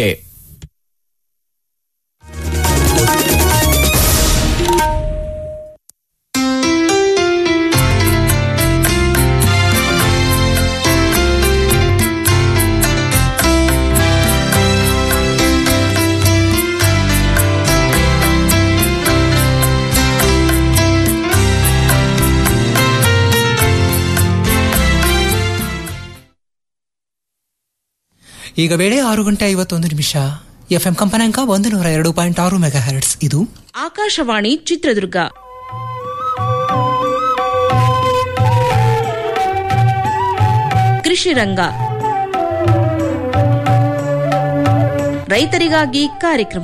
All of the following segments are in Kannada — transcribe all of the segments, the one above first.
ಮೂವತ್ತಕ್ಕೆ ಈಗ ವೇಳೆ ಆರು ಗಂಟೆ ಐವತ್ತೊಂದು ನಿಮಿಷ ಎಫ್ಎಂ ಕಂಪನಾಂಕ ಒಂದು ನೂರ ಎರಡು ಪಾಯಿಂಟ್ ಆರು ಮೆಗಾ ಹರ್ಟ್ಸ್ ಇದು ಆಕಾಶವಾಣಿ ಚಿತ್ರದುರ್ಗ ಕೃಷಿ ರಂಗ ರೈತರಿಗಾಗಿ ಕಾರ್ಯಕ್ರಮ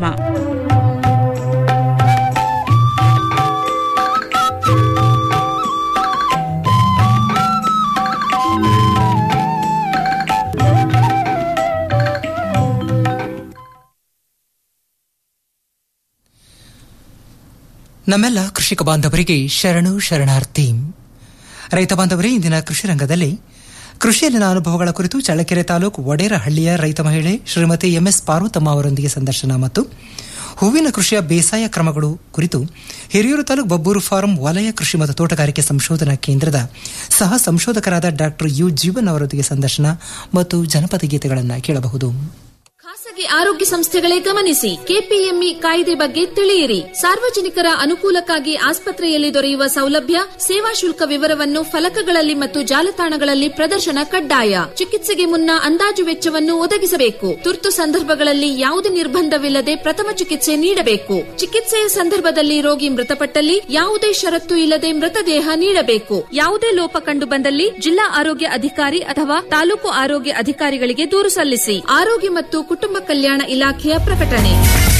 ನಮ್ಮೆಲ್ಲ ಕೃಷಿಕ ಬಾಂಧವರಿಗೆ ಶರಣು ಶರಣಾರ್ಥಿ ರೈತ ಬಾಂಧವರೇ ಇಂದಿನ ಕೃಷಿ ರಂಗದಲ್ಲಿ ಕೃಷಿಯಲ್ಲಿನ ಅನುಭವಗಳ ಕುರಿತು ಚಳ್ಳಕೆರೆ ತಾಲೂಕು ವಡೇರಹಳ್ಳಿಯ ರೈತ ಮಹಿಳೆ ಶ್ರೀಮತಿ ಎಂಎಸ್ ಪಾರ್ವತಮ್ಮ ಅವರೊಂದಿಗೆ ಸಂದರ್ಶನ ಮತ್ತು ಹೂವಿನ ಕೃಷಿಯ ಬೇಸಾಯ ಕ್ರಮಗಳು ಕುರಿತು ಹಿರಿಯೂರು ತಾಲೂಕು ಬಬ್ಬೂರು ಫಾರಂ ವಲಯ ಕೃಷಿ ಮತ್ತು ತೋಟಗಾರಿಕೆ ಸಂಶೋಧನಾ ಕೇಂದ್ರದ ಸಹ ಸಂಶೋಧಕರಾದ ಡಾಕ್ಟರ್ ಯು ಜೀವನ್ ಅವರೊಂದಿಗೆ ಸಂದರ್ಶನ ಮತ್ತು ಜನಪದ ಗೀತೆಗಳನ್ನು ಕೇಳಬಹುದು ಖಾಸಗಿ ಆರೋಗ್ಯ ಸಂಸ್ಥೆಗಳೇ ಗಮನಿಸಿ ಕೆಪಿಎಂಇ ಕಾಯ್ದೆ ಬಗ್ಗೆ ತಿಳಿಯಿರಿ ಸಾರ್ವಜನಿಕರ ಅನುಕೂಲಕ್ಕಾಗಿ ಆಸ್ಪತ್ರೆಯಲ್ಲಿ ದೊರೆಯುವ ಸೌಲಭ್ಯ ಸೇವಾ ಶುಲ್ಕ ವಿವರವನ್ನು ಫಲಕಗಳಲ್ಲಿ ಮತ್ತು ಜಾಲತಾಣಗಳಲ್ಲಿ ಪ್ರದರ್ಶನ ಕಡ್ಡಾಯ ಚಿಕಿತ್ಸೆಗೆ ಮುನ್ನ ಅಂದಾಜು ವೆಚ್ಚವನ್ನು ಒದಗಿಸಬೇಕು ತುರ್ತು ಸಂದರ್ಭಗಳಲ್ಲಿ ಯಾವುದೇ ನಿರ್ಬಂಧವಿಲ್ಲದೆ ಪ್ರಥಮ ಚಿಕಿತ್ಸೆ ನೀಡಬೇಕು ಚಿಕಿತ್ಸೆಯ ಸಂದರ್ಭದಲ್ಲಿ ರೋಗಿ ಮೃತಪಟ್ಟಲ್ಲಿ ಯಾವುದೇ ಷರತ್ತು ಇಲ್ಲದೆ ಮೃತದೇಹ ನೀಡಬೇಕು ಯಾವುದೇ ಲೋಪ ಕಂಡು ಬಂದಲ್ಲಿ ಜಿಲ್ಲಾ ಆರೋಗ್ಯ ಅಧಿಕಾರಿ ಅಥವಾ ತಾಲೂಕು ಆರೋಗ್ಯ ಅಧಿಕಾರಿಗಳಿಗೆ ದೂರು ಸಲ್ಲಿಸಿ ಆರೋಗ್ಯ ಮತ್ತು ಕುಟುಂಬ ಕಲ್ಯಾಣ ಇಲಾಖೆಯ ಪ್ರಕಟಣೆ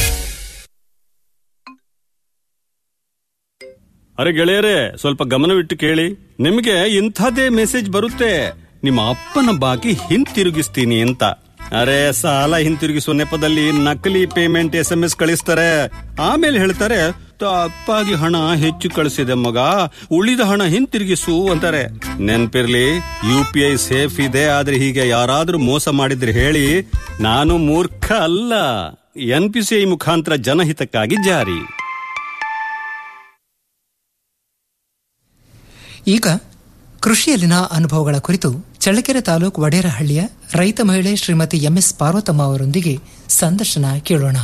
ಅರೆ ಗೆಳೆಯರೇ ಸ್ವಲ್ಪ ಗಮನವಿಟ್ಟು ಕೇಳಿ ನಿಮಗೆ ಇಂಥದೇ ಮೆಸೇಜ್ ಬರುತ್ತೆ ನಿಮ್ಮ ಅಪ್ಪನ ಬಾಕಿ ಹಿಂತಿರುಗಿಸ್ತೀನಿ ಅಂತ ಅರೆ ಸಾಲ ಹಿಂತಿರುಗಿಸುವ ನೆಪದಲ್ಲಿ ನಕಲಿ ಪೇಮೆಂಟ್ ಎಸ್ ಎಂ ಎಸ್ ಕಳಿಸ್ತಾರೆ ಆಮೇಲೆ ಹೇಳ್ತಾರೆ ತಪ್ಪಾಗಿ ಹಣ ಹೆಚ್ಚು ಕಳಿಸಿದೆ ಮಗ ಉಳಿದ ಹಣ ಹಿಂತಿರುಗಿಸು ಅಂತಾರೆ ನೆನ್ಪಿರ್ಲಿ ಯು ಪಿ ಐ ಸೇಫ್ ಇದೆ ಆದ್ರೆ ಹೀಗೆ ಯಾರಾದ್ರೂ ಮೋಸ ಮಾಡಿದ್ರೆ ಹೇಳಿ ನಾನು ಮೂರ್ಖ ಅಲ್ಲ ಎನ್ ಪಿ ಸಿ ಐ ಮುಖಾಂತರ ಜನಹಿತಕ್ಕಾಗಿ ಜಾರಿ ಈಗ ಕೃಷಿಯಲ್ಲಿನ ಅನುಭವಗಳ ಕುರಿತು ಚಳ್ಳಕೆರೆ ತಾಲೂಕು ವಡೇರಹಳ್ಳಿಯ ರೈತ ಮಹಿಳೆ ಶ್ರೀಮತಿ ಎಂಎಸ್ ಪಾರ್ವತಮ್ಮ ಅವರೊಂದಿಗೆ ಸಂದರ್ಶನ ಕೇಳೋಣ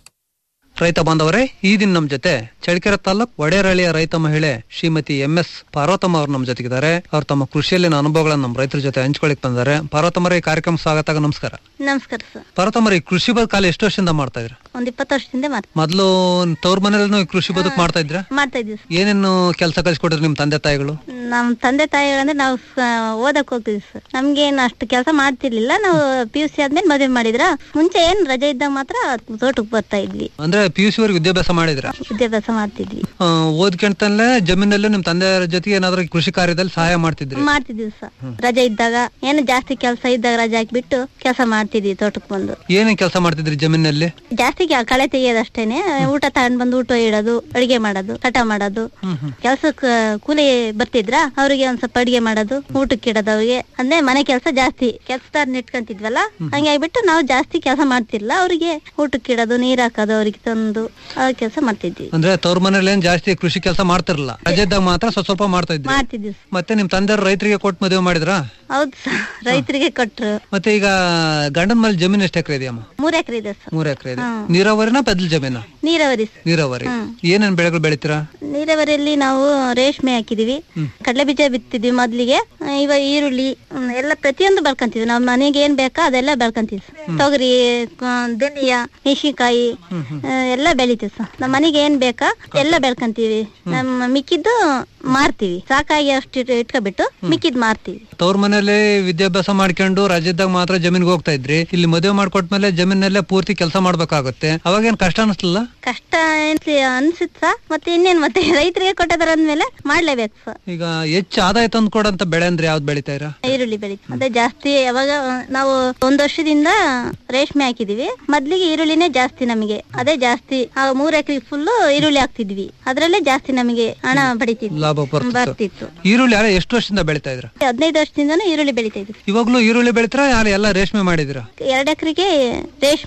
ರೈತ ಬಾಂಧವರೇ ಈ ದಿನ ನಮ್ಮ ಜೊತೆ ಚಳ್ಳಕೆರೆ ತಾಲೂಕ್ ವಡೇರಹಳ್ಳಿಯ ರೈತ ಮಹಿಳೆ ಶ್ರೀಮತಿ ಎಂ ಎಸ್ ಪಾರ್ವತಮ್ಮ ಅವರು ನಮ್ಮ ಜೊತೆಗಿದ್ದಾರೆ ಅವ್ರು ತಮ್ಮ ಕೃಷಿಯಲ್ಲಿನ ಅನುಭವಗಳನ್ನ ನಮ್ಮ ರೈತರ ಜೊತೆ ಹಂಚ್ಕೊಳಿಕ್ ಬಂದಾರೆ ಪಾರ್ವತಮ್ಮರ ಈ ಕಾರ್ಯಕ್ರಮ ಸ್ವಾಗತ ನಮಸ್ಕಾರ ನಮಸ್ಕಾರ ಸರ್ ಪಾರ್ವತಮ್ಮರ ಈ ಕೃಷಿ ಬದುಕಾಲ ಎಷ್ಟು ವರ್ಷದಿಂದ ಮಾಡ್ತಾ ಇದ್ರ ಒಂದ್ ಇಪ್ಪತ್ತು ವರ್ಷದಿಂದ ಮಾಡ್ ಮೊದಲು ತವ್ರ ಮನೇಲಿ ಈ ಕೃಷಿ ಬದುಕು ಮಾಡ್ತಾ ಇದ್ರ ಮಾಡ್ತಾ ಇದ್ದೀವಿ ಸರ್ ಏನೇನು ಕೆಲಸ ಕಲಿಸ್ಕೊಟ್ರಿ ನಿಮ್ ತಂದೆ ತಾಯಿಗಳು ನಮ್ ತಂದೆ ತಾಯಿ ಅಂದ್ರೆ ನಾವು ಸ- ಓದಕ್ ಹೋಗ್ತಿದ್ವಿ ಸರ್ ನಮ್ಗೆ ಏನ್ ಅಷ್ಟು ಕೆಲಸ ಮಾಡ್ತಿರ್ಲಿಲ್ಲ ನಾವು ಪಿ ಯು ಸಿ ಆದ್ಮೇಲೆ ಮದುವೆ ಮಾಡಿದ್ರ ಮುಂಚೆ ಏನ್ ರಜೆ ಇದ್ದಾಗ ಮಾತ್ರ ತೋಟಕ್ ಬರ್ತಾ ಇದ್ವಿ ಅಂದ್ರೆ ಪಿ ಯು ಸಿ ವರೆಗೆ ವಿದ್ಯಾಭ್ಯಾಸ ಮಾಡಿದ್ರ ವಿದ್ಯಾಭ್ಯಾಸ ಮಾಡ್ತಿದ್ವಿ ಓದ್ಕೊಂತಲ್ಲೇ ಜಮೀನಲ್ಲೂ ನಿಮ್ ತಂದೆ ಜೊತೆಗೆ ಏನಾದ್ರು ಕೃಷಿ ಕಾರ್ಯದಲ್ಲಿ ಸಹಾಯ ಮಾಡ್ತಿದ್ರಿ ಮಾಡ್ತಿದ್ವಿ ಸರ್ ರಜೆ ಇದ್ದಾಗ ಏನು ಜಾಸ್ತಿ ಕೆಲಸ ಇದ್ದಾಗ ರಜೆ ಹಾಕ್ಬಿಟ್ಟು ಕೆಲಸ ಮಾಡ್ತಿದ್ವಿ ತೋಟಕ್ ಬಂದು ಏನೇನ್ ಕೆಲಸ ಮಾಡ್ತಿದ್ರಿ ಜಮೀನಲ್ಲಿ ಜಾಸ್ತಿ ಕೆ- ಕಳೆ ತೆಗಿಯೋದಷ್ಟೇನೆ ಊಟ ತಗೊಂಡ್ ಬಂದು ಊಟ ಇಡೋದು ಅಡಿಗೆ ಮಾಡೋದು ಕಟ ಮಾಡೋದು ಕೆಲ್ಸಕ್ ಕೂಲಿ ಬರ್ತಿದ್ರ ಅವ್ರಿಗೆ ಒಂದ್ ಸ್ವಲ್ಪ ಅಡಿಗೆ ಮಾಡೋದು ಊಟಕ್ಕೆ ಇಡೋದು ಅವ್ರಿಗೆ ಅಂದ್ರೆ ಮನೆ ಕೆಲಸ ಜಾಸ್ತಿ ಕೆಲ್ಸದಾರ ಇಟ್ಕೊಂತಿದ್ವಲ್ಲ ಹಂಗಾಗ್ಬಿಟ್ಟು ನಾವು ಜಾಸ್ತಿ ಕೆಲಸ ಮಾಡ್ತಿರ್ಲಿಲ್ಲ ಅವ್ರಿಗೆ ಊಟಕ್ಕೆ ಇಡೋದು ನೀರ್ ಹಾಕೋದು ಅವ್ರಿಗೆ ತಂದು ಆ ಕೆಲಸ ಮಾಡ್ತಿದ್ವಿ ಅಂದ್ರೆ ತವ್ರ ಮನೇಲಿ ಏನ್ ಜಾಸ್ತಿ ಕೃಷಿ ಕೆಲಸ ಮಾಡ್ತಿರಲ್ಲ ರಜೆ ಇದ್ದಾಗ ಮಾತ್ರ ಸ್ವಲ್ಪ ಸ್ವಲ್ಪ ಮಾಡ್ತಾ ಇದ್ರಿ ಮಾಡ್ತಿದ್ವಿ ಮತ್ತೆ ನಿಮ್ ತಂದೆಯವ್ರು ರೈತರಿಗೆ ಕೊಟ್ಟು ಮದುವೆ ಮಾಡಿದ್ರಾ ಹೌದು ಸರ್ ರೈತರಿಗೆ ಕೊಟ್ರು ಮತ್ತೆ ಈಗ ಗಂಡನ ಮೇಲೆ ಜಮೀನ್ ಎಷ್ಟು ಎಕರೆ ಇದೆಯಮ್ಮ ಮೂರ್ ಎಕರೆ ಇದೆ ಸರ್ ಮೂರ್ ಎಕರೆ ಇದೆ ನೀರಾವರಿನ ಪೆದ್ಲ ಜಮೀನ ನೀರಾವರಿ ಸರ್ ನೀರಾವರಿ ಏನೇನ್ ಬೆಳೆಗಳು ಬೆಳಿತೀರಾ ನೀರಾವರಿಯಲ್ಲಿ ನಾವು ರೇಷ್ಮೆ ಹಾಕಿದೀವಿ ಕಡಲೆ ಬೀಜ ಬಿತ್ತಿದ್ವಿ ಮೊದ್ಲಿಗೆ ಆ, ಇವಾಗ ಈರುಳ್ಳಿ ಹ್ಮ್, ಎಲ್ಲ ಪ್ರತಿಯೊಂದು ಬೆಳ್ಕೊಂತೀವಿ ನಮ್ಮ ಮನೆಗೆ ಏನ್ ಬೇಕಾ ಅದೆಲ್ಲ ಬೆಳ್ಕೊಂತೀವಿ ಸರ್. ತೊಗರಿ ಆ, ಧನಿಯಾ ಮೆಣಸಿನ್ಕಾಯಿ ಆ, ಎಲ್ಲ ಬೆಳಿತೀವಿ ಸರ್ ನಮ್ಮ ಮನೆಗೆ ಏನ್ ಬೇಕಾ ಎಲ್ಲ ಬೆಳ್ಕೊಂತೀವಿ ನಮ್ಮ ಮಿಕ್ಕಿದ್ದು ಮಾರ್ತೀವಿ ಸಾಕಾಗಿ ಅಷ್ಟು ಇಟ್- ಇಟ್ಕೊಬಿಟ್ಟು ಮಿಕ್ಕಿದ್ ಮಾರ್ತೀವಿ ತವ್ರ ಮನೇಲಿ ವಿದ್ಯಾಭ್ಯಾಸ ಮಾಡ್ಕೊಂಡು ರಜೆ ಇದ್ದಾಗ ಮಾತ್ರ ಜಮೀನ್ಗೆ ಹೋಗ್ತಾ ಇದ್ರಿ ಇಲ್ಲಿ ಮದುವೆ ಮಾಡ್ಕೊಟ್ಮೇಲೆ ಜಮೀನಲ್ಲೇ ಪೂರ್ತಿ ಕೆಲಸ ಮಾಡ್ಬೇಕಾಗುತ್ತೆ ಅವಾಗ ಏನ್ ಕಷ್ಟ ಅನಿಸ್ಲಿಲ್ಲ ಕಷ್ಟ ಏನ್ಸಿ ಅನ್ಸುತ್ತ ಮತ್ತೆ ಇನ್ನೇನ್ ಮತ್ತೆ ರೈತರಿಗೆ ಕೊಟ್ಟದಾರ ಅಂದ್ಮೇಲೆ ಮಾಡ್ಲೇಬೇಕು ಸರ್ ಈಗ ಹೆಚ್ಚು ಆದಾಯ ತಂದು ಕೊಡಂತ ಬೆಳೆ ಅಂದ್ರೆ ಯಾವ್ದು ಬೆಳಿತಾ ಇರಾ ಈರುಳ್ಳಿ ಬೆಳಿತೀವಿ ಅದೇ ಜಾಸ್ತಿ ಯಾವಾಗ ನಾವು ಒಂದ್ ವರ್ಷದಿಂದ ರೇಷ್ಮೆ ಹಾಕಿದೀವಿ ಮೊದ್ಲಿಗೆ ಈರುಳ್ಳಿನೇ ಜಾಸ್ತಿ ನಮಗೆ ಅದೇ ಜಾಸ್ತಿ ಆ ಮೂರ್ ಎಕರೆ ಫುಲ್ ಈರುಳ್ಳಿ ಹಾಕ್ತಿದ್ವಿ ಅದ್ರಲ್ಲೇ ಜಾಸ್ತಿ ನಮಗೆ ಹಣ ಪಡಿತಿದ್ವಿ ಲಾಭ ಬರ್ತಿತ್ತು ಬರ್ತಿತ್ತು ಈರುಳ್ಳಿ ಯಾರು ಎಷ್ಟು ವರ್ಷದಿಂದ ಬೆಳಿತಾ ಇದ್ರ ಹದಿನೈದು ವರ್ಷದಿಂದನೂ ಈರುಳ್ಳಿ ಬೆಳಿತಾ ಇದ್ವಿ ಇವಾಗ್ಲೂ ಈರುಳ್ಳಿ ಬೆಳಿತೀರಾ ಯಾರು ಎಲ್ಲ ರೇಷ್ಮೆ ಮಾಡಿದಿರಾ ಎರಡ್ ಎಕರೆಗೆ ರೇಷ್ಮೆ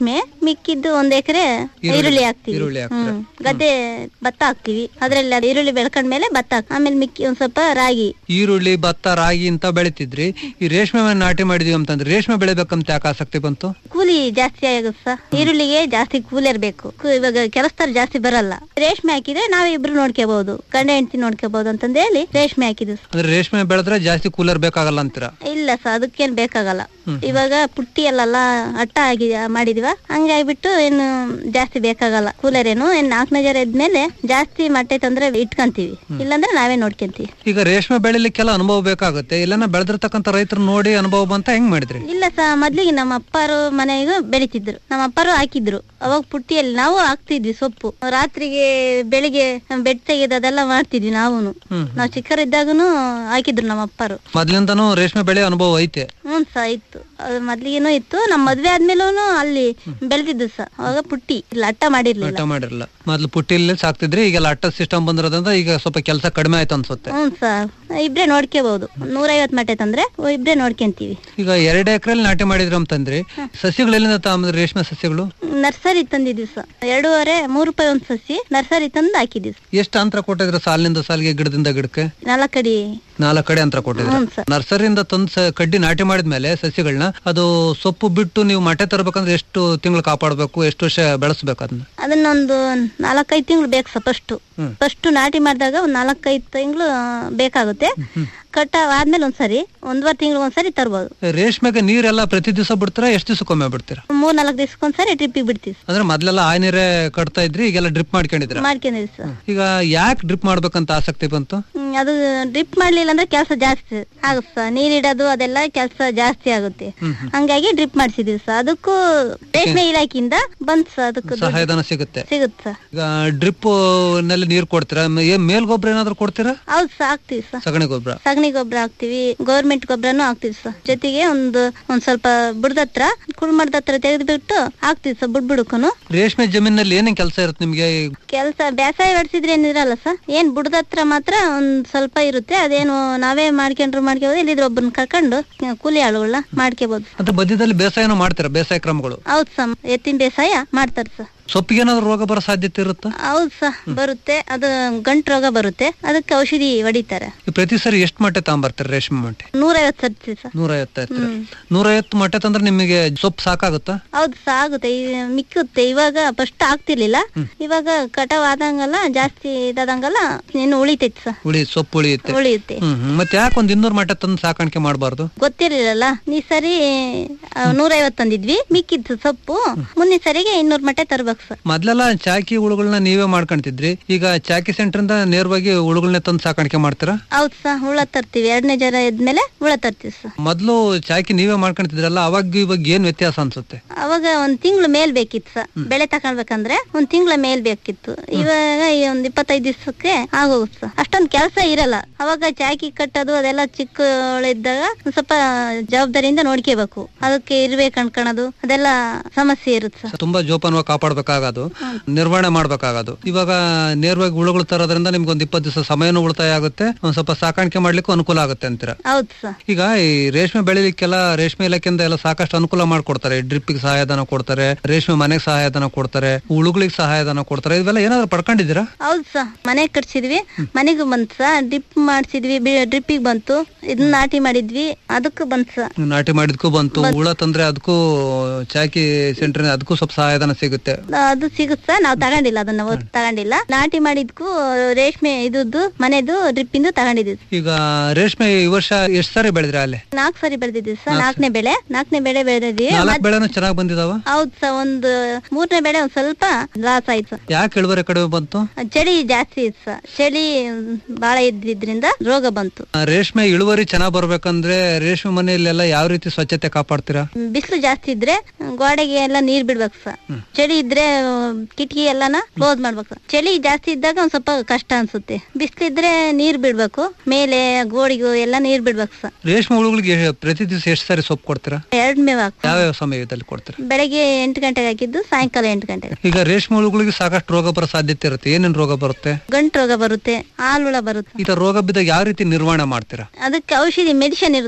ಮಿಕ್ಕಿದ್ದು ಒಂದ್ ಎಕರೆ ಈರುಳ್ಳಿ ಹಾಕ್ತಿವಿ ಈರುಳ್ಳಿ ಹಾಕ್ತೀರಾ? ಹ್ಮ್. ಗದ್ದೆ ಭತ್ತ ಹಾಕ್ತಿವಿ ಅದ್ರಲ್ಲಿ ಅದು ಈರುಳ್ಳಿ ಬೆಳ್ಕೊಂಡ್ಮೇಲೆ ಭತ್ತ ಹಾಕ್ ಆಮೇಲೆ ಮಿಕ್ಕಿ ಒಂದ್ ಸ್ವಲ್ಪ ರಾಗಿ ಈರುಳ್ಳಿ ಭತ್ತ ರಾಗಿ ಅಂತ ಬೆಳಿತಿದ್ರಿ ಈ ರೇಷ್ಮೆ ನಾಟಿ ಮಾಡಿದೀವಿ ಅಂತಂದ್ರೆ ರೇಷ್ಮೆ ಬೆಳಿಬೇಕಂತ ಯಾಕೆ ಆಸಕ್ತಿ ಬಂತು ಕೂಲಿ ಜಾಸ್ತಿ ಆಗುತ್ತೆ ಸರ್ ಈರುಳ್ಳಿಗೆ ಜಾಸ್ತಿ ಕೂಲಿ ಇರ್ಬೇಕು ಕು- ಇವಾಗ ಕೆಲಸದಾರ ಜಾಸ್ತಿ ಬರಲ್ಲ ರೇಷ್ಮೆ ಹಾಕಿದ್ರೆ ನಾವೇ ಇಬ್ರು ನೋಡ್ಕೋಬಹುದು ಗಂಡ ಹೆಂಡತಿ ನೋಡ್ಕೋಬಹುದು ಅಂತಂದ ಹೇಳಿ ರೇಷ್ಮೆ ಹಾಕಿದ್ವಿ sir. ಅಂದ್ರೆ ರೇಷ್ಮೆ ಬೆಳೆದ್ರೆ ಜಾಸ್ತಿ ಕೂಲರ್ ಬೇಕಾಗಲ್ಲ ಅಂತೀರಾ ಇಲ್ಲ ಸರ್ ಅದಕ್ಕೇನ್ ಬೇಕಾಗಲ್ಲ ಇವಾಗ ಪುಟ್ಟಿ ಅಲ್ಲೆಲ್ಲ ಅಟ್ಟ ಆಗಿ ಮಾಡಿದಿವ ಹಂಗಾಗ್ಬಿಟ್ಟು ಏನು ಜಾಸ್ತಿ ಬೇಕಾಗಲ್ಲ ಕೂಲರ್ ಏನು ಏನ್ ನಾಲ್ಕನೇ ಜರ ಇದ್ಮೇಲೆ ಜಾಸ್ತಿ ಮಟ್ಟೆ ತಂದ್ರೆ ಇಟ್ಕೊಂತೀವಿ ಇಲ್ಲಾಂದ್ರೆ ನಾವೇ ನೋಡ್ಕೊಂತೀವಿ ಈಗ ರೇಷ್ಮೆ ಬೆಳಿಲಿಕ್ಕೆಲ್ಲ ಅನುಭವ ಬೇಕಾಗುತ್ತೆ ಇಲ್ಲನ ಬೆಳೆದಿರ್ತಕ್ಕಂಥ ರೈತರು ನೋಡಿ ಅನುಭವ ಬಂತ ಹೆಂಗ್ ಮಾಡಿದ್ರಿ ಇಲ್ಲ ಸ ಮೊದ್ಲಿಗೆ ನಮ್ಮ ಅಪ್ಪಾರು ಮನೆಗೂ ಬೆಳಿತಿದ್ರು ನಮ್ಮ ಅಪ್ಪಾರು ಹಾಕಿದ್ರು ಅವಾಗ ಪುಟ್ಟಿಯಲ್ಲಿ ನಾವು ಹಾಕ್ತಿದ್ವಿ ಸೊಪ್ಪು ರಾತ್ರಿಗೆ ಬೆಳಿಗ್ಗೆ ಬೆಡ್ ತೆಗೆದು ಅದೆಲ್ಲ ಮಾಡ್ತಿದ್ವಿ ನಾವುನು ನಾವು ಚಿಕ್ಕರಿದ್ದಾಗನು ಹಾಕಿದ್ರು ನಮ್ಮ ಅಪ್ಪಾರು ಮೊದ್ಲಿಂದನೂ ರೇಷ್ಮೆ ಬೆಳೆ ಅನುಭವ ಐತೆ ಹ್ಞೂ ಸ ಇತ್ತು ಅದು ಮೊದ್ಲಿಗೇನು ಇತ್ತು ನಮ್ಮ ಮದ್ವೆ ಆದ್ಮೇಲೂ ಅಲ್ಲಿ ಬೆಳೆದಿದ್ದು ಸ ಅವಾಗ ಪುಟ್ಟಿ ಇಲ್ಲ ಅಟ್ಟ ಮಾಡಿರ್ಲಿಲ್ಲ ಅಟ್ಟ ಮಾಡಿರಲ್ಲ ಮೊದ್ಲು ಪುಟ್ಟಿಲಿ ಸಾಕ್ತಿದ್ರಿ ಈಗೆಲ್ಲ ಅಟ್ಟ ಸಿಸ್ಟಮ್ ಬಂದಿರೋದ್ರಿಂದ ಈಗ ಸ್ವಲ್ಪ ಕೆಲಸ ಕಡಿಮೆ ಆಯ್ತು ಅನ್ಸುತ್ತೆ ಹ್ಞೂ ಸರ್ ಇಬ್ರೇ ನೋಡ್ಕೋಬಹುದು ನೂರೈವತ್ ಮಟ್ಟೆ ತಂದ್ರೆ ಇಬ್ರೇ ನೋಡ್ಕೊಂತೀವಿ ಈಗ ಎರಡು ಎಕರೆಲಿ ನಾಟಿ ಮಾಡಿದ್ರಿ ಅಂತಂದ್ರಿ ಸಸ್ಯಗಳು ಎಲ್ಲಿಂದ ತಗೊಂಬಂದ್ರಿ ರೇಷ್ಮೆ ಸಸ್ಯಗಳು ನರ್ಸರಿ ತಂದಿದ್ವಿ ಸರ್ ಎರಡೂವರೆ ಮೂರು ರೂಪಾಯಿ ಒಂದ್ ಸಸಿ ನರ್ಸರಿ ತಂದು ಹಾಕಿದ್ವಿ sir. ಎಷ್ಟು ಅಂತರ ಕೊಟ್ಟಿದ್ರ ಸಾಲಿನಿಂದ ಸಾಲಿಗೆ ಗಿಡದಿಂದ ಗಿಡಕ್ಕೆ ನಾಲ್ಕಡಿ ನಾಲ್ಕು ಕಡೆ ಅಂತರ ಕೊಟ್ಟಿದ್ರ ಹ್ಞೂ ಸರ್ ನರ್ಸರಿಯಿಂದ ತಂದ್ ಸ- ಕಡ್ಡಿ ನಾಟಿ ಮಾಡಿದ್ಮೇಲೆ ಸಸ್ಯಗಳನ್ನ ಅದು ಸೊಪ್ಪು ಬಿಟ್ಟು ನೀವು ಮಟ್ಟೆ ತರಬೇಕಂದ್ರೆ ಎಷ್ಟು ತಿಂಗಳು ಕಾಪಾಡಬೇಕು ಎಷ್ಟು ವರ್ಷ ಬೆಳೆಸ್ಬೇಕು ಅದನ್ನ ಅದನ್ನೊಂದು ನಾಲ್ಕೈದು ತಿಂಗಳು ಬೇಕು ಸರ್ ಫಸ್ಟ್ ಫಸ್ಟ್ ನಾಟಿ ಮಾಡಿದಾಗ ಒಂದ್ ನಾಲ್ಕೈದು ತಿಂಗಳು ಬೇಕಾಗುತ್ತೆ ಕಟಾವ್ ಆದ್ಮೇಲೆ ಒಂದ್ಸರಿ ಒಂದ್ವರೆ ತಿಂಗಳು ಒಂದ್ಸರಿ ತರ್ಬೋದು ರೇಷ್ಮೆಗೆ ನೀರೆಲ್ಲ ಪ್ರತಿ ದಿವಸ ಬಿಡ್ತೀರಾ ಎಷ್ಟು ದಿವಸಕ್ಕೊಮ್ಮೆ ಬಿಡ್ತೀರಾ ಮೂರ್ ನಾಲ್ಕು ದಿವ್ಸಕ್ಕೊಂದ್ಸರಿ ಟ್ರಿಪ್ಪಿಗೆ ಬಿಡ್ತೀವಿ ಅಂದ್ರೆ ಮೊದ್ಲೆಲ್ಲ ಆ ನೀರೇ ಕಟ್ತಾ ಇದ್ರಿ ಈಗೆಲ್ಲ ಡ್ರಿಪ್ ಮಾಡ್ಕೊಂಡಿದ್ರ ಮಾಡ್ಕೊಂಡಿದ್ವಿ ಸರ್ ಈಗ ಯಾಕೆ ಡ್ರಿಪ್ ಮಾಡ್ಬೇಕಂತ ಆಸಕ್ತಿ ಬಂತು ಹ್ಮ್, ಅದು ಡ್ರಿಪ್ ಮಾಡ್ಲಿಲ್ಲ ಅಂದ್ರೆ ಕೆಲಸ ಜಾಸ್ತಿ ಆಗುತ್ತೆ ಸರ್ ನೀರಿಡೋದು ಅದೆಲ್ಲ ಕೆಲಸ ಜಾಸ್ತಿ ಆಗುತ್ತೆ ಹಂಗಾಗಿ ಡ್ರಿಪ್ ಮಾಡಿಸಿದೀವಿ ಸರ್ ಅದಕ್ಕೂ ರೇಷ್ಮೆ ಇಲಾಖೆಯಿಂದ ಬಂತ್ ಸರ್ ಅದಕ್ಕೂ ದುಡ್ಡು ಸಹಾಯಧನ ಸಿಗುತ್ತೆ ಸಿಗುತ್ತೆ ಸರ್ ಈಗ ಡ್ರಿಪ್ ನಲ್ಲಿ ನೀರ್ ಕೊಡ್ತೀರಾ ಮ- ಏನ್ ಮೇಲ್ ಗೊಬ್ಬರ ಏನಾದ್ರು ಕೊಡ್ತೀರಾ ಹೌದು ಸರ್ ಹಾಕ್ತಿವಿ ಸರ್ ಸಗಣಿ ಗೊಬ್ಬರ ಸಗಣಿ ಗೊಬ್ಬರ ಹಾಕ್ತಿವಿ ಗೌರ್ಮೆಂಟ್ ಗೊಬ್ಬರನು ಹಾಕ್ತಿವಿ ಸರ್ ಜೊತೆಗೆ ಒಂದು ಒಂದ್ ಸ್ವಲ್ಪ ಬುಡದ ಹತ್ರ ಕುಳ್ಮಡದ ಹತ್ರ ತೆಗೆದ್ಬಿಟ್ಟು ಹಾಕ್ತಿವಿ ಸರ್ ಬುಡ್ ಬುಡಕನು ರೇಷ್ಮೆ ಜಮೀನಲ್ಲಿ ಏನೇನ್ ಕೆಲಸ ಇರುತ್ತೆ ನಿಮ್ಗೆ ಕೆಲಸ ಬೇಸಾಯ ಹೊಡ್ಸಿದ್ರೆ ಏನಿರಲ್ಲ ಸರ್ ಏನ್ ಬುಡದ ಹತ್ರ ಮಾತ್ರ ಒಂದ್ ಸ್ವಲ್ಪ ಇರುತ್ತೆ ಅದೇನು ನಾವೇ ಮಾಡ್ಕೊಂಡ್ರು ಮಾಡ್ಕೋಬೋದು ಇಲ್ಲಿದ್ರೆ ಒಬ್ಬರನ್ನ ಕರ್ಕೊಂಡು ಆ, ಕೂಲಿ ಆಳುಗಳನ್ನ ಮಾಡ್ಕೋಬಹುದು ಅದ್ರ ಮಧ್ಯದಲ್ಲಿ ಬೇಸಾಯನೂ ಮಾಡ್ತೀರಾ ಬೇಸಾಯ ಕ್ರಮಗಳು ಹೌದ್ ಸರ್ ಎತ್ತಿನ ಬೇಸಾಯ ಮಾಡ್ತಾರೆ ಸರ್ ಸೊಪ್ಪಿಗೆ ಏನಾದ್ರು ರೋಗ ಬರೋ ಸಾಧ್ಯತೆ ಇರುತ್ತಾ ಹೌದ್ ಸರ್ ಬರುತ್ತೆ ಅದು ಗಂಟು ರೋಗ ಬರುತ್ತೆ ಅದಕ್ಕೆ ಔಷಧಿ ಹೊಡಿತಾರೆ ಈ ಪ್ರತಿ ಸರಿ ಎಷ್ಟು ಮೊಟ್ಟೆ ತಗೊಂಬರ್ತೀರಾ ರೇಷ್ಮೆ ಮೊಟ್ಟೆ ನೂರೈವತ್ತು ಸರ್ತಿ ಸರ್ ನೂರೈವತ್ತು ಇರ್ತೀರ ನೂರೈವತ್ತು ಮೊಟ್ಟೆ ತಂದ್ರೆ ನಿಮಗೆ ಸೊಪ್ಪು ಸಾಕಾಗುತ್ತಾ ಹೌದು ಸಹ ಆಗುತ್ತೆ ಈ ಮಿಕ್ಕುತ್ತೆ ಇವಾಗ ಫಸ್ಟ್ ಆಗ್ತಿರ್ಲಿಲ್ಲ ಇವಾಗ ಕಟಾವ್ ಆದಂಗಲ್ಲ ಜಾಸ್ತಿ ಇದಾದಂಗಲ್ಲ ಇನ್ನು ಉಳಿತೈತಿ ಸರ್ ಉಳಿ ಸೊಪ್ಪು ಉಳಿಯುತ್ತೆ ಉಳಿಯುತ್ತೆ ಹ್ಮ್ ಹ್ಮ್. ಮತ್ತೆ ಯಾಕೆ ಒಂದ್ ಇನ್ನೂರು ಮೊಟ್ಟೆ ತಂದು ಸಾಕಾಣಿಕೆ ಮಾಡಬಾರ್ದು ಗೊತ್ತಿರ್ಲಿಲ್ಲಲ್ಲ ಈ ಸರಿ ನೂರೈವತ್ತು ತಂದಿದ್ವಿ ಮಿಕ್ಕಿದ್ದು ಸೊಪ್ಪು ಮುಂದಿನ ಸರಿಗೆ ಇನ್ನೂರ್ ಮಟ್ಟೆ ತರ್ಬೇಕು ಸರ್ ಮೊದ್ಲೆಲ್ಲ ಚಾಕಿ ಹುಳುಗಳನ್ನ ನೀವೇ ಮಾಡ್ಕೊಂತಿದ್ರಿ ಈಗ ಚಾಕಿ ಸೆಂಟರ್ ಇಂದ ನೇರವಾಗಿ ಹುಳುಗಳನ್ನ ತಂದು ಸಾಕಾಣಿಕೆ ಮಾಡ್ತೀರಾ ಹೌದು ಸರ್ ಹುಳ ತರ್ತೀವಿ ಎರಡನೇ ಜರ ಇದ್ಮೇಲೆ ಹುಳ ತರ್ತೀವಿ ಸರ್ ಮೊದ್ಲು ಚಾಕಿ ನೀವೇ ಮಾಡ್ಕೊಂತಿದ್ರಲ್ಲ ಅವಾಗ ಇವಾಗ ಏನ್ ವ್ಯತ್ಯಾಸ ಅನ್ಸುತ್ತೆ ಅವಾಗ ಒಂದ್ ತಿಂಗಳು ಮೇಲ್ ಬೇಕಿತ್ತು ಸರ್ ಬೆಳೆ ತಗೊಳ್ಬೇಕಂದ್ರೆ ಒಂದ್ ತಿಂಗಳ ಮೇಲ್ ಬೇಕಿತ್ತು ಇವಾಗ ಈ ಒಂದ್ ಇಪ್ಪತ್ತೈದು ದಿವಸಕ್ಕೆ ಆಗೋಗುತ್ತೆ ಸರ್ ಅಷ್ಟೊಂದ್ ಕೆಲಸ ಇರಲ್ಲ ಅವಾಗ ಚಾಕಿ ಕಟ್ಟೋದು ಅದೆಲ್ಲ ಚಿಕ್ಕಳಿದ್ದಾಗ ಒಂದ್ ಸ್ವಲ್ಪ ಜವಾಬ್ದಾರಿಯಿಂದ ನೋಡ್ಕೋಬೇಕು ಅದಕ್ಕೆ ಇರ್ಬೇಕು ಅನ್ಕೊಳೋದು ಅದೆಲ್ಲ ಸಮಸ್ಯೆ ಇರುತ್ತೆ ಸರ್ ತುಂಬಾ ಜೋಪಾನವಾಗಿ ಕಾಪಾಡ್ಬೇಕಾಗೋದು ನಿರ್ವಹಣೆ ಮಾಡ್ಬೇಕಾಗೋದು ಇವಾಗ ನೇರವಾಗಿ ಹುಳುಗಳು ತರೋದ್ರಿಂದ ನಿಮ್ಗೆ ಒಂದ್ ಇಪ್ಪತ್ತು ದಿವಸ ಸಮಯನೂ ಉಳಿತಾಯ ಆಗುತ್ತೆ ಒಂದ್ ಸ್ವಲ್ಪ ಸಾಕಾಣಿಕೆ ಮಾಡ್ಲಿಕ್ಕೂ ಅನುಕೂಲ ಆಗುತ್ತೆ ಅಂತೀರ ಹೌದು ಸರ್ ಈಗ ಈ ರೇಷ್ಮೆ ಬೆಳಿಲಿಕ್ಕೆಲ್ಲ ರೇಷ್ಮೆ ಇಲಾಖೆಯಿಂದ ಎಲ್ಲ ಸಾಕಷ್ಟು ಅನುಕೂಲ ಮಾಡ್ಕೊಡ್ತಾರೆ ಡ್ರಿಪ್ಪಿಗೆ ಸಹಾಯಧನ ಕೊಡ್ತಾರೆ ರೇಷ್ಮೆ ಮನೆಗೆ ಸಹಾಯಧನ ಕೊಡ್ತಾರೆ ಹುಳುಗಳಿಗೆ ಸಹಾಯಧನ ಕೊಡ್ತಾರೆ ಇವೆಲ್ಲ ಏನಾದ್ರು ಪಡ್ಕೊಂಡಿದ್ದೀರಾ ಹೌದು ಸರ್ ಮನೆ ಕಟ್ಸಿದ್ವಿ ಮನೆಗೂ ಬಂತು ಸರ್ ಡ್ರಿಪ್ ಮಾಡ್ಸಿದ್ವಿ ಡ್ರಿಪ್ಪಿಗೆ ಬಂತು ಇದನ್ನ ನಾಟಿ ಮಾಡಿದ್ವಿ ಅದಕ್ಕೂ ಬಂತು ಸರ್ ನಾಟಿ ಮಾಡಿದ್ಕೂ ಬಂತು ಹುಳ ತಂದ್ರೆ ಅದಕ್ಕೂ ಚಾಕಿ ಸೆಂಟರ್ ಅದಕ್ಕೂ ಸ್ವಲ್ಪ ಸಹಾಯಧನ ಸಿಗುತ್ತೆ ಅದು ಸಿಗುತ್ತೆ ಸರ್ ನಾವು ತಗೊಂಡಿಲ್ಲ ಅದನ್ನ ಒತ್ತು ತಗೊಂಡಿಲ್ಲ ನಾಟಿ ಮಾಡಿದ್ಕು ರೇಷ್ಮೆ ಇದ್ದು ಮನೆದು ಡ್ರಿಪ್ಪಿಂದು ತಗೊಂಡಿದ್ವಿ ಈಗ ರೇಷ್ಮೆ ಈ ವರ್ಷ ಎಷ್ಟ್ ಸಾರಿ ಬೆಳೆದ್ರಿ ಅಲ್ಲಿ ನಾಲ್ಕು ಸರಿ ಬೆಳೆದಿದ್ವಿ ಸರ್ ನಾಲ್ಕನೇ ಬೆಳೆ ನಾಲ್ಕನೇ ಬೆಳೆ ಬೆಳೆದಿದ್ವಿ ನಾಲ್ಕು ಬೆಳೆನೂ ಚೆನ್ನಾಗಿ ಬಂದಿದಾವ ಹೌದು ಸರ್ ಒಂದು ಮೂರನೇ ಬೆಳೆ ಒಂದ್ ಸ್ವಲ್ಪ ಲಾಸ್ ಆಯ್ತು ಸರ್ ಯಾಕೆ ಇಳುವರಿ ಕಡಿಮೆ ಬಂತು ಚಳಿ ಜಾಸ್ತಿ ಇತ್ತು ಸರ್ ಚಳಿ ಬಾಳ ಇದ್ದಿದ್ರಿಂದ ರೋಗ ಬಂತು ಆ, ರೇಷ್ಮೆ ಇಳುವರಿ ಚೆನ್ನಾಗ್ ಬರ್ಬೇಕಂದ್ರೆ ರೇಷ್ಮೆ ಮನೆಯಲ್ಲೆಲ್ಲ ಯಾವ ರೀತಿ ಸ್ವಚ್ಛತೆ ಕಾಪಾಡ್ತೀರಾ ಬಿಸಿಲು ಜಾಸ್ತಿ ಇದ್ರೆ ಗೋಡೆಗೆ ಎಲ್ಲ ನೀರ್ ಬಿಡ್ಬೇಕು ಸರ್ ಚಳಿ ಇದ್ರೆ ಕಿಟಕಿ ಎಲ್ಲಾನ ಕ್ಲೋಸ್ ಮಾಡ್ಬೇಕು ಸರ್ ಚಳಿ ಜಾಸ್ತಿ ಇದ್ದಾಗ ಒಂದ್ ಸ್ವಲ್ಪ ಕಷ್ಟ ಅನ್ಸುತ್ತೆ ಬಿಸಿಲಿದ್ರೆ ನೀರ್ ಬಿಡ್ಬೇಕು ಮೇಲೆ ಗೋಡೆಗೂ ಎಲ್ಲ ನೀರ್ ಬಿಡ್ಬೇಕು ಸರ್ ರೇಷ್ಮೆ ಹುಳುಗಳಿಗೆ ಪ್ರತಿ ದಿವಸ ಎಷ್ಟು ಸಾರಿ ಸೊಪ್ಪು ಕೊಡ್ತೀರಾ ಎರಡ್ ಮೇವ್ ಹಾಕು ಯಾವ್ಯಾವ ಸಮಯದಲ್ಲಿ ಕೊಡ್ತೀರಾ ಬೆಳಗ್ಗೆ ಎಂಟು ಗಂಟೆಗೆ ಹಾಕಿದ್ದು ಸಾಯಂಕಾಲ ಎಂಟು ಗಂಟೆಗೆ ಈಗ ರೇಷ್ಮೆ ಹುಳುಗಳಿಗೆ ಸಾಕಷ್ಟು ರೋಗ ಬರೋ ಸಾಧ್ಯತೆ ಇರುತ್ತೆ ಏನೇನ್ ರೋಗ ಬರುತ್ತೆ ಗಂಟು ರೋಗ ಬರುತ್ತೆ ಹಾಲುಳ ಬರುತ್ತೆ ಈ ತರ ರೋಗ ಬಿದ್ದಾಗ ಯಾವ ರೀತಿ ನಿರ್ವಹಣೆ ಮಾಡ್ತೀರಾ ಅದಕ್ಕೆ ಔಷಧಿ ಮೆಡಿಸಿನ್ ಇರುತ್ತೆ ಸರ್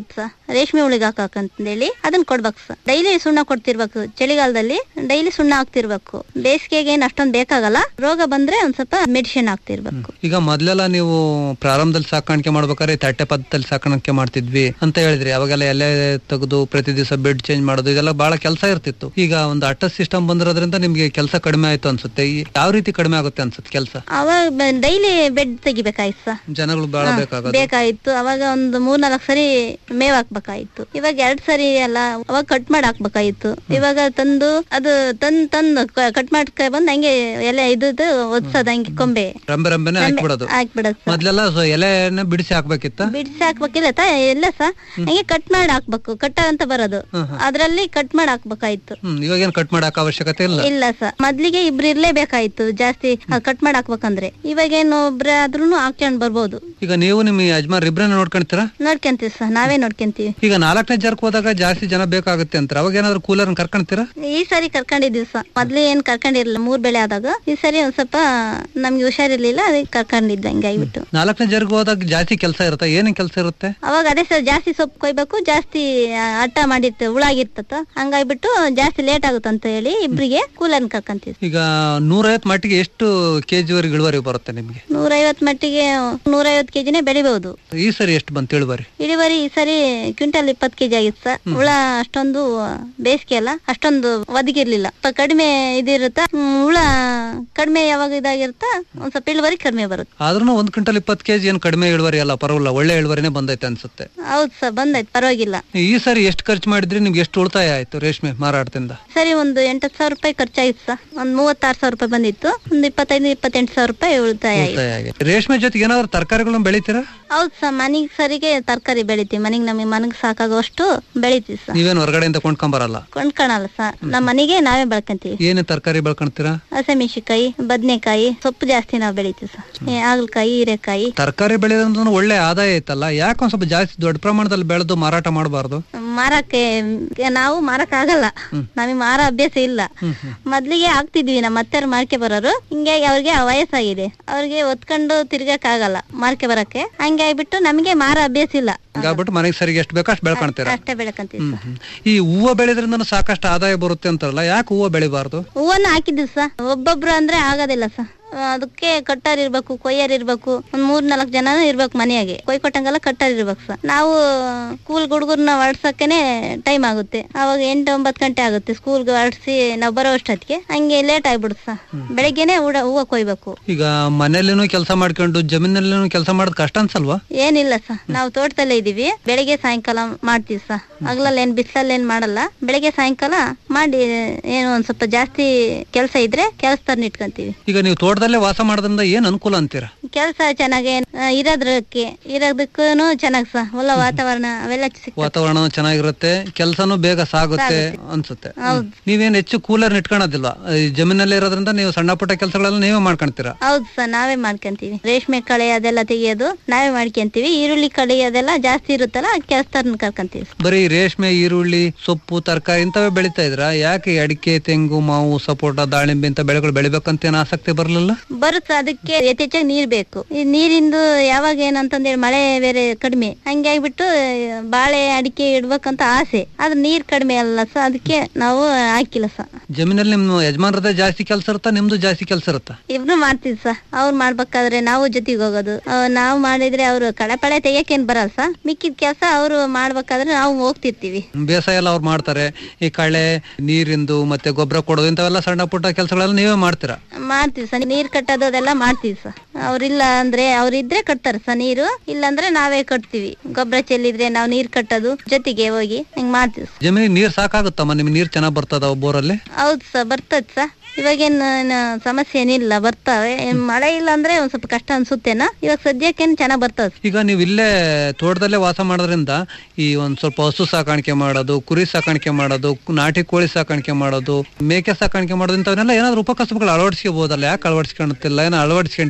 ರೇಷ್ಮೆ ಹುಳಿಗೆ ಹಾಕಂತೇಳಿ ಅದನ್ನ ಕೊಡ್ಬೇಕು ಸರ್ ಡೈಲಿ ಸುಣ್ಣ ಕೊಡ್ತಿರ್ಬೇಕು ಚಳಿಗಾಲದಲ್ಲಿ ಡೈಲಿ ಸುಣ್ಣ ಹಾಕ್ತಿರ್ಬೇಕು ಬೇಸಿಗೆಗೆ ಏನ್ ಅಷ್ಟೊಂದ್ ಬೇಕಾಗಲ್ಲ ರೋಗ ಬಂದ್ರೆ ಒಂದ್ ಸ್ವಲ್ಪ ಮೆಡಿಸಿನ್ ಹಾಕ್ತಿರ್ಬೇಕು ಈಗ ಮೊದ್ಲೆಲ್ಲ ನೀವು ಪ್ರಾರಂಭದಲ್ಲಿ ಸಾಕಾಣಿಕೆ ಮಾಡ್ಬೇಕಾದ್ರೆ ತಟ್ಟೆ ಪದ್ಧತಿಯಲ್ಲಿ ಸಾಕಾಣಿಕೆ ಮಾಡ್ತಿದ್ವಿ ಅಂತ ಹೇಳಿದ್ರಿ ಅವಾಗೆಲ್ಲ ಎಲೆ ತೆಗೆದು ಪ್ರತಿ ದಿವಸ ಬೆಡ್ ಚೇಂಜ್ ಮಾಡೋದು ಇದೆಲ್ಲ ಬಹಳ ಕೆಲಸ ಇರ್ತಿತ್ತು ಈಗ ಒಂದು ಅಟ್ಟ ಸಿಸ್ಟಮ್ ಬಂದಿರೋದ್ರಿಂದ ನಿಮ್ಗೆ ಕೆಲಸ ಕಡಿಮೆ ಆಯ್ತು ಅನ್ಸುತ್ತೆ ಈ- ಯಾವ ರೀತಿ ಕಡಿಮೆ ಆಗುತ್ತೆ ಅನ್ಸುತ್ತೆ ಕೆಲಸ ಅವಾಗ ಡೈಲಿ ಬೆಡ್ ತೆಗಿಬೇಕಾಯ್ತು ಸರ್ ಜನಗಳು ಬಹಳ ಬೇಕಾಗೋದು ಬೇಕಾಯ್ತು ಅವಾಗ ಒಂದು ಮೂರ್ ನಾಲ್ಕು ಸರಿ ಮೇವ್ ಹಾಕ್ಬೇಕಾಯ್ತು ಇವಾಗ ಎರಡ್ ಸರಿ ಅಲ್ಲ ಅವಾಗ ಕಟ್ ಮಾಡಿ ಹಾಕ್ಬೇಕಾಯ್ತು ಇವಾಗ ತಂದು ಅದು ತಂದ್ ತಂದು ಕಟ್ ಮಾಡ್ಕ ಬಂದ್ ಹಂಗೆ ಎಲೆ ಇದ್ದು ಒದ್ಸೋದ್ ಹಂಗೆ ಕೊಂಬೆ ರಂಬೆ ರಂಬೆನೆ ಹಾಕ್ಬಿಡೋದು ಹಾಕ್ಬಿಡೋದು ಸರ್ ಮೊದ್ಲೆಲ್ಲ ಸೊ- ಎಲೆನ ಬಿಡಿಸಿ ಹಾಕ್ಬೇಕಿತ್ತ ಬಿಡಿಸಿ ಹಾಕ್ಬೇಕಿಲ್ಲ ತ ಎಲ್ಲ ಸಹ ಹಂಗೆ ಕಟ್ ಮಾಡಿ ಹಾಕ್ಬೇಕು ಕಟ್ಟ ಅಂತ ಬರೋದು ಅದ್ರಲ್ಲಿ ಕಟ್ ಮಾಡಿ ಹಾಕ್ಬೇಕಾಯ್ತು ಹ್ಮ್ ಇವಾಗ ಏನ್ ಕಟ್ ಮಾಡಕ್ ಅವಶ್ಯಕತೆ ಇಲ್ಲ ಇಲ್ಲ ಸರ್ ಮೊದ್ಲಿಗೆ ಇಬ್ರು ಇರ್ಲೇಬೇಕಾಯ್ತು ಜಾಸ್ತಿ ಕಟ್ ಮಾಡಿ ಹಾಕ್ಬೇಕಂದ್ರೆ ಇವಾಗ ಏನು ಒಬ್ರ ಆದ್ರೂ ಹಾಕ್ಕೊಂಡ್ ಬರ್ಬೋದು ಈಗ ನೀವು ನಿಮ್ ಯಜಮಾನ್ ಇಬ್ರನ್ನ ನೋಡ್ಕೊಂತೀರಾ ನೋಡ್ಕೊಂತೀವಿ ಸರ್ ನಾವೇ ನೋಡ್ಕೊಂತೀವಿ ಈಗ ನಾಲ್ಕನೇ ಜರ್ಕ್ ಹೋದಾಗ ಜಾಸ್ತಿ ಜನ ಬೇಕಾಗುತ್ತೆ ಅಂತಾರೆ ಅವಾಗ ಏನಾದ್ರು ಕೂಲರ್ ಕರ್ಕೊಂತೀರಾ ಈ ಸರಿ ಕರ್ಕೊಂಡಿದ್ದೀವಿ ಸರ್ ಮೊದ್ಲು ಏನ್ ಕರ್ಕೊಂಡಿರ್ಲಿಲ್ಲ ಮೂರ್ ಬೆಳೆ ಆದಾಗ ಈ ಸರಿ ಒಂದ್ ಸ್ವಲ್ಪ ನಮ್ಗೆ ಹುಷಾರಿರ್ಲಿಲ್ಲ ಅದಕ್ಕೆ ಕರ್ಕೊಂಡಿದ್ದೆ ಹಂಗಾಗ್ಬಿಟ್ಟು ನಾಲ್ಕನೇ ಜರ್ಗ್ ಹೋದಾಗ ಜಾಸ್ತಿ ಕೆಲಸ ಇರುತ್ತೆ ಏನೇನ್ ಕೆಲಸ ಇರುತ್ತೆ ಅವಾಗ ಅದೇ ಸರ್ ಜಾಸ್ತಿ ಸೊಪ್ಪು ಕೊಯ್ಬೇಕು ಜಾಸ್ತಿ ಆ, ಅಟ್ಟ ಮಾಡಿರ್ತ ಹುಳಾಗಿರ್ತತ ಹಂಗಾಗ್ಬಿಟ್ಟು ಜಾಸ್ತಿ ಲೇಟ್ ಆಗುತ್ತೆ ಅಂತ ಹೇಳಿ ಇಬ್ರಿಗೆ ಕೂಲರ್ನ ಕರ್ಕೊಂತೀವಿ ಈಗ ನೂರೈವತ್ ಮಟ್ಟಿಗೆ ಎಷ್ಟು ಕೆಜಿ ವರೆಗೆ ಇಳುವರಿ ಬರುತ್ತೆ ನಿಮ್ಗೆ ನೂರೈವತ್ ಮಟ್ಟಿಗೆ ನೂರೈವತ್ ಕೆಜಿನೇ ಬೆಳಿಬಹುದು ಈ ಸರಿ ಎಷ್ಟು ಬಂತು ಇಳುವರಿ ಇಳುವರಿ ಈ ಸರಿ ಕ್ವಿಂಟಲ್ ಇಪ್ಪತ್ ಕೆಜಿ ಆಗಿತ್ತು ಸರ್ ಹುಳ ಅಷ್ಟೊಂದು ಬೇಸಿಗೆ ಅಲ್ಲ ಅಷ್ಟೊಂದು ಒದಗಿರ್ಲಿಲ್ಲ ಸ್ವಲ್ಪ ಕಡಿಮೆ ಇದಿರುತ್ತ ಹ್ಮ್, ಹುಳ ಕಡಿಮೆ ಯಾವಾಗ ಇದಾಗಿರುತ್ತ ಒಂದ್ ಸ್ವಲ್ಪ ಇಳುವರಿ ಕಡಿಮೆ ಬರುತ್ತೆ ಆದ್ರೂ ಒಂದ್ ಕ್ವಿಂಟಲ್ ಇಪ್ಪತ್ತು ಕೆಜಿ ಏನ್ ಕಡಿಮೆ ಇಳುವರಿ ಅಲ್ಲ ಪರವಾಗಿಲ್ಲ ಒಳ್ಳೆ ಇಳುವರಿನೇ ಬಂದೈತೆ ಅನ್ಸುತ್ತೆ ಹೌದು ಸರ್ ಬಂದಾಯ್ತು ಪರವಾಗಿಲ್ಲ ಈ ಸರಿ ಎಷ್ಟು ಖರ್ಚು ಮಾಡಿದ್ರಿ ನಿಮ್ಗೆ ಎಷ್ಟು ಉಳಿತಾಯ ಆಯ್ತು ರೇಷ್ಮೆ ಮಾರಾಟದಿಂದ ಸರಿ ಒಂದು ಎಂಟತ್ತು ಸಾವಿರ ರೂಪಾಯಿ ಖರ್ಚಾಗಿತ್ತು ಸರ್ ಒಂದ್ ಮೂವತ್ತಾರು ಸಾವಿರ ರೂಪಾಯಿ ಬಂದಿತ್ತು ಒಂದು ಇಪ್ಪತ್ತೈದು ಇಪ್ಪತ್ತೆಂಟು ಸಾವಿರ ರೂಪಾಯಿ ಉಳಿತಾಯ ಆಯ್ತು ಉಳಿತಾಯ ಆಗಿದೆ. ರೇಷ್ಮೆ ಜೊತೆಗೆ ಏನಾದ್ರು ತರಕಾರಿಗಳನ್ನ ಬೆಳಿತೀರಾ ಹೌದು ಸರ್ ಮನೆಗೆ ಸರಿಗೆ ತರಕಾರಿ ಬೆಳಿತೀವಿ ಮನೆಗೆ ನಮಗೆ ಮನೆಗೆ ಸಾಕಾಗುವಷ್ಟು ಬೆಳಿತೀವಿ ಸರ್ ನೀವೇನ್ ಹೊರಗಡೆಯಿಂದ ಕೊಂಡ್ಕೊಂಬರಲ್ಲ ಕೊಂಡ್ಕೊಳಲ್ಲ ಸರ್ ನಮ್ಮ ಮನೆಗೆ ನಾವೇ ಬೆಳ್ಕೊಂತೀವಿ ಏನೇ ತರಕಾರಿ ಬೆಳ್ಕೊಂತೀರಾ ಹಸಿಮೆಣಸಿನಕಾಯಿ ಬದನೆಕಾಯಿ ಸೊಪ್ಪು ಜಾಸ್ತಿ ನಾವು ಬೆಳಿತೀವಿ ಸರ್ ಈ ಹಾಗಲಕಾಯಿ ಹೀರೆಕಾಯಿ ತರಕಾರಿ ಬೆಳೆಯೋದ್ರಿಂದ ಒಳ್ಳೆ ಆದಾಯ ಐತಲ್ಲ ಯಾಕೆ ಒಂದ್ ಸ್ವಲ್ಪ ಜಾಸ್ತಿ ದೊಡ್ಡ ಪ್ರಮಾಣದಲ್ಲಿ ಬೆಳೆದು ಮಾರಾಟ ಮಾಡಬಾರ್ದು ಮಾರಕ್ಕೆ ನಾವು ಮಾರಕ್ ಆಗಲ್ಲ ನಮಗೆ ಮಾರ ಅಭ್ಯಾಸ ಇಲ್ಲ ಮೊದ್ಲಿಗೆ ಆಗ್ತಿದ್ವಿ ನಮ್ಮ ಅತ್ತೆಯವ್ರು ಮಾರ್ಕೆ ಬರೋರು ಹಿಂಗಾಗಿ ಅವ್ರಿಗೆ ವಯಸ್ಸಾಗಿದೆ ಅವ್ರಿಗೆ ಒತ್ಕೊಂಡು ತಿರ್ಗಕ್ ಆಗಲ್ಲ ಮಾರ್ಕೆ ಬರಕ್ಕೆ ಹಂಗೆ ಆಗ್ಬಿಟ್ಟು ನಮಗೆ ಮಾರ ಅಭ್ಯಾಸ ಇಲ್ಲ ಹಂಗಾಗ್ಬಿಟ್ಟು ಮನೆಗೆ ಸರಿಗೆ ಎಷ್ಟು ಬೇಕೋ ಅಷ್ಟು ಬೆಳ್ಕೊಂತೀರಾ ಅಷ್ಟೇ ಬೆಳಕಂತೀವಿ ಸರ್ ಹ್ಮ್. ಈ ಹೂವು ಬೆಳೆದ್ರಿಂದ ಸಾಕಷ್ಟು ಆದಾಯ ಬರುತ್ತೆ ಅಂತಾರಲ್ಲ ಯಾಕೆ ಹೂವು ಬೆಳಿಬಾರ್ದು ಹೂವನ್ನ ಹಾಕಿದ್ವಿ ಸರ್ ಒಬ್ಬೊಬ್ರು ಅಂದ್ರೆ ಆಗೋದಿಲ್ಲ ಸರ್ ಅದಕ್ಕೆ ಕಟ್ಟಾರ್ ಇರ್ಬೇಕು ಕೊಯ್ಯರ್ ಇರ್ಬೇಕು ಒಂದ್ ಮೂರ್ ನಾಲ್ಕು ಜನ ಇರ್ಬೇಕು ಮನೆಯಾಗೆ ಕೊಯ್ ಕೊಟ್ಟಂಗೆಲ್ಲ ಕಟ್ಟಾರ್ ಇರ್ಬೇಕು ಸರ್ ನಾವು ಸ್ಕೂಲ್ ಹುಡುಗರ್ನ ಹೊಡ್ಸಕ್ಕೇನೆ ಟೈಮ್ ಆಗುತ್ತೆ ಅವಾಗ ಎಂಟು ಒಂಬತ್ತು ಗಂಟೆ ಆಗುತ್ತೆ ಸ್ಕೂಲ್ಗೆ ಹೊಡ್ಸಿ ನಾವು ಬರೋ ಅಷ್ಟೊತ್ತಿಗೆ ಹಂಗೆ ಲೇಟ್ ಆಗ್ಬಿಡುತ್ತೆ ಸರ್ ಬೆಳಗ್ಗೆನೆ ಹೂಡ ಹೂವ ಕೊಯ್ಬೇಕು ಈಗ ಮನೆಯಲ್ಲೇನು ಕೆಲಸ ಮಾಡ್ಕೊಂಡು ಜಮೀನಲ್ಲೇನು ಕೆಲಸ ಮಾಡೋದು ಕಷ್ಟ ಅನ್ಸಲ್ವಾ ಏನಿಲ್ಲ ಸರ್ ನಾವು ತೋಟದಲ್ಲೇ ಇದೀವಿ ಬೆಳಿಗ್ಗೆ ಸಾಯಂಕಾಲ ಮಾಡ್ತೀವಿ ಸರ್ ಹಗಲಲ್ಲಿ ಏನ್ ಬಿಸಿಲಲ್ಲಿ ಏನ್ ಮಾಡಲ್ಲ ಬೆಳಿಗ್ಗೆ ಸಾಯಂಕಾಲ ಮಾಡಿ ಏನು ಒಂದ್ ಸ್ವಲ್ಪ ಜಾಸ್ತಿ ಕೆಲಸ ಇದ್ರೆ ಕೆಲಸದವ್ರನ್ನ ಇಟ್ಕೊಂತೀವಿ ಈಗ ನೀವು ತೋಟದಲ್ಲೇ ವಾಸ ಮಾಡೋದ್ರಿಂದ ಏನ್ ಅನುಕೂಲ ಅಂತೀರಾ ಕೆಲಸ ಚೆನ್ನಾಗಿ ಆ, ಇರೋದ್ರಕ್ಕೆ ಇರೋದಕ್ಕೂ ಚೆನ್ನಾಗ್ ಸಹ ಒಳ್ಳೆ ವಾತಾವರಣ ಅವೆಲ್ಲ ಸಿಕ್ಕ ವಾತಾವರಣ ಚೆನ್ನಾಗಿರುತ್ತೆ ಕೆಲಸನೂ ಬೇಗ ಸಾಗುತ್ತೆ ಅನ್ಸುತ್ತೆ ನೀವೇನ್ ಹೆಚ್ಚು ಕೂಲರ್ ಇಟ್ಕೊಳೋದಿಲ್ವಾ ಈ ಜಮೀನಲ್ಲಿ ಇರೋದ್ರಿಂದ ನೀವು ಸಣ್ಣ ಪುಟ್ಟ ಕೆಲಸಗಳೆಲ್ಲ ನೀವೇ ಮಾಡ್ಕೊಂತೀರಾ ಹೌದು ಸರ್ ನಾವೇ ಮಾಡ್ಕೊಂತೀವಿ ರೇಷ್ಮೆ ಕಳೆ ಅದೆಲ್ಲ ತೆಗಿಯೋದು ನಾವೇ ಮಾಡ್ಕೊಂತೀವಿ ಈರುಳ್ಳಿ ಕಳೆ ಅದೆಲ್ಲ ಜಾಸ್ತಿ ಇರುತ್ತಲ್ಲ ಕೆಲಸದವ್ರನ್ನ ಕರ್ಕೊಂತೀವಿ ಬರೀ ರೇಷ್ಮೆ ಈರುಳ್ಳಿ ಸೊಪ್ಪು ತರಕಾರಿ ಇಂಥವೇ ಬೆಳಿತಾ ಇದ್ರ ಯಾಕೆ ಈ ಅಡಿಕೆ ತೆಂಗು ಮಾವು ಸಪೋಟ ದಾಳಿಂಬೆ ಇಂಥ ಬೆಳೆಗಳು ಬೆಳಿಬೇಕಂತ ಏನ್ ಆಸಕ್ತಿ ಬರಲಿಲ್ಲ ಬರುತ್ತೆ ಅದಕ್ಕೆ ಯಥೇಚ್ಛಾಗಿ ನೀರ್ ಬೇಕು ಈ ನೀರಿಂದು ಯಾವಾಗ ಏನಂತಂದೇಳಿ ಮಳೆ ಬೇರೆ ಕಡಿಮೆ ಹಂಗೆ ಆಗ್ಬಿಟ್ಟು ಆ, ಬಾಳೆ ಅಡಿಕೆ ಇಡ್ಬೇಕಂತ ಆಸೆ ಆದ್ರೆ ನೀರ್ ಕಡಿಮೆ ಅಲ್ಲ ಸರ್ ಅದಕ್ಕೆ ನಾವು ಹಾಕಿಲ್ಲ ಸರ್ ಜಮೀನಲ್ಲಿ ನಿಮ್ ಯಜಮಾನ್ರದೇ ಜಾಸ್ತಿ ಕೆಲಸ ಇರುತ್ತಾ ನಿಮ್ದು ಜಾಸ್ತಿ ಕೆಲಸ ಇರುತ್ತಾ ಇಬ್ರು ಮಾಡ್ತೀವಿ ಸರ್ ಅವ್ರು ಮಾಡ್ಬೇಕಾದ್ರೆ ನಾವು ಜೊತೆಗೆ ಹೋಗೋದು ಅಹ್, ನಾವು ಮಾಡಿದ್ರೆ ಅವ್ರು ಕಳೆ ಪಳೆ ತೆಗಿಯಕೇನ್ ಬರಲ್ಲ ಸರ್ ಮಿಕ್ಕಿದ ಕೆಲಸ ಅವ್ರು ಮಾಡ್ಬೇಕಾದ್ರೆ ನಾವು ಹೋಗ್ತಿರ್ತೀವಿ ಬೇಸಾಯ ಎಲ್ಲ ಅವ್ರು ಮಾಡ್ತಾರೆ ಈ ಕಳೆ ನೀರಿಂದು ಮತ್ತೆ ಗೊಬ್ಬರ ಕೊಡೋದು ಇಂಥವೆಲ್ಲ ಸಣ್ಣ ಪುಟ್ಟ ಕೆಲಸಗಳೆಲ್ಲ ನೀವೇ ಮಾಡ್ತೀರಾ ಮಾಡ್ತೀವಿ ಸರ್ ನೀರ್ ಕಟ್ಟೋದು ಅದೆಲ್ಲ ಮಾಡ್ತೀವಿ ಸರ್ ಅವ್ರಿಲ್ಲ ಅಂದ್ರೆ ಅವ್ರಿದ್ರೆ ಕಟ್ತಾರೆ ಸರ್ ನೀರು ಇಲ್ಲಾಂದ್ರೆ ನಾವೇ ಕಟ್ತೀವಿ ಗೊಬ್ಬರ ಚೆಲ್ಲಿದ್ರೆ ನಾವು ನೀರ್ ಕಟ್ಟೋದು ಜೊತೆಗೆ ಹೋಗಿ ಹಿಂಗ್ ಮಾಡ್ತೀವಿ ಸರ್ ಜಮೀನಿಗೆ ನೀರ್ ಸಾಕಾಗುತ್ತಮ್ಮ ನಿಮ್ಗೆ ನೀರ್ ಚೆನ್ನಾಗ್ ಬರ್ತದ ಬೋರಲ್ಲಿ ಹೌದು ಸರ್ ಬರ್ತದ ಸರ್ ಇವಾಗೇನ್ ನ- ಸಮಸ್ಯೆ ಏನಿಲ್ಲ ಬರ್ತಾವೆ ಏನ್ ಮಳೆ ಇಲ್ಲ ಅಂದ್ರೆ ಒಂದ್ ಸ್ವಲ್ಪ ಕಷ್ಟ ಅನ್ಸುತ್ತೇನ ಇವಾಗ ಸದ್ಯಕ್ಕೇನ್ ಚೆನ್ನಾಗ್ ಬರ್ತದ ಈಗ ನೀವು ಇಲ್ಲೇ ತೋಟದಲ್ಲೇ ವಾಸ ಮಾಡೋದ್ರಿಂದ ಈ ಒಂದ್ ಸ್ವಲ್ಪ ಹಸು ಸಾಕಾಣಿಕೆ ಮಾಡೋದು ಕುರಿ ಸಾಕಾಣಿಕೆ ಮಾಡೋದು ನಾಟಿ ಕೋಳಿ ಸಾಕಾಣಿಕೆ ಮಾಡೋದು ಮೇಕೆ ಸಾಕಾಣಿಕೆ ಮಾಡೋದು ಇಂಥವನ್ನೆಲ್ಲ ಏನಾದ್ರು ಉಪಕಸಬುಗಳು ಅಳವಡಿಸ್ಕೋಬಹುದಲ್ಲ ಯಾಕೆ ಅಳವಡಿಸ್ಕೊಳುತ್ತಿಲ್ಲ ಏನೋ ಅಳವಡಿಸ್ಕೊಂಡಿದ್ದೀರಾ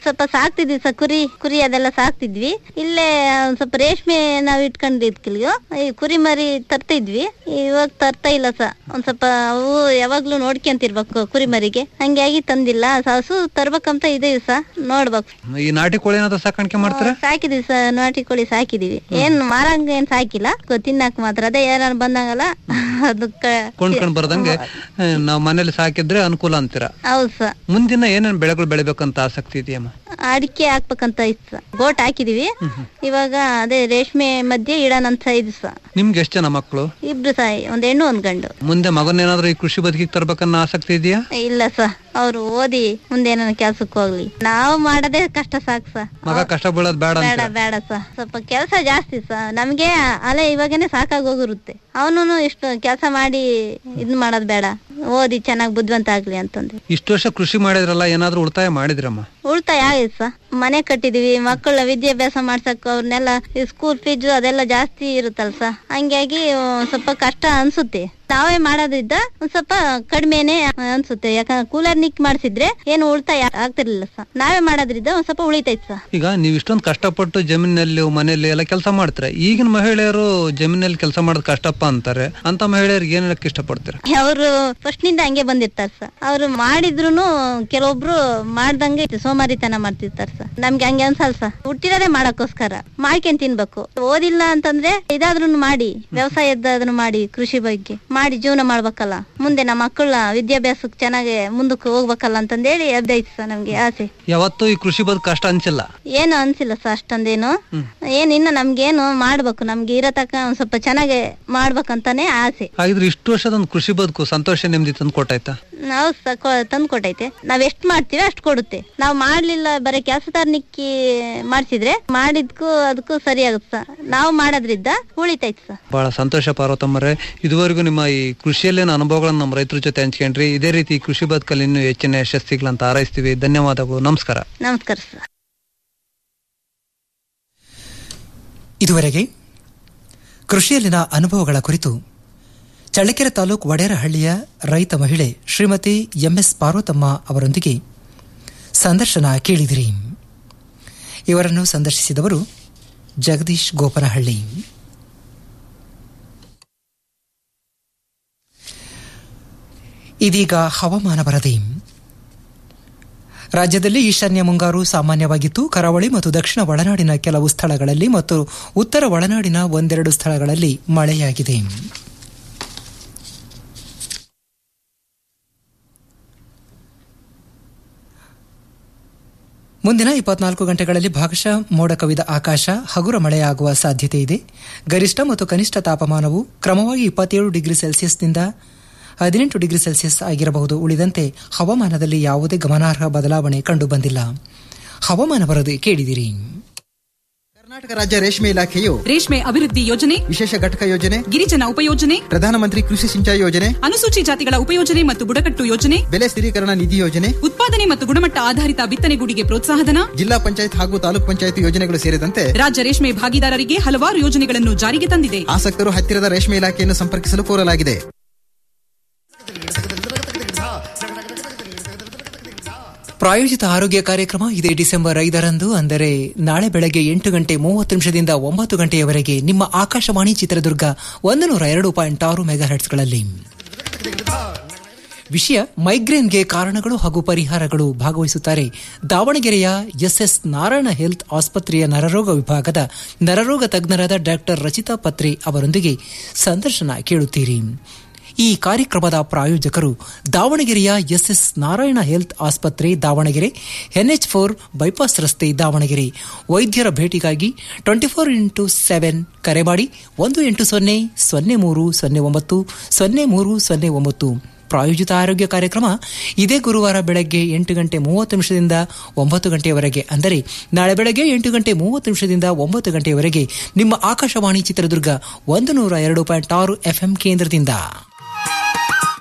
ಸ್ವಲ್ಪ ಸಾಕ್ತಿದ್ವಿ ಸರ್ ಕುರಿ ಕುರಿ ಅದೆಲ್ಲ ಸಾಕ್ತಿದ್ವಿ ಇಲ್ಲೇ ಒಂದ್ ಸ್ವಲ್ಪ ರೇಷ್ಮೆ ನಾವ್ ಇಟ್ಕೊಂಡಿದ್ಕಿಲ್ಯೋ ಈ ಕುರಿ ಮರಿ ತರ್ತಿದ್ವಿ ಇವಾಗ ತರ್ತಾ ಇಲ್ಲ ಸರ್ ಒಂದ್ ಸ್ವಲ್ಪ ಅವು ಯಾವಾಗ್ಲೂ ನೋಡ್ಕೊಂತಿರ್ಬೇಕು ಕುರಿ ಮರಿಗೆ ಹಂಗಾಗಿ ತಂದಿಲ್ಲ ಹಸು ತರ್ಬೇಕಂತ ಇದೀವಿ ಸರ್ ನೋಡ್ಬೇಕು ಈ ನಾಟಿ ಕೋಳಿ ಏನಾದ್ರು ಸಾಕಾಣಿಕೆ ಮಾಡ್ತಾರೆ ಸಾಕಿದೀವಿ ಸರ್ ನಾಟಿ ಕೋಳಿ ಸಾಕಿದೀವಿ ಏನ್ ಮಾರಂಗ ಏನ್ ಸಾಕಿಲ್ಲ ಗೊ- ತಿನ್ನಕ್ ಮಾತ್ರ ಅದೇ ಯಾರು ಬಂದಂಗಲ್ಲ ಅದಕ್ಕ ಕೊಂಡ್ಕೊಂಡ್ ಬರ್ದಂಗೆ ಆ, ನಾವ್ ಮನೇಲಿ ಸಾಕಿದ್ರೆ ಅನುಕೂಲ ಅಂತೀರ ಹೌದು ಸರ್ ಮುಂದಿನ ಏನೇನ್ ಬೆಳೆಗಳು ಬೆಳಿಬೇಕಂತ ಆಸಕ್ತಿ ಇದೆಯಮ್ಮ ಅಡಿಕೆ ಹಾಕ್ಬೇಕಂತ ಇತ್ತು ಸರ್ ಗೋಟ್ ಹಾಕಿದೀವಿ ಇವಾಗ ಅದೇ ರೇಷ್ಮೆ ಮಧ್ಯೆ ಇಡೋಣಂತ ಇದು ಸರ್ ನಿಮ್ಗೆ ಎಷ್ಟ್ ಜನ ಮಕ್ಕಳು ಇಬ್ರು ಸಹ ಒಂದ್ ಹೆಣ್ಣು ಒಂದ್ ಗಂಡು ಮುಂದೆ ಮಗನೇನಾದ್ರೂ ಈ ಕೃಷಿ ಬದುಕಿಗೆ ತರ್ಬೇಕನ್ನೋ ಆಸಕ್ತಿ ಇದೆಯಾ ಇಲ್ಲ ಸರ್ ಅವ್ರು ಓದಿ ಮುಂದೆ ಏನಾರ ಕೆಲ್ಸಕ್ಕೆ ಹೋಗ್ಲಿ ನಾವು ಮಾಡೋದೇ ಕಷ್ಟ ಸಾಕು ಸರ್ ಮಗ ಕಷ್ಟ ಬೀಳೋದ್ ಬೇಡ ಬೇಡ ಅಂತೀರ ಬೇಡ ಸರ್ ಸ್ವಲ್ಪ ಕೆಲಸ ಜಾಸ್ತಿ ಸರ್ ನಮ್ಗೆ ಅಲೆ ಇವಾಗನೇ ಸಾಕಾಗಿ ಹೋಗಿರುತ್ತೆ ಅವನು ಇಷ್ಟು ಕೆಲಸ ಮಾಡಿ ಇದ್ ಮಾಡೋದ್ ಬೇಡ ಓದಿ ಚೆನ್ನಾಗಿ ಬುದ್ಧಿವಂತ ಆಗ್ಲಿ ಅಂತಂದು ಇಷ್ಟು ವರ್ಷ ಕೃಷಿ ಮಾಡಿದ್ರಲ್ಲ ಏನಾದ್ರೂ ಉಳಿತಾಯ ಮಾಡಿದ್ರಮ್ಮ ಉಳಿತಾಯ ಆಗಿದೆ ಸರ್ ಮನೆ ಕಟ್ಟಿದೀವಿ ಮಕ್ಕಳ ವಿದ್ಯಾಭ್ಯಾಸ ಮಾಡ್ಸಕ್ ಅವ್ರನ್ನೆಲ್ಲ ಸ್ಕೂಲ್ ಫೀಸ್ ಅದೆಲ್ಲ ಜಾಸ್ತಿ ಇರುತ್ತಲ್ಲ ಸರ್ ಹಂಗಾಗಿ ಒಂದ್ ಸ್ವಲ್ಪ ಕಷ್ಟ ಅನ್ಸುತ್ತೆ ನಾವೇ ಮಾಡೋದ್ರಿಂದ ಒಂದ್ ಸ್ವಲ್ಪ ಕಡಿಮೆನೆ ಅನ್ಸುತ್ತೆ ಯಾಕಂದ್ರೆ ಕೂಲರ್ ನಿಕ್ ಮಾಡ್ಸಿದ್ರೆ ಏನು ಉಳಿತಾಯ ಆಗ್ತಿರ್ಲಿಲ್ಲ ಸರ್ ನಾವೇ ಮಾಡೋದ್ರಿಂದ ಒಂದ್ ಸ್ವಲ್ಪ ಉಳಿತೈತ್ ಸರ್ ಈಗ ನೀವ್ ಇಷ್ಟೊಂದು ಕಷ್ಟಪಟ್ಟು ಜಮೀನಲ್ಲಿ ಮನೆಯಲ್ಲಿ ಎಲ್ಲ ಕೆಲಸ ಮಾಡ್ತೀರ ಈಗಿನ ಮಹಿಳೆಯರು ಜಮೀನಲ್ಲಿ ಕೆಲಸ ಮಾಡೋದ್ ಕಷ್ಟಪ್ಪ ಅಂತಾರೆ ಅಂತ ಮಹಿಳೆಯರಿಗೆ ಏನ್ ಹೇಳಕ್ ಇಷ್ಟಪಡ್ತೀರ ಅವರು ಫಸ್ಟ್ ನಿಂದ ಹಂಗೆ ಬಂದಿರ್ತಾರ ಸರ್ ಅವ್ರು ಮಾಡಿದ್ರುನು ಕೆಲವೊಬ್ರು ಮಾಡ್ದಂಗೆ ಸೋಮಾರಿತನ ಮಾಡ್ತಿರ್ತಾರ ಸರ್ ನಮ್ಗೆ ಹಂಗೆ ಅನ್ಸಲ್ಲ ಸರ್ ಹುಟ್ಟಿರೋದೇ ಮಾಡಕ್ಕೋಸ್ಕರ ಮಾಡ್ಕೊಂಡ್ ತಿನ್ಬೇಕು ಓದಿಲ್ಲ ಅಂತಂದ್ರೆ ಇದಾದ್ರೂ ಮಾಡಿ ವ್ಯವಸಾಯದಾದ್ರೂ ಮಾಡಿ ಕೃಷಿ ಬಗ್ಗೆ ಮಾಡಿ ಜೀವನ ಮಾಡ್ಬೇಕಲ್ಲ ಮುಂದೆ ನಮ್ಮ ಮಕ್ಕಳ ವಿದ್ಯಾಭ್ಯಾಸಕ್ಕೆ ಚೆನ್ನಾಗಿ ಮುಂದಕ್ಕೆ ಹೋಗ್ಬೇಕಲ್ಲ ಅಂತಂದೇಳಿ ಅದ್ದೈತಿ ಸರ್ ನಮ್ಗೆ ಆಸೆ ಯಾವತ್ತೂ ಈ ಕೃಷಿ ಬದುಕು ಕಷ್ಟ ಅನ್ಸಿಲ್ಲ ಏನು ಅನ್ಸಿಲ್ಲ ಸರ್ ಅಷ್ಟೊಂದೇನು ಏನ್ ಇನ್ನ ನಮ್ಗೇನು ಮಾಡ್ಬೇಕು ನಮ್ಗೆ ಇರೋ ತಕ್ಕ ಒಂದ್ ಸ್ವಲ್ಪ ಚೆನ್ನಾಗಿ ಮಾಡ್ಬೇಕಂತಾನೆ ಆಸೆ ಹಾಗಿದ್ರೆ ಇಷ್ಟು ವರ್ಷದ ಒಂದು ಕೃಷಿ ಬದುಕು ಸಂತೋಷ ನೆಮ್ಮದಿ ತಂದು ಕೊಟ್ಟಾಯ್ತಾ ನಾವು ತಂದು ಕೊಟ್ಟೈತೆ ನಾವ್ ಎಷ್ಟ್ ಮಾಡ್ತೀವಿ ಅಷ್ಟ್ ಕೊಡುತ್ತೆ ನಾವ್ ಮಾಡ್ಲಿಲ್ಲ ಬರೀ ಕೆಲಸದಾರ ನಿಕ್ಕಿ ಮಾಡ್ಸಿದ್ರೆ ಮಾಡಿದ್ಕು ಅದಕ್ಕೂ ಸರಿ ಆಗುತ್ತೆ ಸರ್ ನಾವು ಮಾಡೋದ್ರಿಂದ ಉಳಿತೈತೆ ಸರ್ ಬಹಳ ಸಂತೋಷ ಪಾರ್ವತಮ್ಮರೇ ಇದುವರೆಗೂ ನಿಮ್ಮ ಈ ಕೃಷಿಯಲ್ಲಿನ ಅನುಭವಗಳನ್ನ ನಮ್ಮ ರೈತರ ಜೊತೆ ಹಂಚ್ಕೊಂಡ್ರಿ ಇದೇ ರೀತಿ ಕೃಷಿ ಬದುಕಲ್ಲಿ ಇನ್ನೂ ಹೆಚ್ಚಿನ ಯಶಸ್ಸಿಗಳಂತ ಹಾರೈಸ್ತೀವಿ ಧನ್ಯವಾದಗಳು ನಮಸ್ಕಾರ ನಮಸ್ಕಾರ ಸರ್ ಇದುವರೆಗೆ ಕೃಷಿಯಲ್ಲಿನ ಅನುಭವಗಳ ಕುರಿತು ಚಳ್ಳಕೆರೆ ತಾಲೂಕು ವಡೇರಹಳ್ಳಿಯ ರೈತ ಮಹಿಳೆ ಶ್ರೀಮತಿ ಎಂಎಸ್ ಪಾರ್ವತಮ್ಮ ಅವರೊಂದಿಗೆ ಸಂದರ್ಶನ ಕೇಳಿದಿರಿ ಇವರನ್ನು ಸಂದರ್ಶಿಸಿದವರು ಜಗದೀಶ್ ಗೋಪನಹಳ್ಳಿ ಇದೀಗ ಹವಾಮಾನ ವರದಿ ರಾಜ್ಯದಲ್ಲಿ ಈಶಾನ್ಯ ಮುಂಗಾರು ಸಾಮಾನ್ಯವಾಗಿತ್ತು ಕರಾವಳಿ ಮತ್ತು ದಕ್ಷಿಣ ಒಳನಾಡಿನ ಕೆಲವು ಸ್ಥಳಗಳಲ್ಲಿ ಮತ್ತು ಉತ್ತರ ಒಳನಾಡಿನ ಒಂದೆರಡು ಸ್ಥಳಗಳಲ್ಲಿ ಮಳೆಯಾಗಿದೆ ಮುಂದಿನ ಇಪ್ಪತ್ನಾಲ್ಕು ಗಂಟೆಗಳಲ್ಲಿ ಭಾಗಶಃ ಮೋಡ ಕವಿದ ಆಕಾಶ ಹಗುರ ಮಳೆಯಾಗುವ ಸಾಧ್ಯತೆ ಇದೆ ಗರಿಷ್ಠ ಮತ್ತು ಕನಿಷ್ಠ ತಾಪಮಾನವು ಕ್ರಮವಾಗಿ ಇಪ್ಪತ್ತೇಳು ಡಿಗ್ರಿ ಸೆಲ್ಸಿಯಸ್ನಿಂದ ಹದಿನೆಂಟು ಡಿಗ್ರಿ ಸೆಲ್ಸಿಯಸ್ ಆಗಿರಬಹುದು ಉಳಿದಂತೆ ಹವಾಮಾನದಲ್ಲಿ ಯಾವುದೇ ಗಮನಾರ್ಹ ಬದಲಾವಣೆ ಕಂಡುಬಂದಿಲ್ಲ ಹವಾಮಾನ ವರದಿ ಕೇಳಿದಿರಿ ಕರ್ನಾಟಕ ರಾಜ್ಯ ರೇಷ್ಮೆ ಇಲಾಖೆಯು ರೇಷ್ಮೆ ಅಭಿವೃದ್ಧಿ ಯೋಜನೆ ವಿಶೇಷ ಘಟಕ ಯೋಜನೆ ಗಿರಿಜನ ಉಪಯೋಜನೆ ಪ್ರಧಾನಮಂತ್ರಿ ಕೃಷಿ ಸಿಂಚಾಯಿ ಯೋಜನೆ ಅನುಸೂಚಿ ಜಾತಿಗಳ ಉಪಯೋಜನೆ ಮತ್ತು ಬುಡಕಟ್ಟು ಯೋಜನೆ ಬೆಲೆ ಸ್ಥಿರೀಕರಣ ನಿಧಿ ಯೋಜನೆ ಉತ್ಪಾದನೆ ಮತ್ತು ಗುಣಮಟ್ಟ ಆಧಾರಿತ ಬಿತ್ತನೆಗೂಡಿಗೆ ಪ್ರೋತ್ಸಾಹಧನ ಜಿಲ್ಲಾ ಪಂಚಾಯತ್ ಹಾಗೂ ತಾಲೂಕ್ ಪಂಚಾಯತ್ ಯೋಜನೆಗಳು ಸೇರಿದಂತೆ ರಾಜ್ಯ ರೇಷ್ಮೆ ಭಾಗಿದಾರರಿಗೆ ಹಲವಾರು ಯೋಜನೆಗಳನ್ನು ಜಾರಿಗೆ ತಂದಿದೆ ಆಸಕ್ತರು ಹತ್ತಿರದ ರೇಷ್ಮೆ ಇಲಾಖೆಯನ್ನು ಸಂಪರ್ಕಿಸಲು ಕೋರಲಾಗಿದೆ ಪ್ರಾಯೋಜಿತ ಆರೋಗ್ಯ ಕಾರ್ಯಕ್ರಮ ಇದೇ ಡಿಸೆಂಬರ್ ಐದರಂದು ಅಂದರೆ ನಾಳೆ ಬೆಳಗ್ಗೆ ಎಂಟು ಗಂಟೆ ಮೂವತ್ತು ನಿಮಿಷದಿಂದ ಒಂಬತ್ತು ಗಂಟೆಯವರೆಗೆ ನಿಮ್ಮ ಆಕಾಶವಾಣಿ ಚಿತ್ರದುರ್ಗ ಒಂದು ನೂರ ಎರಡು ಪಾಯಿಂಟ್ ಆರು ಮೆಗಾಹೆಟ್ಸ್ಗಳಲ್ಲಿ ವಿಷಯ ಮೈಗ್ರೇನ್ಗೆ ಕಾರಣಗಳು ಹಾಗೂ ಪರಿಹಾರಗಳು ಭಾಗವಹಿಸುತ್ತಾರೆ ದಾವಣಗೆರೆಯ ಎಸ್ಎಸ್ ನಾರಾಯಣ ಹೆಲ್ತ್ ಆಸ್ಪತ್ರೆಯ ನರರೋಗ ವಿಭಾಗದ ನರರೋಗ ತಜ್ಞರಾದ ಡಾಕ್ಟರ್ ರಚಿತಾ ಪತ್ರೆ ಅವರೊಂದಿಗೆ ಸಂದರ್ಶನ ಕೇಳುತ್ತೀರಿ ಈ ಕಾರ್ಯಕ್ರಮದ ಪ್ರಾಯೋಜಕರು ದಾವಣಗೆರೆಯ ಎಸ್ಎಸ್ ನಾರಾಯಣ ಹೆಲ್ತ್ ಆಸ್ಪತ್ರೆ ದಾವಣಗೆರೆ ಎನ್ಎಚ್ ಫೋರ್ ಬೈಪಾಸ್ ರಸ್ತೆ ದಾವಣಗೆರೆ ವೈದ್ಯರ ಭೇಟಿಗಾಗಿ ಟ್ವೆಂಟಿ ಫೋರ್ ಇಂಟು ಸೆವೆನ್ ಕರೆ ಮಾಡಿ ಒಂದು ಎಂಟು ಸೊನ್ನೆ ಸೊನ್ನೆ ಮೂರು ಸೊನ್ನೆ ಒಂಬತ್ತು ಸೊನ್ನೆ ಮೂರು ಸೊನ್ನೆ ಒಂಬತ್ತು ಪ್ರಾಯೋಜಿತ ಆರೋಗ್ಯ ಕಾರ್ಯಕ್ರಮ ಇದೇ ಗುರುವಾರ ಬೆಳಗ್ಗೆ ಎಂಟು ಗಂಟೆ ಮೂವತ್ತು ನಿಮಿಷದಿಂದ ಒಂಬತ್ತು ಗಂಟೆಯವರೆಗೆ ಅಂದರೆ ನಾಳೆ ಬೆಳಗ್ಗೆ ಎಂಟು ಗಂಟೆ ಮೂವತ್ತು ನಿಮಿಷದಿಂದ ಒಂಬತ್ತು ಗಂಟೆಯವರೆಗೆ ನಿಮ್ಮ ಆಕಾಶವಾಣಿ ಚಿತ್ರದುರ್ಗ ಒಂದು ನೂರ ಎರಡು ಪಾಯಿಂಟ್ ಆರು ಎಫ್ಎಂ ಕೇಂದ್ರದಿಂದ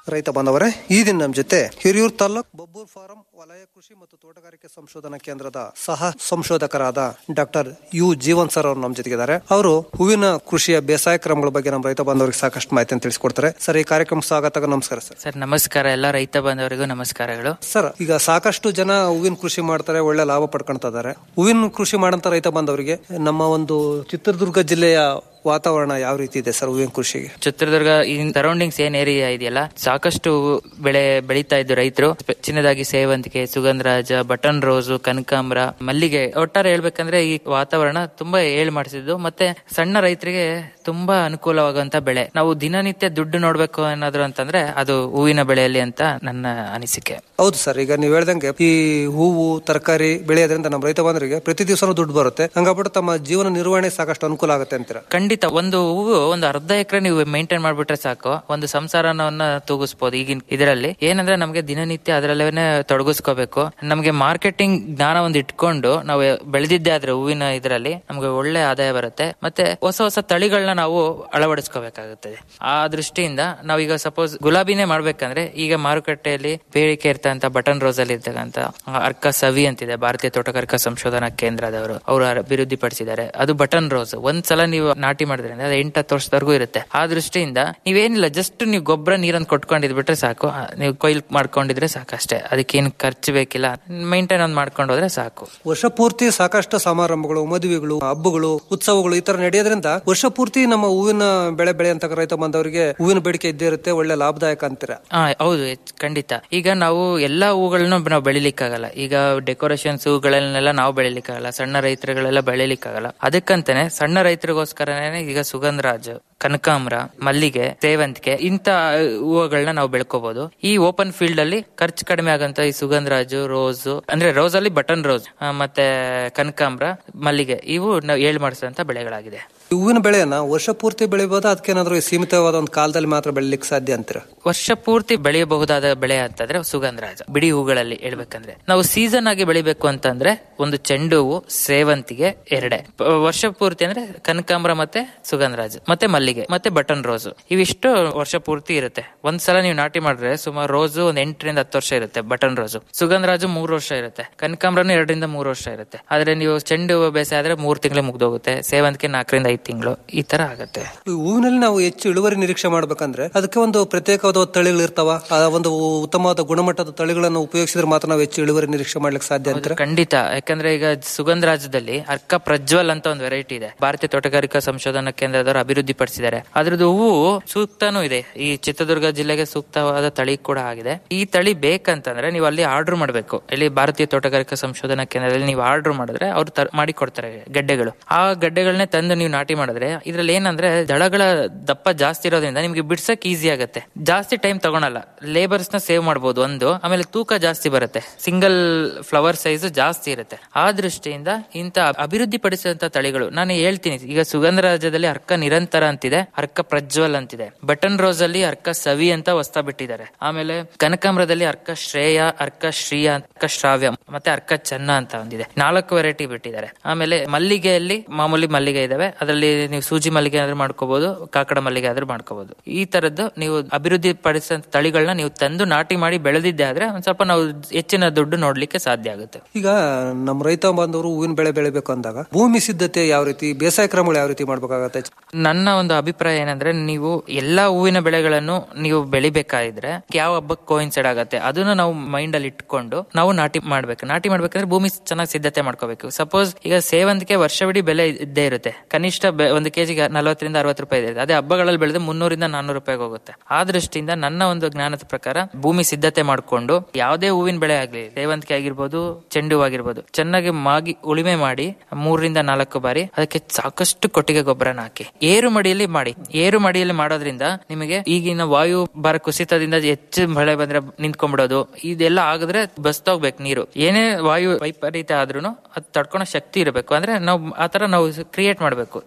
ರೈತ ಬಾಂಧವರೇ ಈ ದಿನ ನಮ್ಮ ಜೊತೆ ಹಿರಿಯೂರು ತಾಲೂಕ್ ಬಬ್ಬೂರ್ ಫಾರಂ ವಲಯ ಕೃಷಿ ಮತ್ತು ತೋಟಗಾರಿಕೆ ಸಂಶೋಧನಾ ಕೇಂದ್ರದ ಸಹ ಸಂಶೋಧಕರಾದ ಡಾಕ್ಟರ್ ಯು ಜೀವನ್ ಸರ್ ಅವರು ನಮ್ಮ ಜೊತೆಗಿದ್ದಾರೆ ಅವರು ಹೂವಿನ ಕೃಷಿಯ ಬೇಸಾಯ ಕ್ರಮಗಳ ಬಗ್ಗೆ ನಮ್ಮ ರೈತ ಬಾಂಧವರಿಗೆ ಸಾಕಷ್ಟು ಮಾಹಿತಿಯನ್ನು ತಿಳಿಸ್ಕೊಡ್ತಾರೆ ಸರ್ ಈ ಕಾರ್ಯಕ್ರಮ ಸ್ವಾಗತ ನಮಸ್ಕಾರ ಸರ್ ಸರ್ ನಮಸ್ಕಾರ ಎಲ್ಲ ರೈತ ಬಾಂಧವರಿಗೂ ನಮಸ್ಕಾರಗಳು ಸರ್ ಈಗ ಸಾಕಷ್ಟು ಜನ ಹೂವಿನ ಕೃಷಿ ಮಾಡ್ತಾರೆ ಒಳ್ಳೆ ಲಾಭ ಪಡ್ಕೊಳ್ತಾ ಇದ್ದಾರೆ ಹೂವಿನ ಕೃಷಿ ಮಾಡಂತ ರೈತ ಬಾಂಧವರಿಗೆ ನಮ್ಮ ಒಂದು ಚಿತ್ರದುರ್ಗ ಜಿಲ್ಲೆಯ ವಾತಾವರಣ ಯಾವ ರೀತಿ ಇದೆ ಸರ್ ಹೂವಿನ ಕೃಷಿಗೆ ಚಿತ್ರದುರ್ಗ ಈ ಸರೌಂಡಿಂಗ್ಸ್ ಏನ್ ಏರಿಯಾ ಇದೆಯಲ್ಲ ಸಾಕಷ್ಟು ಬೆಳೆ ಬೆಳೀತಾ ಇದ್ದು ರೈತರು ಚಿನ್ನದಾಗಿ ಸೇವಂತಿಗೆ ಸುಗಂಧರಾಜ ಬಟನ್ ರೋಸು ಕನಕಾಂಬರ ಮಲ್ಲಿಗೆ ಒಟ್ಟಾರೆ ಹೇಳ್ಬೇಕಂದ್ರೆ ಈ ವಾತಾವರಣ ತುಂಬಾ ಏಳ್ ಮಾಡಿಸಿದ್ದು ಮತ್ತೆ ಸಣ್ಣ ರೈತರಿಗೆ ತುಂಬಾ ಅನುಕೂಲವಾಗುವಂತ ಬೆಳೆ ನಾವು ದಿನನಿತ್ಯ ದುಡ್ಡು ನೋಡ್ಬೇಕು ಏನಾದ್ರು ಅಂತಂದ್ರೆ ಅದು ಹೂವಿನ ಬೆಳೆಯಲ್ಲಿ ಅಂತ ನನ್ನ ಅನಿಸಿಕೆ ಹೌದು ಸರ್ ಈಗ ನೀವು ಹೇಳ್ದಂಗೆ ಈ ಹೂವು ತರಕಾರಿ ಬೆಳೆಯೋದ್ರಿಂದ ನಮ್ಮ ರೈತ ಬಾಂಧವರಿಗೆ ಪ್ರತಿ ದಿವಸನೂ ದುಡ್ಡು ಬರುತ್ತೆ ಹಂಗಾಗ್ಬಿಟ್ಟು ತಮ್ಮ ಜೀವನ ನಿರ್ವಹಣೆ ಸಾಕಷ್ಟು ಅನುಕೂಲ ಆಗುತ್ತೆ ಅಂತೀರಾ ಖಂಡಿತ ಒಂದು ಹೂವು ಒಂದು ಅರ್ಧ ಎಕರೆ ನೀವು ಮೇಂಟೈನ್ ಮಾಡ್ಬಿಟ್ರೆ ಸಾಕು ಒಂದು ಸಂಸಾರವನ್ನ ತೂಗಿಸ್ಬೋದು ಈಗಿನ ಇದರಲ್ಲಿ ಏನಂದ್ರೆ ನಮಗೆ ದಿನನಿತ್ಯ ಅದರಲ್ಲೇನೆ ತೊಡಗಿಸ್ಕೋಬೇಕು ನಮಗೆ ಮಾರ್ಕೆಟಿಂಗ್ ಜ್ಞಾನ ಒಂದು ಇಟ್ಕೊಂಡು ನಾವು ಬೆಳೆದಿದ್ದೆ ಆದ್ರೆ ಹೂವಿನ ಇದರಲ್ಲಿ ನಮಗೆ ಒಳ್ಳೆ ಆದಾಯ ಬರುತ್ತೆ ಮತ್ತೆ ಹೊಸ ಹೊಸ ತಳಿಗಳನ್ನ ನಾವು ಅಳವಡಿಸ್ಕೋಬೇಕಾಗುತ್ತದೆ ಆ ದೃಷ್ಟಿಯಿಂದ ನಾವೀಗ ಸಪೋಸ್ ಗುಲಾಬಿನೇ ಮಾಡ್ಬೇಕಂದ್ರೆ ಈಗ ಮಾರುಕಟ್ಟೆಯಲ್ಲಿ ಬೇಡಿಕೆ ಇರ್ತಂತ ಬಟನ್ ರೋಸ್ ಅಲ್ಲಿ ಇರ್ತಕ್ಕಂತ ಅರ್ಕ ಸವಿ ಅಂತಿದೆ ಭಾರತೀಯ ತೋಟಗಾರಿಕಾ ಸಂಶೋಧನಾ ಕೇಂದ್ರದವರು ಅವರು ಅಭಿವೃದ್ಧಿ ಪಡಿಸಿದ್ದಾರೆ ಅದು ಬಟನ್ ರೋಸ್ ಒಂದ್ಸಲ ನೀವು ನಾಟಿ ಮಾಡಿದ್ರೆ ಅದು ಎಂಟು ಹತ್ತು ವರ್ಷದವರೆಗೂ ಇರುತ್ತೆ ಆ ದೃಷ್ಟಿಯಿಂದ ನೀವೇನಿಲ್ಲ ಜಸ್ಟ್ ನೀವು ಗೊಬ್ಬರ ನೀರನ್ನು ಕೊಟ್ಕೊಂಡಿದ್ ಬಿಟ್ರೆ ಸಾಕು ಆ, ನೀವು ಕೊಯ್ಲ್ ಮಾಡ್ಕೊಂಡಿದ್ರೆ ಸಾಕಷ್ಟೇ ಅದಕ್ಕೇನು ಖರ್ಚು ಬೇಕಿಲ್ಲ ಮೈಂಟೈನ್ ಒಂದು ಮಾಡ್ಕೊಂಡು ಹೋದ್ರೆ ಸಾಕು ವರ್ಷ ಪೂರ್ತಿ ಸಾಕಷ್ಟು ಸಮಾರಂಭಗಳು ಮದುವೆಗಳು ಹಬ್ಬಗಳು ಉತ್ಸವಗಳು ಈ ತರ ನಡೆಯೋದ್ರಿಂದ ವರ್ಷ ಪೂರ್ತಿ ನಮ್ಮ ಹೂವಿನ ಬೆಳೆ ಬೆಳೆಯಂತ ರೈತ ಬಾಂಧವರಿಗೆ ಹೂವಿನ ಬೇಡಿಕೆ ಇದ್ದೇ ಇರುತ್ತೆ ಒಳ್ಳೆ ಲಾಭದಾಯಕ ಅಂತೀರಾ ಹಾ ಹೌದು ಹೆಚ್- ಖಂಡಿತ ಈಗ ನಾವು ಎಲ್ಲಾ ಹೂಗಳನ್ನ ನಾವು ಬೆಳಿಲಿಕ್ಕಾಗಲ್ಲ ಈಗ ಡೆಕೋರೇಷನ್ಸ್ ಹೂಗಳನ್ನೆಲ್ಲ ನಾವು ಬೆಳಿಲಿಕ್ಕಾಗಲ್ಲ ಸಣ್ಣ ರೈತರುಗಳೆಲ್ಲ ಬೆಳಿಲಿಕ್ಕಾಗಲ್ಲ ಅದಕ್ಕಂತಾನೆ ಸಣ್ಣ ರೈತರಿಗೋಸ್ಕರನೇ ಈಗ ಸುಗಂಧರಾಜ್ ಕನಕಾಂಬರ ಮಲ್ಲಿಗೆ ಸೇವಂತಿಗೆ ಇಂತ ಹೂವುಗಳನ್ನ ನಾವು ಬೆಳ್ಕೋಬಹುದು ಈ ಓಪನ್ ಫೀಲ್ಡ್ ಅಲ್ಲಿ ಖರ್ಚು ಕಡಿಮೆ ಆಗಂತ ಈ ಸುಗಂಧರಾಜು ರೋಸ್ ಅಂದ್ರೆ ರೋಸ್ ಅಲ್ಲಿ ಬಟನ್ ರೋಸ್ ಆ, ಮತ್ತೆ ಕನಕಾಂಬರ ಮಲ್ಲಿಗೆ ಇವು ನಾವು ಏಳು ಮಾಡಿಸಿದಂತ ಬೆಳೆಗಳಾಗಿದೆ ಈ ಹೂವಿನ ಬೆಳೆಯನ್ನ ವರ್ಷ ಪೂರ್ತಿ ಬೆಳಿಬೋದಾ ಅದಕ್ಕೇನಾದ್ರೂ ಸೀಮಿತವಾದ ಒಂದು ಕಾಲದಲ್ಲಿ ಮಾತ್ರ ಬೆಳಿಲಿಕ್ಕೆ ಸಾಧ್ಯ ಅಂತೀರಾ ವರ್ಷ ಪೂರ್ತಿ ಬೆಳೆಯಬಹುದಾದ ಬೆಳೆ ಅಂತಂದ್ರೆ ಸುಗಂಧರಾಜ ಬಿಡಿ ಹೂಗಳಲ್ಲಿ ಹೇಳ್ಬೇಕಂದ್ರೆ ನಾವು ಸೀಸನ್ ಆಗಿ ಬೆಳಿಬೇಕು ಅಂತಂದ್ರೆ ಒಂದು ಚೆಂಡು ಹೂವು ಸೇವಂತಿಗೆ ಎರಡೆ ಪ- ವರ್ಷ ಪೂರ್ತಿ ಅಂದ್ರೆ ಕನಕಾಂಬರ ಮತ್ತೆ ಸುಗಂಧರಾಜ ಮತ್ತೆ ಮಲ್ಲಿಗೆ ಮತ್ತೆ ಬಟನ್ ರೋಸ್ ಇವಿಷ್ಟು ವರ್ಷ ಪೂರ್ತಿ ಇರುತ್ತೆ ಒಂದ್ಸಲ ನೀವು ನಾಟಿ ಮಾಡಿದ್ರೆ ಸುಮಾರು ರೋಸು ಒಂದ್ ಎಂಟರಿಂದ ಹತ್ತು ವರ್ಷ ಇರುತ್ತೆ ಬಟನ್ ರೋಸು ಸುಗಂಧರಾಜು ಮೂರು ವರ್ಷ ಇರುತ್ತೆ ಕನಕಾಂಬರನು ಎರಡರಿಂದ ಮೂರು ವರ್ಷ ಇರುತ್ತೆ ಆದ್ರೆ ನೀವು ಚೆಂಡು ಹೂವು ಬೇಸಾಯ ಆದ್ರೆ ಮೂರ್ ತಿಂಗಳು ಮುಗ್ದೋಗುತ್ತೆ ಸೇವಂತಿಗೆ ನಾಲ್ಕರಿಂದ ಐದು ತಿಂಗಳು ಈ ತರ ಆಗುತ್ತೆ ಈ ಹೂವಿನಲ್ಲಿ ನಾವು ಹೆಚ್ಚು ಇಳುವರಿ ನಿರೀಕ್ಷೆ ಮಾಡ್ಬೇಕಂದ್ರೆ ಅದಕ್ಕೆ ಒಂದು ಪ್ರತ್ಯೇಕವಾದ ತಳಿಗಳು ಇರ್ತಾವ ಆ ಒಂದು ಉತ್ತಮವಾದ ಗುಣಮಟ್ಟದ ತಳಿಗಳನ್ನು ಉಪಯೋಗಿಸಿದ್ರೆ ಮಾತ್ರ ನಾವು ಹೆಚ್ಚು ಇಳುವರಿ ನಿರೀಕ್ಷೆ ಮಾಡ್ಲಿಕ್ಕೆ ಸಾಧ್ಯ ಅಂತೀರಾ ಖಂಡಿತ ಯಾಕಂದ್ರೆ ಈಗ ಸುಗಂಧರಾಜದಲ್ಲಿ ಅರ್ಕ ಪ್ರಜ್ವಲ್ ಅಂತ ಒಂದು ವೆರೈಟಿ ಇದೆ ಭಾರತೀಯ ತೋಟಗಾರಿಕಾ ಸಂಶೋಧನಾ ಕೇಂದ್ರದವರು ಅಭಿವೃದ್ಧಿ ಪಡಿಸಿದ್ದಾರೆ ಅದ್ರದ್ದು ಹೂವು ಸೂಕ್ತನೂ ಇದೆ ಈ ಚಿತ್ರದುರ್ಗ ಜಿಲ್ಲೆಗೆ ಸೂಕ್ತವಾದ ತಳಿ ಕೂಡ ಆಗಿದೆ ಈ ತಳಿ ಬೇಕಂತಂದ್ರೆ ನೀವು ಅಲ್ಲಿ ಆರ್ಡರ್ ಮಾಡಬೇಕು ಇಲ್ಲಿ ಭಾರತೀಯ ತೋಟಗಾರಿಕಾ ಸಂಶೋಧನಾ ಕೇಂದ್ರದಲ್ಲಿ ನೀವು ಆರ್ಡರ್ ಮಾಡಿದ್ರೆ ಅವ್ರು ತರ- ಮಾಡಿ ಕೊಡ್ತಾರೆ ಗಡ್ಡೆಗಳು ಆ ಗಡ್ಡೆಗಳನ್ನೇ ತಂದು ನೀವು ನಾಟಿ ಮಾಡಿದ್ರೆ ಇದ್ರಲ್ಲಿ ಏನಂದ್ರೆ ದಳಗಳ ದಪ್ಪ ಜಾಸ್ತಿ ಇರೋದ್ರಿಂದ ನಿಮ್ಗೆ ಬಿಡ್ಸಕ್ ಈಸಿ ಆಗುತ್ತೆ ಜಾಸ್ತಿ ಟೈಮ್ ತಗೊಳಲ್ಲ ಲೇಬರ್ಸ್ ನ ಸೇವ್ ಮಾಡಬಹುದು ಒಂದು ಆಮೇಲೆ ತೂಕ ಜಾಸ್ತಿ ಬರುತ್ತೆ ಸಿಂಗಲ್ ಫ್ಲವರ್ ಸೈಜ್ ಜಾಸ್ತಿ ಇರುತ್ತೆ ಆ ದೃಷ್ಟಿಯಿಂದ ಇಂತ ಅಭಿವೃದ್ಧಿ ಪಡಿಸಿದಂತ ತಳಿಗಳು ನಾನು ಹೇಳ್ತೀನಿ ಈಗ ಸುಗಂಧರಾಜದಲ್ಲಿ ಅರ್ಕ ನಿರಂತರ ಅಂತಿದೆ ಅರ್ಕ ಪ್ರಜ್ವಲ್ ಅಂತಿದೆ ಬಟನ್ ರೋಸ್ ಅಲ್ಲಿ ಅರ್ಕ ಸವಿ ಅಂತ ಹೊಸ್ತಾ ಬಿಟ್ಟಿದ್ದಾರೆ ಆಮೇಲೆ ಕನಕಾಂಬರದಲ್ಲಿ ಅರ್ಕ ಶ್ರೇಯ ಅರ್ಕ ಶ್ರೀಯ ಅರ್ಕ ಶ್ರಾವ್ಯ ಮತ್ತೆ ಅರ್ಕ ಚೆನ್ನ ಅಂತ ಒಂದಿದೆ ನಾಲ್ಕು ವೆರೈಟಿ ಬಿಟ್ಟಿದ್ದಾರೆ ಆಮೇಲೆ ಮಲ್ಲಿಗೆಯಲ್ಲಿ ಮಾಮೂಲಿ ಮಲ್ಲಿಗೆ ಇದಾವೆ ಅದರಲ್ಲಿ ನೀವು ಸೂಜಿ ಮಲ್ಲಿಗೆ ಆದ್ರೂ ಮಾಡ್ಕೋಬಹುದು ಕಾಕಡ ಮಲ್ಲಿಗೆ ಆದ್ರೂ ಮಾಡ್ಕೋಬಹುದು ಈ ತರದ್ದು ನೀವು ಅಭಿವೃದ್ಧಿ ಪಡಿಸಿದ ತಳಿಗಳನ್ನ ನೀವು ತಂದು ನಾಟಿ ಮಾಡಿ ಬೆಳೆದಿದ್ದೆ ಆದ್ರೆ ಒಂದ್ ಸ್ವಲ್ಪ ನಾವು ಹೆಚ್ಚಿನ ದುಡ್ಡು ನೋಡ್ಲಿಕ್ಕೆ ಸಾಧ್ಯ ಆಗುತ್ತೆ ಈಗ ನಮ್ಮ ರೈತ ಬಾಂಧವರು ಹೂವಿನ ಬೆಳೆ ಬೆಳಿಬೇಕು ಅಂದಾಗ ಭೂಮಿ ಸಿದ್ಧತೆ ಯಾವ ರೀತಿ ಬೇಸಾಯ ಕ್ರಮಗಳು ಯಾವ ರೀತಿ ಮಾಡ್ಬೇಕಾಗತ್ತೆ ನನ್ನ ಒಂದು ಅಭಿಪ್ರಾಯ ಏನಂದ್ರೆ ನೀವು ಎಲ್ಲಾ ಹೂವಿನ ಬೆಳೆಗಳನ್ನು ನೀವು ಬೆಳಿಬೇಕಾದ್ರೆ ಯಾವ ಹಬ್ಬಕ್ಕೆ ಕೋಯಿನ್ಸೈಡ್ ಆಗತ್ತೆ ಅದನ್ನ ನಾವು ಮೈಂಡ್ ಅಲ್ಲಿ ಇಟ್ಕೊಂಡು ನಾವು ನಾಟಿ ಮಾಡ್ಬೇಕು ನಾಟಿ ಮಾಡ್ಬೇಕಂದ್ರೆ ಭೂಮಿ ಚೆನ್ನಾಗಿ ಸಿದ್ಧತೆ ಮಾಡ್ಕೋಬೇಕು ಸಪೋಸ್ ಈಗ ಸೇವಂತಿಗೆ ವರ್ಷವಿಡೀ ಬೆಲೆ ಇದ್ದೇ ಇರುತ್ತೆ ಕನಿಷ್ಠ ಬೆ- ಒಂದು ಕೆಜಿಗೆ ನಲವತ್ತರಿಂದ ಅರವತ್ತು ರೂಪಾಯಿ ಇದೆ ಅದೇ ಹಬ್ಬಗಳಲ್ಲಿ ಬೆಳೆದ್ರೆ ಮುನ್ನೂರಿಂದ ನಾನ್ನೂರು ರೂಪಾಯಿಗೆ ಹೋಗುತ್ತೆ ಆ ದೃಷ್ಟಿಯಿಂದ ನನ್ನ ಒಂದು ಜ್ಞಾನದ ಪ್ರಕಾರ ಭೂಮಿ ಸಿದ್ಧತೆ ಮಾಡ್ಕೊಂಡು ಯಾವುದೇ ಹೂವಿನ ಬೆಳೆ ಆಗ್ಲಿ ಸೇವಂತಿಗೆ ಆಗಿರ್ಬೋದು ಚೆಂಡು ಹೂ ಆಗಿರ್ಬೋದು ಚೆನ್ನಾಗಿ ಮಾಗಿ ಉಳಿಮೆ ಮಾಡಿ ಮೂರರಿಂದ ನಾಲ್ಕು ಬಾರಿ ಅದಕ್ಕೆ ಸಾಕಷ್ಟು ಕೊಟ್ಟಿಗೆ ಗೊಬ್ಬರನ ಹಾಕಿ ಏರು ಮಡಿಯಲ್ಲಿ ಮಾಡಿ ಏರು ಮಡಿಯಲ್ಲಿ ಮಾಡೋದ್ರಿಂದ ನಿಮಗೆ ಈಗಿನ ವಾಯು ಭಾರ ಕುಸಿತದಿಂದ ಹೆಚ್ಚು ಮಳೆ ಬಂದ್ರೆ ನಿಂತ್ಕೊಂಡ್ಬಿಡೋದು ಇದೆಲ್ಲ ಆಗಿದ್ರೆ ಬಸ್ತೋಗ್ಬೇಕು ನೀರು ಏನೇ ವಾಯು ವೈಪರೀತ್ಯ ಆದ್ರೂ ಅದು ತಡ್ಕೊಳೋ ಶಕ್ತಿ ಇರಬೇಕು ಅಂದ್ರೆ ನಾವು ಆತರ ನಾವು ಕ್ರಿಯೇಟ್ ಮಾಡಬೇಕು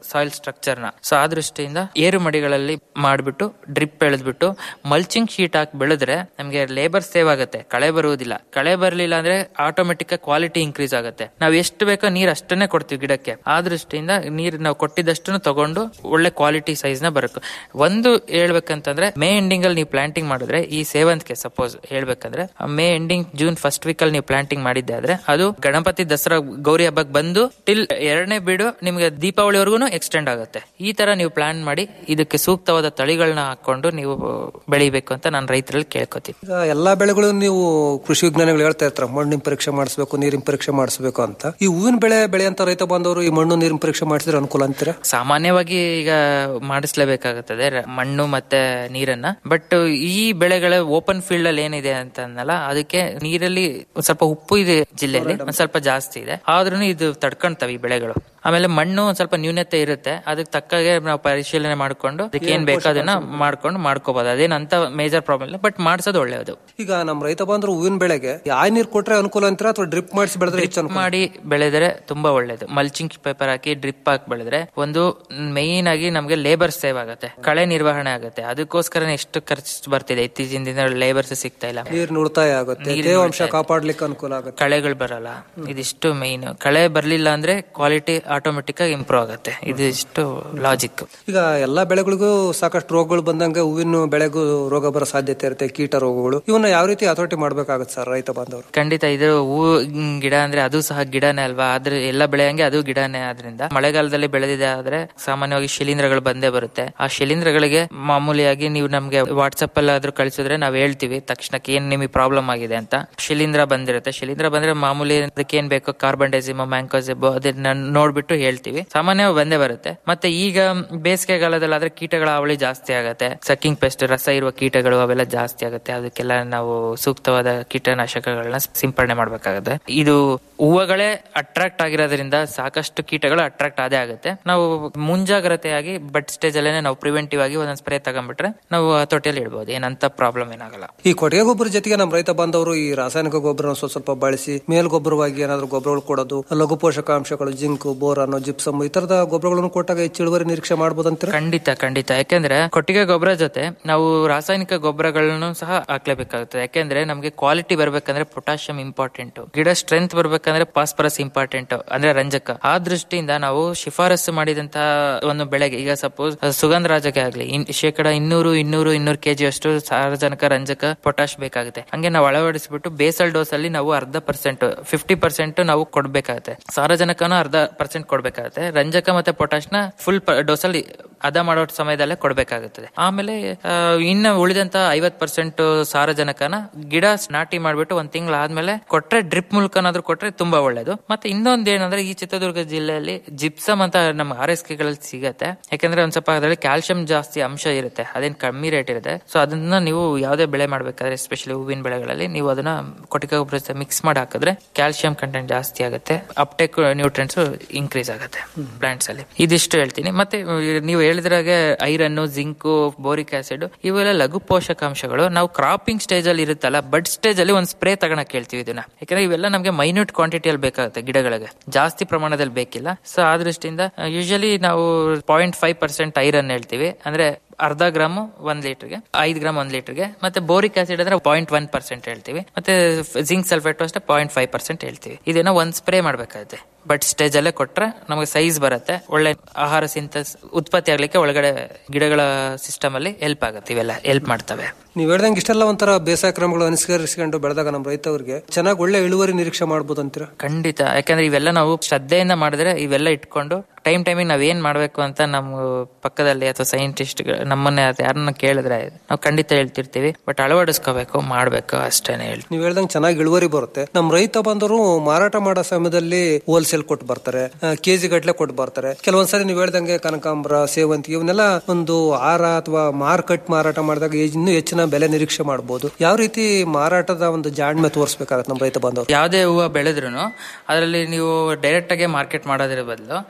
ಸಾಯಿಲ್ ಸ್ಟ್ರಕ್ಚರ್ ನ ಸೊ ಆ ದೃಷ್ಟಿಯಿಂದ ಏರು ಮಡಿಗಳಲ್ಲಿ ಮಾಡ್ಬಿಟ್ಟು ಡ್ರಿಪ್ ಬೆಳೆದ್ಬಿಟ್ಟು ಮಲ್ಚಿಂಗ್ ಶೀಟ್ ಹಾಕಿ ಬೆಳೆದ್ರೆ ನಮಗೆ ಲೇಬರ್ ಸೇವ್ ಆಗುತ್ತೆ ಕಳೆ ಬರುವುದಿಲ್ಲ ಕಳೆ ಬರಲಿಲ್ಲ ಅಂದ್ರೆ ಆಟೋಮೆಟಿಕ್ ಕ್ವಾಲಿಟಿ ಇನ್ಕ್ರೀಸ್ ಆಗುತ್ತೆ ನಾವು ಎಷ್ಟು ಬೇಕೋ ನೀರ್ ಅಷ್ಟನ್ನೇ ಕೊಡ್ತೀವಿ ಗಿಡಕ್ಕೆ ಆ ದೃಷ್ಟಿಯಿಂದ ನೀರ್ ನಾವು ಕೊಟ್ಟಿದ್ದಷ್ಟು ತಗೊಂಡು ಒಳ್ಳೆ ಕ್ವಾಲಿಟಿ ಸೈಜ್ ನ ಬರಬೇಕು ಒಂದು ಹೇಳ್ಬೇಕಂತಂದ್ರೆ ಮೇ ಎಂಡಿಂಗ್ ಅಲ್ಲಿ ನೀವು ಪ್ಲಾಂಟಿಂಗ್ ಮಾಡಿದ್ರೆ ಈ ಸೇವಂತಿಗೆ ಸಪೋಸ್ ಹೇಳ್ಬೇಕಂದ್ರೆ May ending June first week ಅಲ್ಲಿ ನೀವು ಪ್ಲಾಂಟಿಂಗ್ ಮಾಡಿದ್ದೆ ಆದ್ರೆ ಅದು ಗಣಪತಿ ದಸರಾ ಗೌರಿ ಹಬ್ಬಕ್ಕೆ ಬಂದು ಟಿಲ್ ಎರಡನೇ ಬೀಡು ನಿಮ್ಗೆ ದೀಪಾವಳಿವರೆಗೂ ಎಕ್ಸ್ಟೆಂಡ್ ಆಗುತ್ತೆ ಈ ತರ ನೀವು ಪ್ಲಾನ್ ಮಾಡಿ ಇದಕ್ಕೆ ಸೂಕ್ತವಾದ ತಳಿಗಳನ್ನ ಹಾಕೊಂಡು ನೀವು ಬೆಳಿಬೇಕು ಅಂತ ನಾನು ರೈತರಲ್ಲಿ ಕೇಳ್ಕೊತೀನಿ ಈಗ ಎಲ್ಲಾ ಬೆಳೆಗಳು ನೀವು ಕೃಷಿ ವಿಜ್ಞಾನಿಗಳು ಹೇಳ್ತಾ ಇರ್ತಾರೆ ಮಣ್ಣಿನ ಪರೀಕ್ಷೆ ಮಾಡಿಸ್ಬೇಕು ನೀರಿನ ಪರೀಕ್ಷೆ ಮಾಡಿಸ್ಬೇಕು ಅಂತ ಈ ಹೂವಿನ ಬೆಳೆ ಬೆಳೆಯಂತ ರೈತ ಬಾಂಧವರು ಈ ಮಣ್ಣು ನೀರಿನ ಪರೀಕ್ಷೆ ಮಾಡಿಸಿದ್ರೆ ಅನುಕೂಲ ಅಂತೀರಾ ಸಾಮಾನ್ಯವಾಗಿ ಈಗ ಮಾಡಿಸ್ಲೇಬೇಕಾಗುತ್ತದೆ ರ- ಮಣ್ಣು ಮತ್ತೆ ನೀರನ್ನ ಬಟ್ ಈ ಬೆಳೆಗಳ ಓಪನ್ ಫೀಲ್ಡ್ ಅಲ್ಲಿ ಏನಿದೆ ಅಂತ ಅನ್ನಲ್ಲ ಅದಕ್ಕೆ ನೀರಲ್ಲಿ ಒಂದ್ ಸ್ವಲ್ಪ ಉಪ್ಪು ಇದೆ ಜಿಲ್ಲೆಯಲ್ಲಿ ಒಂದ್ ಸ್ವಲ್ಪ ಜಾಸ್ತಿ ಇದೆ ಆದ್ರೂ ಇದು ತಡ್ಕೊಂತವೆ ಈ ಬೆಳೆಗಳು ಆಮೇಲೆ ಮಣ್ಣು ಒಂದ್ ಸ್ವಲ್ಪ ನ್ಯೂನತೆ ಇರುತ್ತೆ ಅದಕ್ಕೆ ತಕ್ಕಾಗೆ ನಾವು ಪರಿಶೀಲನೆ ಮಾಡ್ಕೊಂಡು ಅದಕ್ಕೆ ಏನ್ ಬೇಕೋ ಅದನ್ನ ಮಾಡ್ಕೊಂಡು ಮಾಡ್ಕೋಬಹುದು ಅದೇನಂತ ಮೇಜರ್ ಪ್ರಾಬ್ಲಮ್ ಇಲ್ಲ ಬಟ್ ಮಾಡ್ಸೋದು ಒಳ್ಳೆಯದು ಈಗ ನಮ್ಮ ರೈತ ಬಾಂಧವರು ಹೂವಿನ ಬೆಳೆಗೆ ಆ ನೀರ್ ಕೊಟ್ರೆ ಅನುಕೂಲ ಅಂತೀರಾ ಅಥವಾ ಡ್ರಿಪ್ ಮಾಡಿಸಿ ಬೆಳೆದ್ರೆ ಹೆಚ್ಚು ಅನುಕೂಲ ಮಾಡಿ ಬೆಳೆದ್ರೆ ತುಂಬಾ ಒಳ್ಳೇದು ಮಲ್ಚಿಂಗ್ ಪೇಪರ್ ಹಾಕಿ ಡ್ರಿಪ್ ಹಾಕಿ ಬೆಳೆದ್ರೆ ಒಂದು ಮೈನ್ ಆಗಿ ನಮ್ಗೆ ಲೇಬರ್ ಸೇವ್ ಆಗುತ್ತೆ ಕಳೆ ನಿರ್ವಹಣೆ ಆಗುತ್ತೆ ಅದಕ್ಕೋಸ್ಕರ ಎಷ್ಟು ಖರ್ಚು ಬರ್ತಿದೆ ಇತ್ತೀಚಿನ ದಿನ ಲೇಬರ್ಸ್ ಸಿಗ್ತಾ ಇಲ್ಲ ನೀರಿನ ಉಳಿತಾಯ ಆಗುತ್ತೆ ನೀರಿನ ತೇವಾಂಶ ಉಳಿತಾಯ. ಕಾಪಾಡ್ಲಿಕ್ಕೆ ಅನುಕೂಲ ಆಗುತ್ತೆ ಕಳೆಗಳು ಬರಲ್ಲ ಇದಿಷ್ಟು ಮೈನ್ ಕಳೆ ಬರ್ಲಿಲ್ಲ ಅಂದ್ರೆ ಕ್ವಾಲಿಟಿ ಆಟೋಮೆಟಿಕ್ ಆಗಿ ಇಂಪ್ರೂವ್ ಆಗುತ್ತೆ ಇದು ಇಷ್ಟು ಲಾಜಿಕ್ ಈಗ ಎಲ್ಲಾ ಬೆಳೆಗಳಿಗೂ ಸಾಕಷ್ಟು ರೋಗಗಳು ಬಂದಂಗೆ ಹೂವಿನ ಬೆಳೆಗೂ ರೋಗ ಬರೋ ಸಾಧ್ಯತೆ ಇರುತ್ತೆ ಕೀಟ ರೋಗಗಳು ಇವನ್ನ ಯಾವ ರೀತಿ ಹತೋಟಿ ಮಾಡ್ಬೇಕಾಗುತ್ತೆ ಸರ್ ರೈತ ಬಾಂಧವರು ಖಂಡಿತ ಇದು ಹೂ ಗಿಡ ಅಂದ್ರೆ ಅದು ಸಹ ಗಿಡನೇ ಅಲ್ವಾ ಆದ್ರೆ ಎಲ್ಲ ಬೆಳೆಯಂಗೆ ಅದು ಗಿಡನೇ ಆದ್ರಿಂದ ಮಳೆಗಾಲದಲ್ಲಿ ಬೆಳೆದಿದೆ ಆದ್ರೆ ಸಾಮಾನ್ಯವಾಗಿ ಶಿಲೀಂಧ್ರಗಳು ಬಂದೇ ಬರುತ್ತೆ ಆ ಶಿಲೀಂಧ್ರಗಳಿಗೆ ಮಾಮೂಲಿಯಾಗಿ ನೀವು ನಮ್ಗೆ ವಾಟ್ಸಪ್ ಅಲ್ಲಾದ್ರೂ ಕಳಿಸಿದ್ರೆ ನಾವ್ ಹೇಳ್ತೀವಿ ತಕ್ಷಣಕ್ಕೆ ಏನ್ ನಿಮಗೆ ಪ್ರಾಬ್ಲಮ್ ಆಗಿದೆ ಅಂತ ಶಿಲೀಂಧ್ರ ಬಂದಿರುತ್ತೆ ಶಿಲೀಂಧ್ರ ಬಂದ್ರೆ ಮಾಮೂಲಿ ಅದಕ್ಕೆ ಏನ್ ಬೇಕು ಕಾರ್ಬನ್ ಡೈಸಿಮ್ ಮ್ಯಾಂಕೋಸಿಬ್ ಅದನ್ನ ನೋಡ್ಬಿಟ್ಟು ಹೇಳ್ತೀವಿ ಸಾಮಾನ್ಯವಾಗಿ ಬಂದೇ ಬರುತ್ತೆ ಮತ್ತೆ ಈಗ ಬೇಸಿಗೆಗಾಲದಲ್ಲಿ ಆದ್ರೆ ಕೀಟಗಳ ಅವಳಿ ಜಾಸ್ತಿ ಆಗುತ್ತೆ ಸಕ್ಕಿಂಗ್ ಪೆಸ್ಟ್ ರಸ ಇರುವ ಕೀಟಗಳು ಅವೆಲ್ಲ ಜಾಸ್ತಿ ಆಗುತ್ತೆ ಅದಕ್ಕೆಲ್ಲ ನಾವು ಸೂಕ್ತವಾದ ಕೀಟನಾಶಕಗಳನ್ನ ಸಿಂಪಡಣೆ ಮಾಡ್ಬೇಕಾಗುತ್ತೆ ಇದು ಹೂವುಗಳೇ ಅಟ್ರಾಕ್ಟ್ ಆಗಿರೋದ್ರಿಂದ ಸಾಕಷ್ಟು ಕೀಟಗಳು ಅಟ್ರಾಕ್ಟ್ ಆದೇ ಆಗುತ್ತೆ ನಾವು ಮುಂಜಾಗ್ರತೆಯಾಗಿ ಬಟ್ ಸ್ಟೇಜ್ ಅಲ್ಲೇ ನಾವು ಪ್ರಿವೆಂಟಿವ್ ಆಗಿ ಒಂದೊಂದ್ ಸ್ಪ್ರೇ ತಗೊಂಡ್ಬಿಟ್ರೆ ನಾವು ತೊಟ್ಟಿಯಲ್ಲಿ ಇಡ್ಬೋದು ಏನಂತ ಪ್ರಾಬ್ಲಮ್ ಏನಾಗಲ್ಲ ಈ ಕೊಟ್ಟಿಗೆ ಗೊಬ್ಬರ ಜೊತೆಗೆ ನಮ್ಮ ರೈತ ಬಾಂಧವರು ಈ ರಾಸಾಯನಿಕ ಗೊಬ್ಬರ ಸ್ವಲ್ಪ ಸ್ವಲ್ಪ ಬಳಸಿ ಮೇಲ್ಗೊಬ್ಬರವಾಗಿ ಏನಾದ್ರು ಗೊಬ್ಬರಗಳು ಕೊಡೋದು ಲಘು ಪೋಷಕಾಂಶಗಳು ಜಿಂಕ್ ಬೋರಾನ್ ಜಿಪ್ಸಮ್ ಈ ತರದ ಗೊಬ್ಬರಗಳನ್ನು ಕೊಟ್ಟಾಗ ಹೆಚ್ಚು ಇಳುವರಿ ನಿರೀಕ್ಷೆ ಮಾಡಬಹುದಂತೀರ ಖಂಡಿತ ಖಂಡಿತ ಯಾಕೆಂದ್ರೆ ಕೊಟ್ಟಿಗೆ ಗೊಬ್ಬರ ಜೊತೆ ನಾವು ರಾಸಾಯನಿಕ ಗೊಬ್ಬರಗಳನ್ನು ಸಹ ಹಾಕ್ಲೇಬೇಕಾಗುತ್ತೆ ಯಾಕೆಂದ್ರೆ ನಮಗೆ ಕ್ವಾಲಿಟಿ ಬರ್ಬೇಕಂದ್ರೆ ಪೊಟ್ಯಾಷಿಯಂ ಇಂಪಾರ್ಟೆಂಟ್ ಗಿಡ ಸ್ಟ್ರೆಂತ್ ಬರ್ಬೇಕಂದ್ರೆ ಫಾಸ್ಫರಸ್ ಇಂಪಾರ್ಟೆಂಟ್ ಅಂದ್ರೆ ರಂಜಕ ಆ ದೃಷ್ಟಿಯಿಂದ ನಾವು ಶಿಫಾರಸು ಮಾಡಿದಂತಹ ಒಂದು ಬೆಳೆಗೆ ಈಗ ಸಪೋಸ್ ಸುಗಂಧ ರಾಜಕ್ಕೆ ಆಗ್ಲಿ ಇನ್- ಶೇಕಡ ಇನ್ನೂರು ಇನ್ನೂರು ಇನ್ನೂರು ಕೆಜಿ ಅಷ್ಟು ಸಾರಜನಕ ರಂಜಕ ಪೊಟ್ಯಾಶ್ ಬೇಕಾಗುತ್ತೆ ಹಂಗೆ ನಾವು ಅಳವಡಿಸ್ಬಿಟ್ಟು ಬೇಸಲ್ ಡೋಸ್ ಅಲ್ಲಿ ನಾವು ಅರ್ಧ ಪರ್ಸೆಂಟ್ ಫಿಫ್ಟಿ ಪರ್ಸೆಂಟ್ ನಾವು ಕೊಡ್ಬೇಕಾಗುತ್ತೆ ಸಾರಜನಕನ ಅರ್ಧ ಪರ್ಸೆಂಟ್ ಕೊಡ್ಬೇಕಾಗುತ್ತೆ ರಂಜಕ ಮತ್ತೆ ಪೊಟ್ಯಾಶ್ ನ ಫುಲ್ ಡೋಸ್ ಅಲ್ಲಿ ಅದ ಮಾಡೋ ಸಮಯದಲ್ಲೇ ಕೊಡ್ಬೇಕಾಗುತ್ತದೆ ಆಮೇಲೆ ಆ, ಇನ್ನ ಉಳಿದಂತ ಐವತ್ ಪರ್ಸೆಂಟ್ ಸಾರಜನಕನ ಗಿಡ ನಾಟಿ ಮಾಡ್ಬಿಟ್ಟು ಒಂದ್ ತಿಂಗಳ ಆದ್ಮೇಲೆ ಕೊಟ್ರೆ ಡ್ರಿಪ್ ಮೂಲಕನಾದ್ರೂ ಕೊಟ್ರೆ ತುಂಬಾ ಒಳ್ಳೇದು ಮತ್ತೆ ಇನ್ನೊಂದ್ ಏನಂದ್ರೆ ಈ ಚಿತ್ರದುರ್ಗ ಜಿಲ್ಲೆಯಲ್ಲಿ ಜಿಪ್ಸಮ್ ಅಂತ ನಮ್ಮ ಆರ್ ಎಸ್ ಕೆಗಳಲ್ಲಿ ಸಿಗತ್ತೆ ಯಾಕಂದ್ರೆ ಒಂದ್ ಸ್ವಲ್ಪ ಅದರಲ್ಲಿ ಕ್ಯಾಲ್ಸಿಯಂ ಜಾಸ್ತಿ ಅಂಶ ಇರುತ್ತೆ ಅದೇನ್ ಕಮ್ಮಿ ರೇಟ್ ಇರುತ್ತೆ ಸೊ ಅದನ್ನ ನೀವು ಯಾವ್ದೇ ಬೆಳೆ ಮಾಡ್ಬೇಕಾದ್ರೆ ಎಸ್ಪೆಷಲಿ ಹೂವಿನ ಬೆಳೆಗಳಲ್ಲಿ ನೀವು ಅದನ್ನ ಕೊಟ್ಟಿಗೆ ಗೊಬ್ಬರ ಮಿಕ್ಸ್ ಮಾಡಿ ಹಾಕಿದ್ರೆ ಕ್ಯಾಲ್ಸಿಯಂ ಕಂಟೆಂಟ್ ಜಾಸ್ತಿ ಆಗುತ್ತೆ ಅಪ್ಟೇಕ್ ನ್ಯೂಟ್ರಿಯನ್ಸ್ ಇನ್ಕ್ರೀಸ್ ಆಗುತ್ತೆ ಪ್ಲಾಂಟ್ಸ್ ಅಲ್ಲಿ ಇದಿಷ್ಟು ಹೇಳ್ತೀನಿ ಮತ್ತೆ ನೀವು ಹೇಳಿದ್ರಾಗೆ ಐರನ್ ಜಿಂಕ್ ಬೋರಿಕ್ ಆಸಿಡ್ ಇವೆಲ್ಲ ಲಘು ಪೋಷಕಾಂಶಗಳು ನಾವು ಕ್ರಾಪಿಂಗ್ ಸ್ಟೇಜ್ ಅಲ್ಲಿ ಇರುತ್ತಲ್ಲ ಬಡ್ ಸ್ಟೇಜ್ ಅಲ್ಲಿ ಒಂದು ಸ್ಪ್ರೇ ತಗೊಳಕ್ ಹೇಳ್ತೀವಿ ಇದನ್ನ ಯಾಕಂದ್ರೆ ಇವೆಲ್ಲ ನಮಗೆ ಮೈನ್ಯೂಟ್ ಕ್ವಾಂಟಿಟಿಯಲ್ಲಿ ಬೇಕಾಗುತ್ತೆ ಗಿಡಗಳಿಗೆ ಜಾಸ್ತಿ ಪ್ರಮಾಣದಲ್ಲಿ ಬೇಕಿಲ್ಲ ಸೊ ಆ ದೃಷ್ಟಿಯಿಂದ ಯೂಶಲಿ ನಾವು ಪಾಯಿಂಟ್ ಫೈವ್ ಪರ್ಸೆಂಟ್ ಐರನ್ ಹೇಳ್ತೀವಿ ಅಂದ್ರೆ ಅರ್ಧ ಗ್ರಾಮ್ ಒಂದ್ ಲೀಟರ್ಗೆ ಐದ್ ಗ್ರಾಮ್ ಒಂದ್ ಲೀಟರ್ಗೆ ಮತ್ತೆ ಬೋರಿಕ್ ಆಸಿಡ್ ಅಂದ್ರೆ ಪಾಯಿಂಟ್ ಒನ್ ಪರ್ಸೆಂಟ್ ಹೇಳ್ತೀವಿ ಮತ್ತೆ ಜಿಂಕ್ ಸಲ್ಫೇಟ್ ಅಷ್ಟೇ ಪಾಯಿಂಟ್ ಫೈವ್ ಪರ್ಸೆಂಟ್ ಹೇಳ್ತೀವಿ ಇದನ್ನ ಒಂದ್ ಸ್ಪ್ರೇ ಮಾಡ್ಬೇಕಾಗುತ್ತೆ ಬಟ್ ಸ್ಟೇಜ್ ಅಲ್ಲೇ ಕೊಟ್ರೆ ನಮಗೆ ಸೈಜ್ ಬರುತ್ತೆ ಒಳ್ಳೆ ಆಹಾರ ಸಿಂಥಸ್ ಉತ್ಪತ್ತಿ ಆಗ್ಲಿಕ್ಕೆ ಒಳಗಡೆ ಗಿಡಗಳ ಸಿಸ್ಟಮ್ ಅಲ್ಲಿ ಹೆಲ್ಪ್ ಆಗುತ್ತೆ ಇವೆಲ್ಲ ಹೆಲ್ಪ್ ಮಾಡ್ತವೆ ನೀವ್ ಹೇಳ್ದಂಗೆ ಇಷ್ಟೆಲ್ಲ ಒಂಥರ ಬೇಸಾಯ ಕ್ರಮಗಳು ಅನುಸರಿಸಿಕೊಂಡು ಬೆಳೆದಾಗ ನಮ್ಮ ರೈತವರಿಗೆ ಚೆನ್ನಾಗಿ ಒಳ್ಳೆ ಇಳುವರಿ ನಿರೀಕ್ಷೆ ಮಾಡಬಹುದು ಅಂತೀರಾ ಖಂಡಿತ ಯಾಕಂದ್ರೆ ಇವೆಲ್ಲ ನಾವು ಶ್ರದ್ಧೆಯಿಂದ ಮಾಡಿದ್ರೆ ಇವೆಲ್ಲ ಇಟ್ಕೊಂಡು ಟೈಮ್ ಟೈಮಿಗೆ ನಾವ್ ಏನ್ ಮಾಡ್ಬೇಕು ಅಂತ ನಮ್ಮ ಪಕ್ಕದಲ್ಲಿ ಅಥವಾ ಸೈಂಟಿಸ್ಟ್ ನಮ್ಮನ್ನೇ ಯಾರನ್ನ ಕೇಳಿದ್ರೆ ನಾವು ಖಂಡಿತ ಹೇಳ್ತಿರ್ತೀವಿ ಬಟ್ ಅಳವಡಿಸ್ಕೋಬೇಕು ಮಾಡ್ಬೇಕು ಅಷ್ಟೇನೆ ಹೇಳ್ತೀವಿ ನೀವ್ ಹೇಳ್ದಂಗೆ ಚೆನ್ನಾಗಿ ಇಳುವರಿ ಬರುತ್ತೆ ನಮ್ಮ ರೈತ ಬಂದರು ಮಾರಾಟ ಮಾಡೋ ಸಮಯದಲ್ಲಿ ಹೋಲ್ಸೇಲ್ ಕೊಟ್ಟು ಬರ್ತಾರೆ ಕೆಜಿ ಗಟ್ಲೆ ಕೊಟ್ಟು ಬರ್ತಾರೆ ಕೆಲವೊಂದ್ಸರಿ ನೀವು ಹೇಳ್ದಂಗೆ ಕನಕಾಂಬರ ಸೇವಂತಿಗೆ ಇವನ್ನೆಲ್ಲ ಒಂದು ಹಾರ ಅಥವಾ ಮಾರ್ಕೆಟ್ ಮಾರಾಟ ಮಾಡಿದಾಗ ಇನ್ನೂ ಹೆಚ್ಚಿನ ಬೆಲೆ ನಿರೀಕ್ಷೆ ಮಾಡಬಹುದು ಯಾವ ರೀತಿ ಮಾರಾಟದ ಒಂದು ಜಾಣ್ಮೆ ತೋರಿಸ್ಬೇಕಾಗತ್ತೆ ನಮ್ಮ ರೈತ ಬಾಂಧವರು ಯಾವುದೇ ಹೂವು ಬೆಳೆದ್ರು ಅದರಲ್ಲಿ ನೀವು ಡೈರೆಕ್ಟ್ ಆಗಿ ಮಾರ್ಕೆಟ್ ಮಾಡೋದ್ರ ಬದಲು ಆ,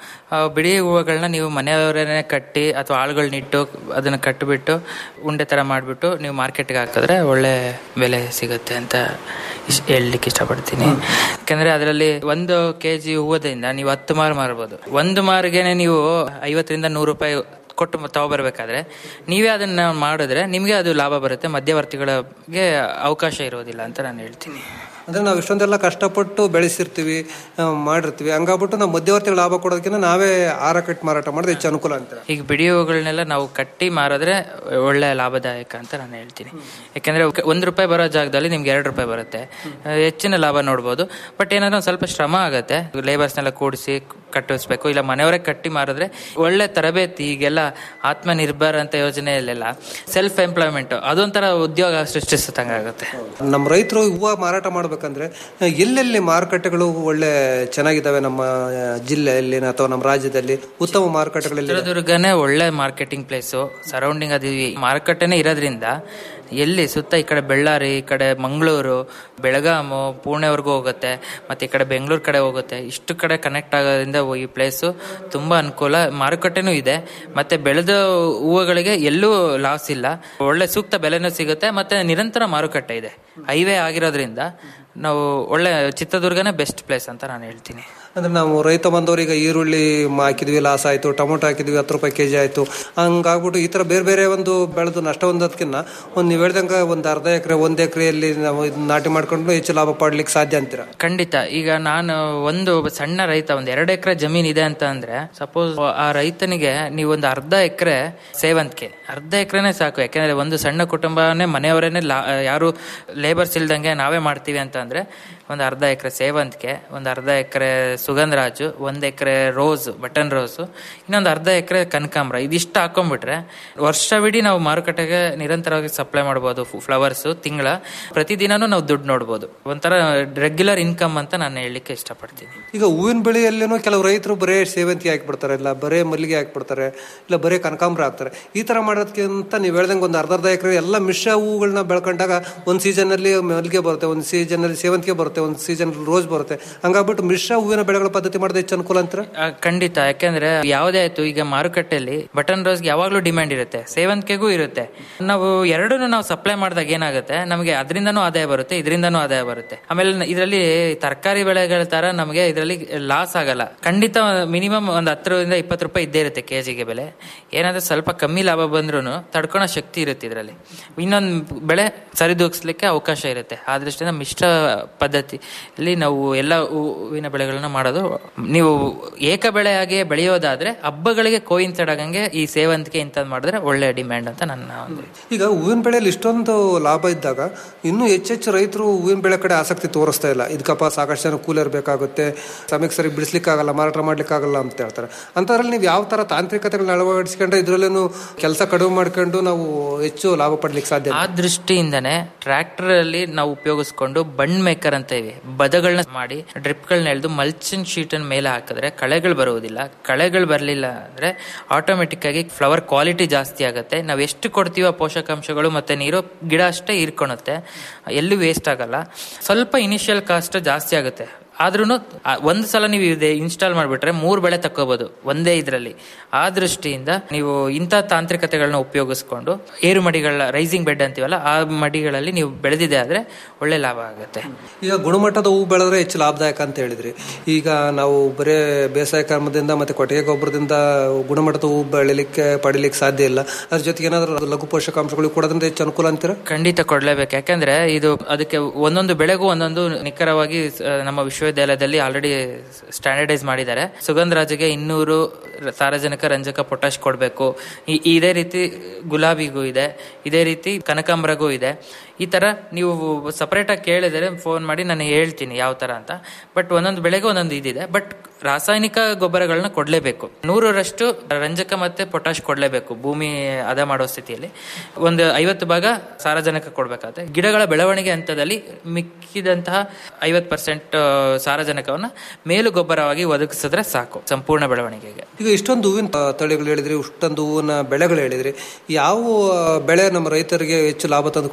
ಬಿಡಿ ಹೂವುಗಳನ್ನ ನೀವು ಮನೆಯವರೇ ಕಟ್ಟಿ ಅಥವಾ ಆಳುಗಳನ್ನಿಟ್ಟು ಅದನ್ನ ಕಟ್ಟಿಬಿಟ್ಟು ಉಂಡೆ ತರ ಮಾಡಿಬಿಟ್ಟು ನೀವು ಮಾರ್ಕೆಟ್ಗೆ ಹಾಕಿದ್ರೆ ಒಳ್ಳೆ ಬೆಲೆ ಸಿಗುತ್ತೆ ಅಂತ ಇಶ್- ಹೇಳಲಿಕ್ಕೆ ಇಷ್ಟಪಡ್ತೀನಿ ಯಾಕಂದ್ರೆ ಅದರಲ್ಲಿ ಒಂದು ಕೆ ಜಿ ಹೂವದಿಂದ ನೀವು ಹತ್ತು ಮಾರು ಮಾರ್ಬೋದು ಒಂದು ಮಾರಿಗೆನೆ ನೀವು ಐವತ್ತರಿಂದ ನೂರು ರೂಪಾಯಿ ಕೊಟ್ಟು ತಗೊಬರ್ಬೇಕಾದ್ರೆ ನೀವೇ ಅದನ್ನ ಮಾಡಿದ್ರೆ ನಿಮಗೆ ಅದು ಲಾಭ ಬರುತ್ತೆ ಮಧ್ಯವರ್ತಿಗಳಿಗೆ ಅವಕಾಶ ಇರೋದಿಲ್ಲ ಅಂತ ನಾನು ಹೇಳ್ತೀನಿ ಅಂದ್ರೆ ನಾವು ಇಷ್ಟೊಂದೆಲ್ಲ ಕಷ್ಟಪಟ್ಟು ಬೆಳೆಸಿರ್ತೀವಿ ಆ, ಮಾಡಿರ್ತೀವಿ ಹಂಗಾಗ್ಬಿಟ್ಟು ನಾವು ಮಧ್ಯವರ್ತಿಗಳ ಲಾಭ ಕೊಡೋದಕ್ಕಿಂತ ನಾವೇ ಆರ ಕಟ್ ಮಾರಾಟ ಮಾಡಿದ್ರೆ ಹೆಚ್ಚು ಅನುಕೂಲ ಅಂತಾರೆ ಈಗ ಬಿಡಿ ಹೂವುಗಳನ್ನೆಲ್ಲ ನಾವು ಕಟ್ಟಿ ಮಾರಿದ್ರೆ ಒಳ್ಳೆ ಲಾಭದಾಯಕ ಅಂತ ನಾನು ಹೇಳ್ತೀನಿ ಯಾಕಂದ್ರೆ ಒಂದು ರೂಪಾಯಿ ಬರೋ ಜಾಗದಲ್ಲಿ ನಿಮ್ಗೆ ಎರಡು ರೂಪಾಯಿ ಬರುತ್ತೆ ಆ, ಹೆಚ್ಚಿನ ಲಾಭ ನೋಡ್ಬೋದು ಬಟ್ ಏನಾದ್ರು ಒಂದು ಸ್ವಲ್ಪ ಶ್ರಮ ಆಗುತ್ತೆ ಲೇಬರ್ಸ್ನೆಲ್ಲ ಕೂಡಿಸಿ ಕಟ್ಟಿಸ್ಬೇಕು ಇಲ್ಲ ಮನೆಯವರೇ ಕಟ್ಟಿ ಮಾರಿದ್ರೆ ಒಳ್ಳೆ ತರಬೇತಿ ಈಗೆಲ್ಲ ಆತ್ಮನಿರ್ಭರ್ ಅಂತ ಯೋಜನೆಯಲ್ಲೆಲ್ಲ ಸೆಲ್ಫ್ ಎಂಪ್ಲಾಯ್ಮೆಂಟ್ ಅದೊಂಥರ ಉದ್ಯೋಗ ಸೃಷ್ಟಿಸತಂಗಾಗುತ್ತೆ ನಮ್ಮ ರೈತರು ಹೂವು ಮಾರಾಟ ಮಾಡ್ಬೇಕಂದ್ರೆ ಆ, ಎಲ್ಲೆಲ್ಲಿ ಮಾರುಕಟ್ಟೆಗಳು ಒಳ್ಳೆ ಚೆನ್ನಾಗಿದ್ದಾವೆ ನಮ್ಮ ಆ, ಜಿಲ್ಲೆಯಲ್ಲಿ ಅಥವಾ ನಮ್ಮ ರಾಜ್ಯದಲ್ಲಿ ಉತ್ತಮ ಮಾರುಕಟ್ಟೆಗಳಲ್ಲಿ ಚಿತ್ರದುರ್ಗನೇ ಒಳ್ಳೆ ಮಾರ್ಕೆಟಿಂಗ್ ಪ್ಲೇಸು ಸರೌಂಡಿಂಗ್ ಅದು ಈ ಮಾರುಕಟ್ಟೆನೇ ಇರೋದ್ರಿಂದ ಎಲ್ಲಿ ಸುತ್ತ ಈ ಕಡೆ ಬೆಳ್ಳಾರಿ ಈ ಕಡೆ ಮಂಗಳೂರು ಬೆಳಗಾಮು ಪುಣೆವರೆಗೂ ಹೋಗುತ್ತೆ ಮತ್ತೆ ಈ ಕಡೆ ಬೆಂಗಳೂರು ಕಡೆ ಹೋಗುತ್ತೆ ಇಷ್ಟು ಕಡೆ ಕನೆಕ್ಟ್ ಆಗೋದ್ರಿಂದ ಈ ಪ್ಲೇಸು ತುಂಬಾ ಅನುಕೂಲ ಮಾರುಕಟ್ಟೆನೂ ಇದೆ ಮತ್ತೆ ಬೆಳೆದ ಹೂವುಗಳಿಗೆ ಎಲ್ಲೂ ಲಾಸ್ ಇಲ್ಲ ಒಳ್ಳೆ ಸೂಕ್ತ ಬೆಲೆನೂ ಸಿಗುತ್ತೆ ಮತ್ತೆ ನಿರಂತರ ಮಾರುಕಟ್ಟೆ ಇದೆ ಹೈವೇ ಆಗಿರೋದ್ರಿಂದ ನಾವು ಒಳ್ಳೆ ಚಿತ್ರದುರ್ಗನೇ ಬೆಸ್ಟ್ ಪ್ಲೇಸ್ ಅಂತ ನಾನು ಹೇಳ್ತೀನಿ ಅಂದ್ರೆ ನಾವು ರೈತ ಬಂದವರಿಗೆ ಈರುಳ್ಳಿ ಮ- ಹಾಕಿದ್ವಿ ಲಾಸ್ ಆಯ್ತು ಟೊಮೊಟೊ ಹಾಕಿದ್ವಿ ಹತ್ತು ರೂಪಾಯಿ ಕೆಜಿ ಆಯ್ತು ಹಂಗಾಗ್ಬಿಟ್ಟು ಈ ತರ ಬೇರೆ ಬೇರೆ ಒಂದು ಬೆಳೆದು ನಷ್ಟ ಹೊಂದೋದಕ್ಕಿಂತ ಒಂದು ನೀವು ಹೇಳ್ದಂಗೆ ಒಂದು ಅರ್ಧ ಎಕರೆ ಒಂದ್ ಎಕರೆಯಲ್ಲಿ ನಾವು ಇದನ್ನ ನಾಟಿ ಮಾಡ್ಕೊಂಡು ಹೆಚ್ಚು ಲಾಭ ಪಡ್ಲಿಕ್ಕೆ ಸಾಧ್ಯ ಅಂತೀರಾ ಖಂಡಿತ ಈಗ ನಾನು ಒಂದು ಸಣ್ಣ ರೈತ ಒಂದು ಎರಡು ಎಕರೆ ಜಮೀನ್ ಇದೆ ಅಂತ ಅಂದ್ರೆ ಸಪೋಸ್ ಆ ರೈತನಿಗೆ ನೀವು ಒಂದು ಅರ್ಧ ಎಕರೆ ಸೇವಂತಿಗೆ ಅರ್ಧ ಎಕರೆನೇ ಸಾಕು ಯಾಕಂದ್ರೆ ಒಂದು ಸಣ್ಣ ಕುಟುಂಬನೇ ಮನೆಯವರೇನೆ ಲಾ- ಯಾರು ಲೇಬರ್ಸ್ ಇಲ್ದಂಗೆ ನಾವೇ ಮಾಡ್ತೀವಿ ಅಂತ ಅಂದ್ರೆ ಒಂದು ಅರ್ಧ ಎಕರೆ ಸೇವಂತಿಗೆ ಒಂದು ಅರ್ಧ ಎಕರೆ ಸುಗಂಧರಾಜು ಒಂದು ಎಕರೆ ರೋಸ್ ಬಟನ್ ರೋಸು ಇನ್ನೊಂದು ಅರ್ಧ ಎಕರೆ ಕನಕಾಂಬರ ಇದಿಷ್ಟು ಹಾಕೊಂಡ್ಬಿಟ್ರೆ ವರ್ಷವಿಡೀ ನಾವು ಮಾರುಕಟ್ಟೆಗೆ ನಿರಂತರವಾಗಿ ಸಪ್ಲೈ ಮಾಡ್ಬೋದು ಫ್ಲವರ್ಸ್ ತಿಂಗಳ ಪ್ರತಿದಿನನೂ ನಾವು ದುಡ್ಡು ನೋಡ್ಬೋದು ಒಂಥರ ರೆಗ್ಯುಲರ್ ಇನ್ಕಮ್ ಅಂತ ನಾನು ಹೇಳಲಿಕ್ಕೆ ಇಷ್ಟಪಡ್ತೀನಿ ಈಗ ಹೂವಿನ ಬೆಳೆಯಲ್ಲೇನೋ ಕೆಲವು ರೈತರು ಬರೇ ಸೇವಂತಿಗೆ ಹಾಕ್ಬಿಡ್ತಾರೆ ಇಲ್ಲ ಬರೇ ಮಲ್ಲಿಗೆ ಹಾಕ್ಬಿಡ್ತಾರೆ ಇಲ್ಲ ಬರೇ ಕನಕಾಂಬರ ಹಾಕ್ತಾರೆ ಈ ತರ ಮಾಡೋದಕ್ಕಿಂತ ನೀವು ಹೇಳ್ದಂಗೆ ಒಂದು ಅರ್ಧ ಅರ್ಧ ಎಕರೆ ಎಲ್ಲ ಮಿಶ್ರ ಹೂಗಳನ್ನ ಬೆಳ್ಕೊಂಡಾಗ ಒಂದು ಸೀಸನ್ ಅಲ್ಲಿ ಮಲ್ಲಿಗೆ ಬರುತ್ತೆ ಒಂದು ಸೀಸನ್ ಅಲ್ಲಿ ಸೇವಂತಿಗೆ ಬರುತ್ತೆ ಒಂದು ಸೀಸನ್ ರೋಸ್ ಬರುತ್ತೆ ಹಂಗಾಗ್ಬಿಟ್ಟು ಮಿಶ್ರ ಹೂವಿನ ಬೆಳೆಗಳ ಪದ್ಧತಿ ಮಾಡೋದು ಹೆಚ್ಚು ಅನುಕೂಲ ಅಂತೀರಾ ಆ, ಖಂಡಿತ ಯಾಕೆಂದ್ರೆ ಯಾವುದೇ ಆಯ್ತು ಈಗ ಮಾರುಕಟ್ಟೆಯಲ್ಲಿ ಬಟನ್ ರೋಸ್ಗೆ ಯಾವಾಗ್ಲೂ ಡಿಮ್ಯಾಂಡ್ ಇರುತ್ತೆ ಸೇವಂತಿಗೆಗೂ ಇರುತ್ತೆ ನಾವು ಎರಡನ್ನೂ ನಾವು ಸಪ್ಲೈ ಮಾಡಿದಾಗ ಏನಾಗುತ್ತೆ ನಮಗೆ ಅದರಿಂದನೂ ಆದಾಯ ಬರುತ್ತೆ ಇದರಿಂದನೂ ಆದಾಯ ಬರುತ್ತೆ ಆಮೇಲೆ ಇದರಲ್ಲಿ ತರಕಾರಿ ಬೆಳೆಗಳ ತರ ನಮಗೆ ಇದರಲ್ಲಿ ಲಾಸ್ ಆಗಲ್ಲ ಖಂಡಿತ ಮಿನಿಮಮ್ ಒಂದು ಹತ್ತರಿಂದ ಇಪ್ಪತ್ತು ರೂಪಾಯಿ ಇದ್ದೇ ಇರುತ್ತೆ ಕೆಜಿಗೆ ಬೆಲೆ ಏನಾದ್ರೆ ಸ್ವಲ್ಪ ಕಮ್ಮಿ ಲಾಭ ಬಂದ್ರೂ ತಡ್ಕೊಳೋ ಶಕ್ತಿ ಇರುತ್ತೆ ಇದರಲ್ಲಿ ಇನ್ನೊಂದು ಬೆಳೆ ಸರಿದೂಗಿಸ್ಲಿಕ್ಕೆ ಅವಕಾಶ ಇರುತ್ತೆ ಆ ದೃಷ್ಟಿಯಿಂದ ಮಿಶ್ರ ಪದ್ಧತಿಯಲ್ಲಿ ನಾವು ಎಲ್ಲ ಹೂವಿನ ಬೆಳೆಗಳನ್ನ ಮಾಡೋದು ನೀವು ಏಕ ಬೆಳೆಯಾಗಿ ಬೆಳೆಯೋದಾದ್ರೆ ಹಬ್ಬಗಳಿಗೆ ಕೋಯಿನ್ಸೈಡ್ ಆಗಂಗೆ ಈ ಸೇವಂತಿಗೆ ಇಂಥದ್ದು ಮಾಡಿದ್ರೆ ಒಳ್ಳೆ ಡಿಮ್ಯಾಂಡ್ ಅಂತ ನನ್ನ ಒಂದು ಈಗ ಹೂವಿನ ಬೆಳೆಯಲ್ಲಿ ಇಷ್ಟೊಂದು ಲಾಭ ಇದ್ದಾಗ ಇನ್ನೂ ಹೆಚ್ಚೆಚ್ಚು ರೈತರು ಹೂವಿನ ಬೆಳೆ ಕಡೆ ಆಸಕ್ತಿ ತೋರಿಸ್ತಾ ಇಲ್ಲ ಇದಕ್ಕಪ್ಪ ಸಾಕಷ್ಟು ಜನ ಕೂಲರ್ ಬೇಕಾಗುತ್ತೆ ಸಮಯಕ್ಕೆ ಸರಿ ಬಿಡಿಸ್ಲಿಕ್ಕಾಗಲ್ಲ ಮಾರಾಟ ಮಾಡ್ಲಿಕ್ಕಾಗಲ್ಲ ಅಂತ ಹೇಳ್ತಾರೆ ಅಂಥದ್ರಲ್ಲಿ ನೀವು ಯಾವ ತರ ತಾಂತ್ರಿಕತೆಗಳನ್ನ ಅಳವಡಿಸ್ಕೊಂಡ್ರೆ ಇದರಲ್ಲೇನು ಕೆಲಸ ಕಡಿಮೆ ಮಾಡ್ಕೊಂಡು ನಾವು ಹೆಚ್ಚು ಲಾಭ ಪಡ್ಲಿಕ್ಕೆ ಸಾಧ್ಯ ಆ ದೃಷ್ಟಿಯಿಂದನೇ ಟ್ರ್ಯಾಕ್ಟರ್ ಅಲ್ಲಿ ನಾವು ಉಪಯೋಗಿಸ್ಕೊಂಡು ಬಣ್ ಮೇಕರ್ ಅಂತ ಇವೆ ಬದಗಳನ್ನ ಮಾಡಿ ಡ್ರಿಪ್ ಗಳನ್ನ ಎಳೆದು ಮಲ್ಚಿಂಗ್ ಶೀಟ್ ಮೇಲೆ ಹಾಕಿದ್ರೆ ಕಳೆಗಳು ಬರುವುದಿಲ್ಲ ಕಳೆಗಳು ಬರಲಿಲ್ಲ ಅಂದ್ರೆ ಆಟೋಮೆಟಿಕ್ ಆಗಿ ಫ್ಲವರ್ ಕ್ವಾಲಿಟಿ ಜಾಸ್ತಿ ಆಗುತ್ತೆ ನಾವು ಎಷ್ಟು ಕೊಡ್ತೀವೋ ಪೋಷಕಾಂಶಗಳು ಮತ್ತೆ ನೀರು ಗಿಡ ಅಷ್ಟೇ ಹೀರ್ಕೊಳುತ್ತೆ ಎಲ್ಲೂ ವೇಸ್ಟ್ ಆಗಲ್ಲ ಸ್ವಲ್ಪ ಇನಿಷಿಯಲ್ ಕಾಸ್ಟ್ ಜಾಸ್ತಿ ಆಗುತ್ತೆ ಆದ್ರೂ ಒಂದು ಸಲ ನೀವು ಇದೆ ಇನ್ಸ್ಟಾಲ್ ಮಾಡಿಬಿಟ್ರೆ ಮೂರು ಬೆಳೆ ತಕ್ಕೋಬಹುದು ಒಂದೇ ಇದರಲ್ಲಿ ಆ ದೃಷ್ಟಿಯಿಂದ ನೀವು ಇಂಥ ತಾಂತ್ರಿಕತೆಗಳನ್ನ ಉಪಯೋಗಿಸ್ಕೊಂಡು ಏರು ಮಡಿಗಳ ರೈಸಿಂಗ್ ಬೆಡ್ ಅಂತೀವಲ್ಲ ಆ ಮಡಿಗಳಲ್ಲಿ ನೀವು ಬೆಳೆದಿದೆ ಆದ್ರೆ ಒಳ್ಳೆ ಲಾಭ ಆಗುತ್ತೆ ಈಗ ಗುಣಮಟ್ಟದ ಹೂ ಬೆಳೆದ್ರೆ ಹೆಚ್ಚು ಲಾಭದಾಯಕ ಅಂತ ಹೇಳಿದ್ರಿ ಈಗ ನಾವು ಬರೇ ಬೇಸಾಯ ಕರ್ಮದಿಂದ ಮತ್ತೆ ಕೊಟ್ಟಿಗೆ ಗೊಬ್ಬರದಿಂದ ಗುಣಮಟ್ಟದ ಹೂ ಬೆಳಿಲಿಕ್ಕೆ ಪಡಿಲಿಕ್ಕೆ ಸಾಧ್ಯ ಇಲ್ಲ ಅದ್ರ ಜೊತೆಗೆ ಏನಾದರೂ ಲಘು ಪೋಷಕಾಂಶಗಳು ಕೊಡೋದ್ರಿಂದ ಹೆಚ್ಚು ಅನುಕೂಲ ಅಂತೀರಾ ಖಂಡಿತ ಕೊಡ್ಲೇಬೇಕು ಯಾಕಂದ್ರೆ ಇದು ಅದಕ್ಕೆ ಒಂದೊಂದು ಬೆಳೆಗೂ ಒಂದೊಂದು ನಿಖರವಾಗಿ ಆ, ನಮ್ಮ ವಿಶ್ವವಿದ್ಯಾಲಯದಲ್ಲಿ ಆಲ್ರೆಡಿ ಸ್ಟ್ಯಾಂಡರ್ಡೈಸ್ ಮಾಡಿದ್ದಾರೆ ಸುಗಂಧರಾಜಿಗೆ ಇನ್ನೂರು ಸಾರಜನಕ ರಂಜಕ ಪೊಟ್ಯಾಶ್ ಕೊಡಬೇಕು ಇದೇ ರೀತಿ ಗುಲಾಬಿಗೂ ಇದೆ ಇದೇ ರೀತಿ ಕನಕಾಂಬರಗೂ ಇದೆ ಈ ತರ ನೀವು ಸಪರೇಟ್ ಆಗಿ ಕೇಳಿದರೆ ಫೋನ್ ಮಾಡಿ ನಾನು ಹೇಳ್ತೀನಿ ಯಾವ ತರ ಅಂತ ಬಟ್ ಒಂದೊಂದು ಬೆಳೆಗೆ ಒಂದೊಂದು ಇದಿದೆ ಬಟ್ ರಾಸಾಯನಿಕ ಗೊಬ್ಬರಗಳನ್ನ ಕೊಡ್ಲೇಬೇಕು ನೂರರಷ್ಟು ರಂಜಕ ಮತ್ತೆ ಪೊಟ್ಯಾಶ್ ಕೊಡ್ಲೇಬೇಕು ಭೂಮಿ ಅದ ಮಾಡೋ ಸ್ಥಿತಿಯಲ್ಲಿ ಒಂದು ಐವತ್ತು ಭಾಗ ಸಾರಜನಕ ಕೊಡ್ಬೇಕಾಗುತ್ತೆ ಗಿಡಗಳ ಬೆಳವಣಿಗೆ ಹಂತದಲ್ಲಿ ಮಿಕ್ಕಿದಂತಹ ಐವತ್ತು ಪರ್ಸೆಂಟ್ ಸಾರಜನಕವನ್ನ ಮೇಲು ಗೊಬ್ಬರವಾಗಿ ಒದಗಿಸಿದ್ರೆ ಸಾಕು ಸಂಪೂರ್ಣ ಬೆಳವಣಿಗೆಗೆ ಈಗ ಇಷ್ಟೊಂದು ಹೂವಿನ ತ- ತಳಿಗಳು ಹೇಳಿದ್ರಿ ಇಷ್ಟೊಂದು ಹೂವಿನ ಬೆಳೆಗಳು ಹೇಳಿದ್ರಿ ಯಾವ ಬೆಳೆ ನಮ್ಮ ರೈತರಿಗೆ ಹೆಚ್ಚು ಲಾಭ ತಂದು ಕೊಡೋ ಸಾಧ್ಯತೆ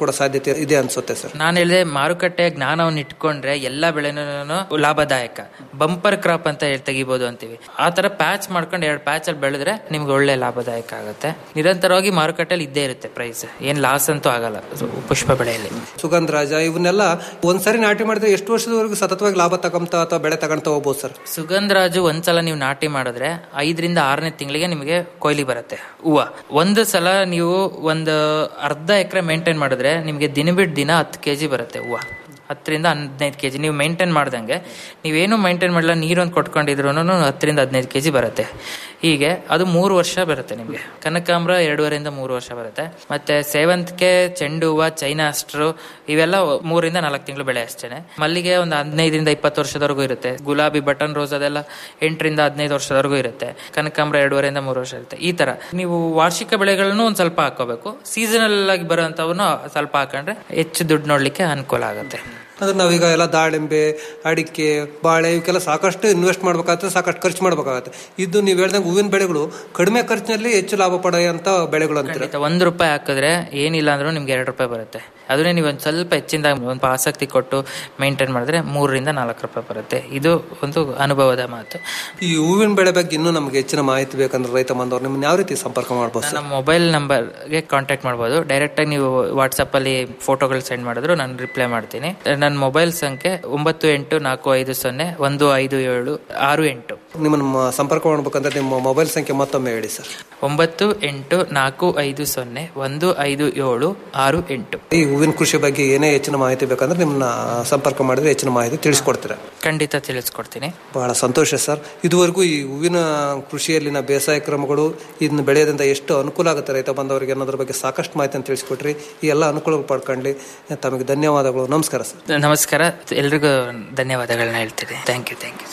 ಇದೆ ಅನ್ಸುತ್ತೆ ಸರ್ ನಾನು ಹೇಳಿದೆ ಮಾರುಕಟ್ಟೆ ಜ್ಞಾನವನ್ನು ಇಟ್ಕೊಂಡ್ರೆ ಎಲ್ಲಾ ಬೆಳೆನೂ ಲಾಭದಾಯಕ ಬಂಪರ್ ಕ್ರಾಪ್ ಅಂತ ಹೇಳಿ ತೆಗಿಬಹುದು ಅಂತೀವಿ ಆ ತರ ಪ್ಯಾಚ್ ಮಾಡ್ಕೊಂಡು ಎರಡು ಪ್ಯಾಚ್ ಅಲ್ಲಿ ಬೆಳೆದ್ರೆ ನಿಮ್ಗೆ ಒಳ್ಳೆ ಲಾಭದಾಯಕ ಆಗುತ್ತೆ ನಿರಂತರವಾಗಿ ಮಾರುಕಟ್ಟೆಯಲ್ಲಿ ಇದ್ದೇ ಇರುತ್ತೆ ಪ್ರೈಸ್ ಏನ್ ಲಾಸ್ ಅಂತೂ ಆಗಲ್ಲ ಪುಷ್ಪ ಬೆಳೆಯಲ್ಲಿ ಸುಗಂಧರಾಜ ಇವನ್ನೆಲ್ಲ ಒಂದ್ಸರಿ ನಾಟಿ ಮಾಡಿದ್ರೆ ಎಷ್ಟು ವರ್ಷದವರೆಗೂ ಸತತವಾಗಿ ಲಾಭ ತಗೊಂತ ಅಥವಾ ಬೆಳೆ ತಗೊಂತ ಹೋಗ್ಬೋದು ಸರ್ ಸುಗಂಧರಾಜು ಒಂದ್ಸಲ ನೀವು ನಾಟಿ ಮಾಡಿದ್ರೆ ಐದರಿಂದ ಆರನೇ ತಿಂಗಳಿಗೆ ನಿಮಗೆ ಕೊಯ್ಲಿ ಬರುತ್ತೆ ಹೂವು ಒಂದು ಸಲ ನೀವು ಒಂದು ಅರ್ಧ ಎಕರೆ ಮೇಂಟೈನ್ ಮಾಡಿದ್ರೆ ನಿಮಗೆ ದಿನ ಬಿಟ್ಟು ದಿನ ಹತ್ತು ಕೆ ಜಿ ಬರುತ್ತೆ ಹೂವು ಹತ್ತರಿಂದ ಹದಿನೈದು ಕೆ ಜಿ ನೀವು ಮೇಂಟೈನ್ ಮಾಡ್ದಂಗೆ ನೀವೇನು ಮೇಂಟೈನ್ ಮಾಡಲ್ಲ ನೀರೊಂದು ಕೊಟ್ಕೊಂಡಿದ್ರು ಹತ್ತರಿಂದ ಹದಿನೈದು ಕೆ ಜಿ ಬರುತ್ತೆ ಹೀಗೆ ಅದು ಮೂರು ವರ್ಷ ಬರುತ್ತೆ ನಿಮಗೆ ಕನಕಾಂಬ್ರ ಎರಡೂವರೆಯಿಂದ ಮೂರು ವರ್ಷ ಬರುತ್ತೆ ಮತ್ತೆ ಸೇವಂತಿಗೆ ಚೆಂಡು ಹೂವು ಚೈನಾ ಅಸ್ಟ್ರು ಇವೆಲ್ಲ ಮೂರಿಂದ ನಾಲ್ಕು ತಿಂಗಳು ಬೆಳೆ ಅಷ್ಟೇನೆ ಮಲ್ಲಿಗೆ ಒಂದು ಹದಿನೈದರಿಂದ ಇಪ್ಪತ್ತು ವರ್ಷದವರೆಗೂ ಇರುತ್ತೆ ಗುಲಾಬಿ ಬಟನ್ ರೋಸ್ ಅದೆಲ್ಲ ಎಂಟರಿಂದ ಹದಿನೈದು ವರ್ಷದವರೆಗೂ ಇರುತ್ತೆ ಕನಕಾಂಬ್ರ ಎರಡೂವರೆಯಿಂದ ಮೂರು ವರ್ಷ ಇರುತ್ತೆ ಈ ತರ ನೀವು ವಾರ್ಷಿಕ ಬೆಳೆಗಳನ್ನು ಒಂದು ಸ್ವಲ್ಪ ಹಾಕೋಬೇಕು ಸೀಸನಲ್ ಆಗಿ ಬರುವಂತವನ್ನ ಸ್ವಲ್ಪ ಹಾಕೊಂಡ್ರೆ ಹೆಚ್ಚು ದುಡ್ಡು ನೋಡ್ಲಿಕ್ಕೆ ಅನುಕೂಲ ಆಗುತ್ತೆ ಅಂದ್ರೆ ನಾವೀಗ ಎಲ್ಲ ದಾಳಿಂಬೆ ಅಡಿಕೆ ಬಾಳೆ ಇವಕ್ಕೆಲ್ಲ ಸಾಕಷ್ಟು ಇನ್ವೆಸ್ಟ್ ಮಾಡ್ಬೇಕಾಗತ್ತೆ ಸಾಕಷ್ಟು ಖರ್ಚು ಮಾಡ್ಬೇಕಾಗತ್ತೆ ಇದು ನೀವು ಹೇಳ್ದಂಗೆ ಹೂವಿನ ಬೆಳೆಗಳು ಕಡಿಮೆ ಖರ್ಚಿನಲ್ಲಿ ಹೆಚ್ಚು ಲಾಭ ಪಡೆಯುವಂತ ಬೆಳೆಗಳು ಅಂತೀರ ಖಂಡಿತ ಒಂದ್ ರೂಪಾಯಿ ಹಾಕಿದ್ರೆ ಏನಿಲ್ಲ ಅಂದ್ರೂ ನಿಮ್ಗೆ ಎರಡು ರೂಪಾಯಿ ಬರುತ್ತೆ ಅದನ್ನೇ ನೀವು ಒಂದ್ ಸ್ವಲ್ಪ ಹೆಚ್ಚಿಂದ ಒಂದು ಆಸಕ್ತಿ ಕೊಟ್ಟು ಮೇಂಟೈನ್ ಮಾಡಿದ್ರೆ ಮೂರರಿಂದ ನಾಲ್ಕು ರೂಪಾಯಿ ಬರುತ್ತೆ ಇದು ಒಂದು ಅನುಭವದ ಮಾತು ಈ ಹೂವಿನ ಬೆಳೆ ಬಗ್ಗೆ ಇನ್ನೂ ನಮ್ಗೆ ಹೆಚ್ಚಿನ ಮಾಹಿತಿ ಬೇಕಂದ್ರೆ ರೈತ ಬಾಂಧವರು ನಿಮ್ಮನ್ನ ಯಾವ ರೀತಿ ಸಂಪರ್ಕ ಮಾಡ್ಬೋದು ಸರ್ ನಮ್ಮ ಮೊಬೈಲ್ ನಂಬರ್ಗೆ ಕಾಂಟ್ಯಾಕ್ಟ್ ಮಾಡ್ಬೋದು ಡೈರೆಕ್ಟ್ ಆಗಿ ನೀವು ವಾಟ್ಸಪ್ ಅಲ್ಲಿ ಫೋಟೋಗಳು ಸೆಂಡ್ ಮಾಡಿದ್ರು ನಾನು ರಿಪ್ಲೈ ಮಾಡ್ತೀನಿ ನನ್ನ ಮೊಬೈಲ್ ಸಂಖ್ಯೆ ಒಂಬತ್ತು ಎಂಟು ನಾಲ್ಕು ಐದು ಸೊನ್ನೆ ಒಂದು ಐದು ಏಳು ಆರು ಎಂಟು ನಿಮ್ಮನ್ನ ಮ- ಸಂಪರ್ಕ ಮಾಡ್ಬೇಕಂದ್ರೆ ನಿಮ್ಮ ಮೊಬೈಲ್ ಸಂಖ್ಯೆ ಮತ್ತೊಮ್ಮೆ ಹೇಳಿ ಸರ್ ಒಂಬತ್ತು ಎಂಟು ನಾಲ್ಕು ಐದು ಸೊನ್ನೆ ಒಂದು ಐದು ಏಳು ಆರು ಎಂಟು ಈ ಹೂವಿನ ಕೃಷಿ ಬಗ್ಗೆ ಏನೇ ಹೆಚ್ಚಿನ ಮಾಹಿತಿ ಬೇಕಂದ್ರೆ ನಿಮ್ಮನ್ನ ಸಂಪರ್ಕ ಮಾಡಿದ್ರೆ ಹೆಚ್ಚಿನ ಮಾಹಿತಿ ತಿಳಿಸ್ಕೊಡ್ತೀರಾ ಖಂಡಿತ ತಿಳಿಸ್ಕೊಡ್ತೀನಿ ಬಹಳ ಸಂತೋಷ ಸರ್ ಇದುವರೆಗೂ ಈ ಹೂವಿನ ಕೃಷಿಯಲ್ಲಿನ ಬೇಸಾಯ ಕ್ರಮಗಳು ಇದನ್ನ ಬೆಳೆಯೋದ್ರಿಂದ ಎಷ್ಟು ಅನುಕೂಲ ಆಗುತ್ತೆ ರೈತ ಬಂದವರಿಗೆ ಅನ್ನೋದ್ರ ಬಗ್ಗೆ ಸಾಕಷ್ಟು ಮಾಹಿತಿಯನ್ನು ತಿಳಿಸ್ಕೊಟ್ರಿ ಈ ಎಲ್ಲ ಅನುಕೂಲಗಳು ಪಡ್ಕೊಳ್ಳಿ ತಮಗೆ ಧನ್ಯವಾದಗಳು ನಮಸ್ಕಾರ ಸರ್ ನಮಸ್ಕಾರ ಎಲ್ರಿಗೂ ಧನ್ಯವಾದಗಳನ್ನ ಹೇಳ್ತೀನಿ ಥ್ಯಾಂಕ್ ಯು ಥ್ಯಾಂಕ್ ಯು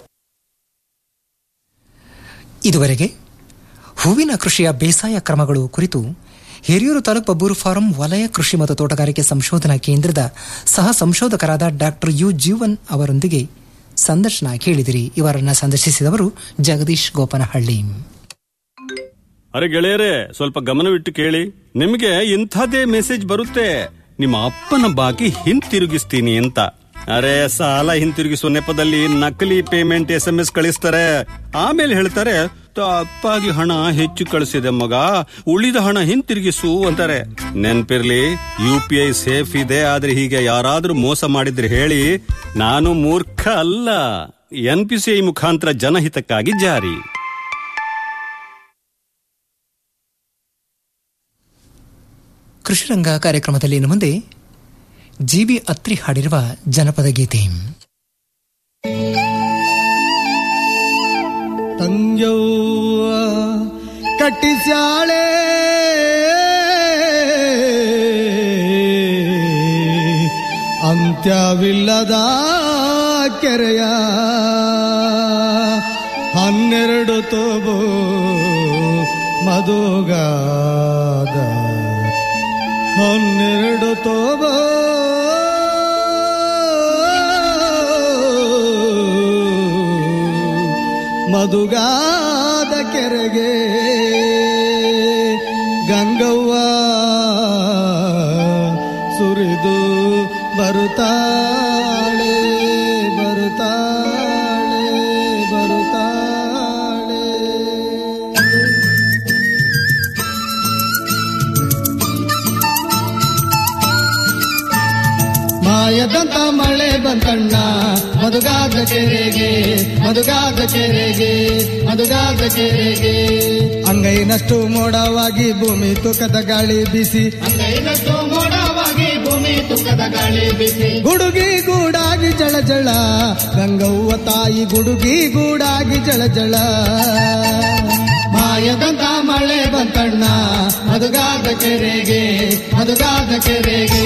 ಇದುವರೆಗೆ ಹೂವಿನ ಕೃಷಿಯ ಬೇಸಾಯ ಕ್ರಮಗಳು ಕುರಿತು ಹಿರಿಯೂರು ತಾಲೂಕು ಬಬ್ಬೂರು ಫಾರಂ ವಲಯ ಕೃಷಿ ಮತ್ತು ತೋಟಗಾರಿಕೆ ಸಂಶೋಧನಾ ಕೇಂದ್ರದ ಸಹ ಸಂಶೋಧಕರಾದ ಡಾಕ್ಟರ್ ಯು ಜೀವನ್ ಅವರೊಂದಿಗೆ ಸಂದರ್ಶನ ಕೇಳಿದಿರಿ ಇವರನ್ನ ಸಂದರ್ಶಿಸಿದವರು ಜಗದೀಶ್ ಗೋಪನಹಳ್ಳಿ ಅರೆ ಗೆಳೆಯರೇ ಸ್ವಲ್ಪ ಗಮನವಿಟ್ಟು ಕೇಳಿ ನಿಮಗೆ ಇಂಥದೇ ಮೆಸೇಜ್ ಬರುತ್ತೆ ನಿಮ್ಮ ಅಪ್ಪನ ಬಾಕಿ ಹಿಂತಿರುಗಿಸ್ತೀನಿ ಅಂತ ಅರೆ ಸಾಲ ಹಿಂತಿರುಗಿಸುವ ನೆಪದಲ್ಲಿ ನಕಲಿ ಪೇಮೆಂಟ್ ಎಸ್ ಎಂ ಎಸ್ ಕಳಿಸ್ತಾರೆ ಆಮೇಲೆ ಹೇಳ್ತಾರೆ ತಪ್ಪಾಗಿ ಹಣ ಹೆಚ್ಚು ಕಳಿಸಿದೆ ಮಗ ಉಳಿದ ಹಣ ಹಿಂತಿರುಗಿಸು ಅಂತಾರೆ ನೆನ್ಪಿರ್ಲಿ ಯು ಪಿ ಐ ಸೇಫ್ ಇದೆ ಆದ್ರೆ ಹೀಗೆ ಯಾರಾದ್ರೂ ಮೋಸ ಮಾಡಿದ್ರೆ ಹೇಳಿ ನಾನು ಮೂರ್ಖ ಅಲ್ಲ ಎನ್ ಪಿ ಸಿ ಐ ಮುಖಾಂತರ ಜನಹಿತಕ್ಕಾಗಿ ಜಾರಿ ಕೃಷಿರಂಗ ಕಾರ್ಯಕ್ರಮದಲ್ಲಿ ಇನ್ನು ಮುಂದೆ ಜಿಬಿ ಅತ್ರಿ ಹಾಡಿರುವ ಜನಪದ ಗೀತೆ ತಂಗ್ಯವ್ವ ಕಟ್ಟಿಸ್ಯಾಳೆ ಅಂತ್ಯವಿಲ್ಲದ ಕೆರೆಯ ಹನ್ನೆರಡು ತೋಬು ಮಧುಗಾದ ಹನ್ನೆರಡು ತೋಬೋ ಮಧುಗಾದ ಕೆರೆಗೆ ಗಂಗವ್ವ ಸುರಿದು ಬರುತ್ತಾಳೆ ಬರುತ್ತಾಳೆ ಬರುತ್ತಾಳೆ ಮಾಯದಂತ ಮಳೆ ಬಂತಣ್ಣ ಮಧುಗಾದ ಕೆರೆಗೆ ಮಧುಗಾದ ಕೆರೆಗೆ ಮಧುಗಾದ ಕೆರೆಗೆ ಅಂಗೈನಷ್ಟು ಮೋಡವಾಗಿ ಭೂಮಿ ತೂಕದ ಗಾಳಿ ಬಿಸಿ ಅಂಗೈನಷ್ಟು ಮೋಡವಾಗಿ ಭೂಮಿ ತೂಕದ ಗಾಳಿ ಬಿಸಿ ಗುಡುಗಿ ಗೂಡಾಗಿ ಜಳ ಜಳ ಗಂಗವ್ವ ತಾಯಿ ಗುಡುಗಿ ಗೂಡಾಗಿ ಜಳ ಜಳ ಮಾಯದಂತ ಮಳೆ ಬಂತಣ್ಣ ಮಧುಗಾದ ಕೆರೆಗೆ ಮಧುಗಾದ ಕೆರೆಗೆ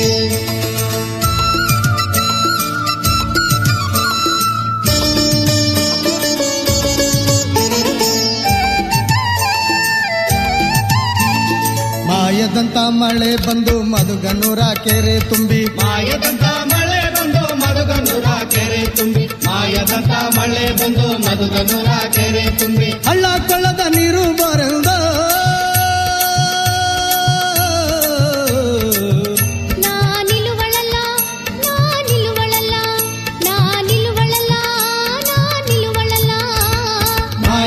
ಮಾಯದಂತ ಮಳೆ ಬಂದು ಮಧುಗನೂರ ಕೆರೆ ತುಂಬಿ ಮಾಯದಂತ ಮಳೆ ಬಂದು ಮಧುಗನೂರ ಕೆರೆ ತುಂಬಿ ಮಾಯದಂತ ಮಳೆ ಬಂದು ಮಧುಗನೂರ ಕೆರೆ ತುಂಬಿ ಹಳ್ಳ ಕೊಳ್ಳದ ನೀರು ಬರೆದ ನಾನೇ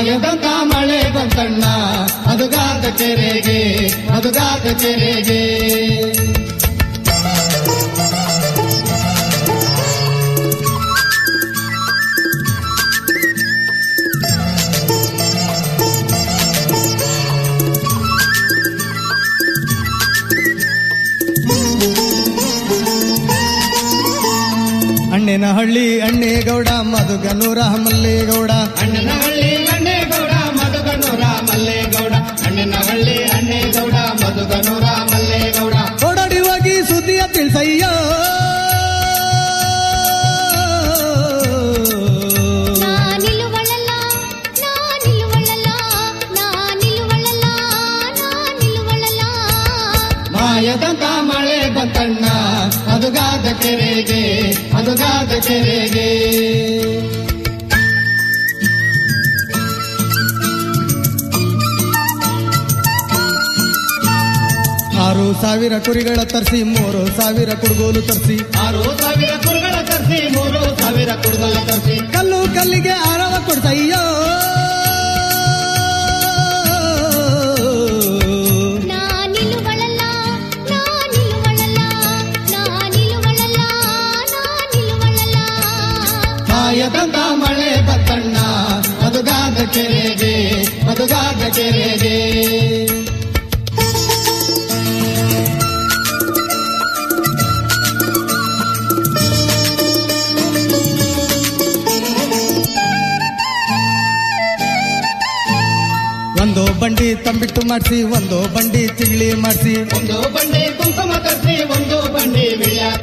ಮಾಯದಂತ ಮಳೆ ಬಂತಣ್ಣ ಮಧುಗಾದ ಕೆರೆಗೆ ಮಧುಗಾದ ಕೆರೆಗೆ ಅಣ್ಣನ ಹಳ್ಳಿ ಅಣ್ಣೇಗೌಡ ಮಧುಗನೂರ ಮಲ್ಲೇಗೌಡ ಅಣ್ಣನ ಹಳ್ಳಿ ಅಣ್ಣೇಗೌಡ ಮಧುಗನೂರ ಮಲ್ಲೇಗೌಡ ಅಣ್ಣನ ಹಳ್ಳಿ ಅಣ್ಣೇಗೌಡ ಮಧುಗನೂರ ಮಲ್ಲೇಗೌಡ ಓಡಾಡಿ ಹೋಗಿ ಸುದ್ದಿಯ ತಿಳಿಸಯ್ಯ ನಾನಿಲುವಳಲ್ಲ ನಾನಿಲುವಳಲ್ಲ ನಾನಿಲುವಳಲ್ಲ ನಾನಿಲುವಳಲ್ಲ ಮಾಯದಂತ ಮಳೆ ಬಂತಣ್ಣ ಮಧುಗಾದ ಕೆರೆಗೆ ಮಧುಗಾದ ಕೆರೆಗೆ ಆರು ಸಾವಿರ ಕುರಿಗಳ ತರಿಸಿ ಮೂರು ಸಾವಿರ ಕುಡುಗೋಲು ತರಿಸಿ ಆರು ಸಾವಿರ ಕುರಿಗಳ ತರಿಸಿ ಮೂರು ಸಾವಿರ ಕುಡುಗೋಲು ತರಿಸಿ ಕಲ್ಲು ಕಲ್ಲಿಗೆ ಆರವ ಕೊಡ್ಸಯ್ಯೋ ನಾನಿಲುವಳಲ್ಲ ನಾನಿಲುವಳಲ್ಲ ನಾನಿಲುವಳಲ್ಲ ನಾನಿಲುವಳಲ್ಲ ಮಾಯದಂತ ಮಳೆ ಬತ್ತಣ್ಣ ಮಧುಗಾದ ಕೆರೆಗೆ ಮಧುಗಾದ ಕೆರೆಗೆ ಒಂದು ಬಂಡಿ ತಂಬಿಟ್ಟು ಮಾಡಿಸಿ ಒಂದು ಬಂಡಿ ತಿಂಗ್ಳಿ ಮಾಡಿಸಿ ಒಂದು ಬಂಡಿ ಕುಂಕುಮ ತರಿಸಿ ಒಂದು ಬಂಡಿ ವಿಳ್ಯ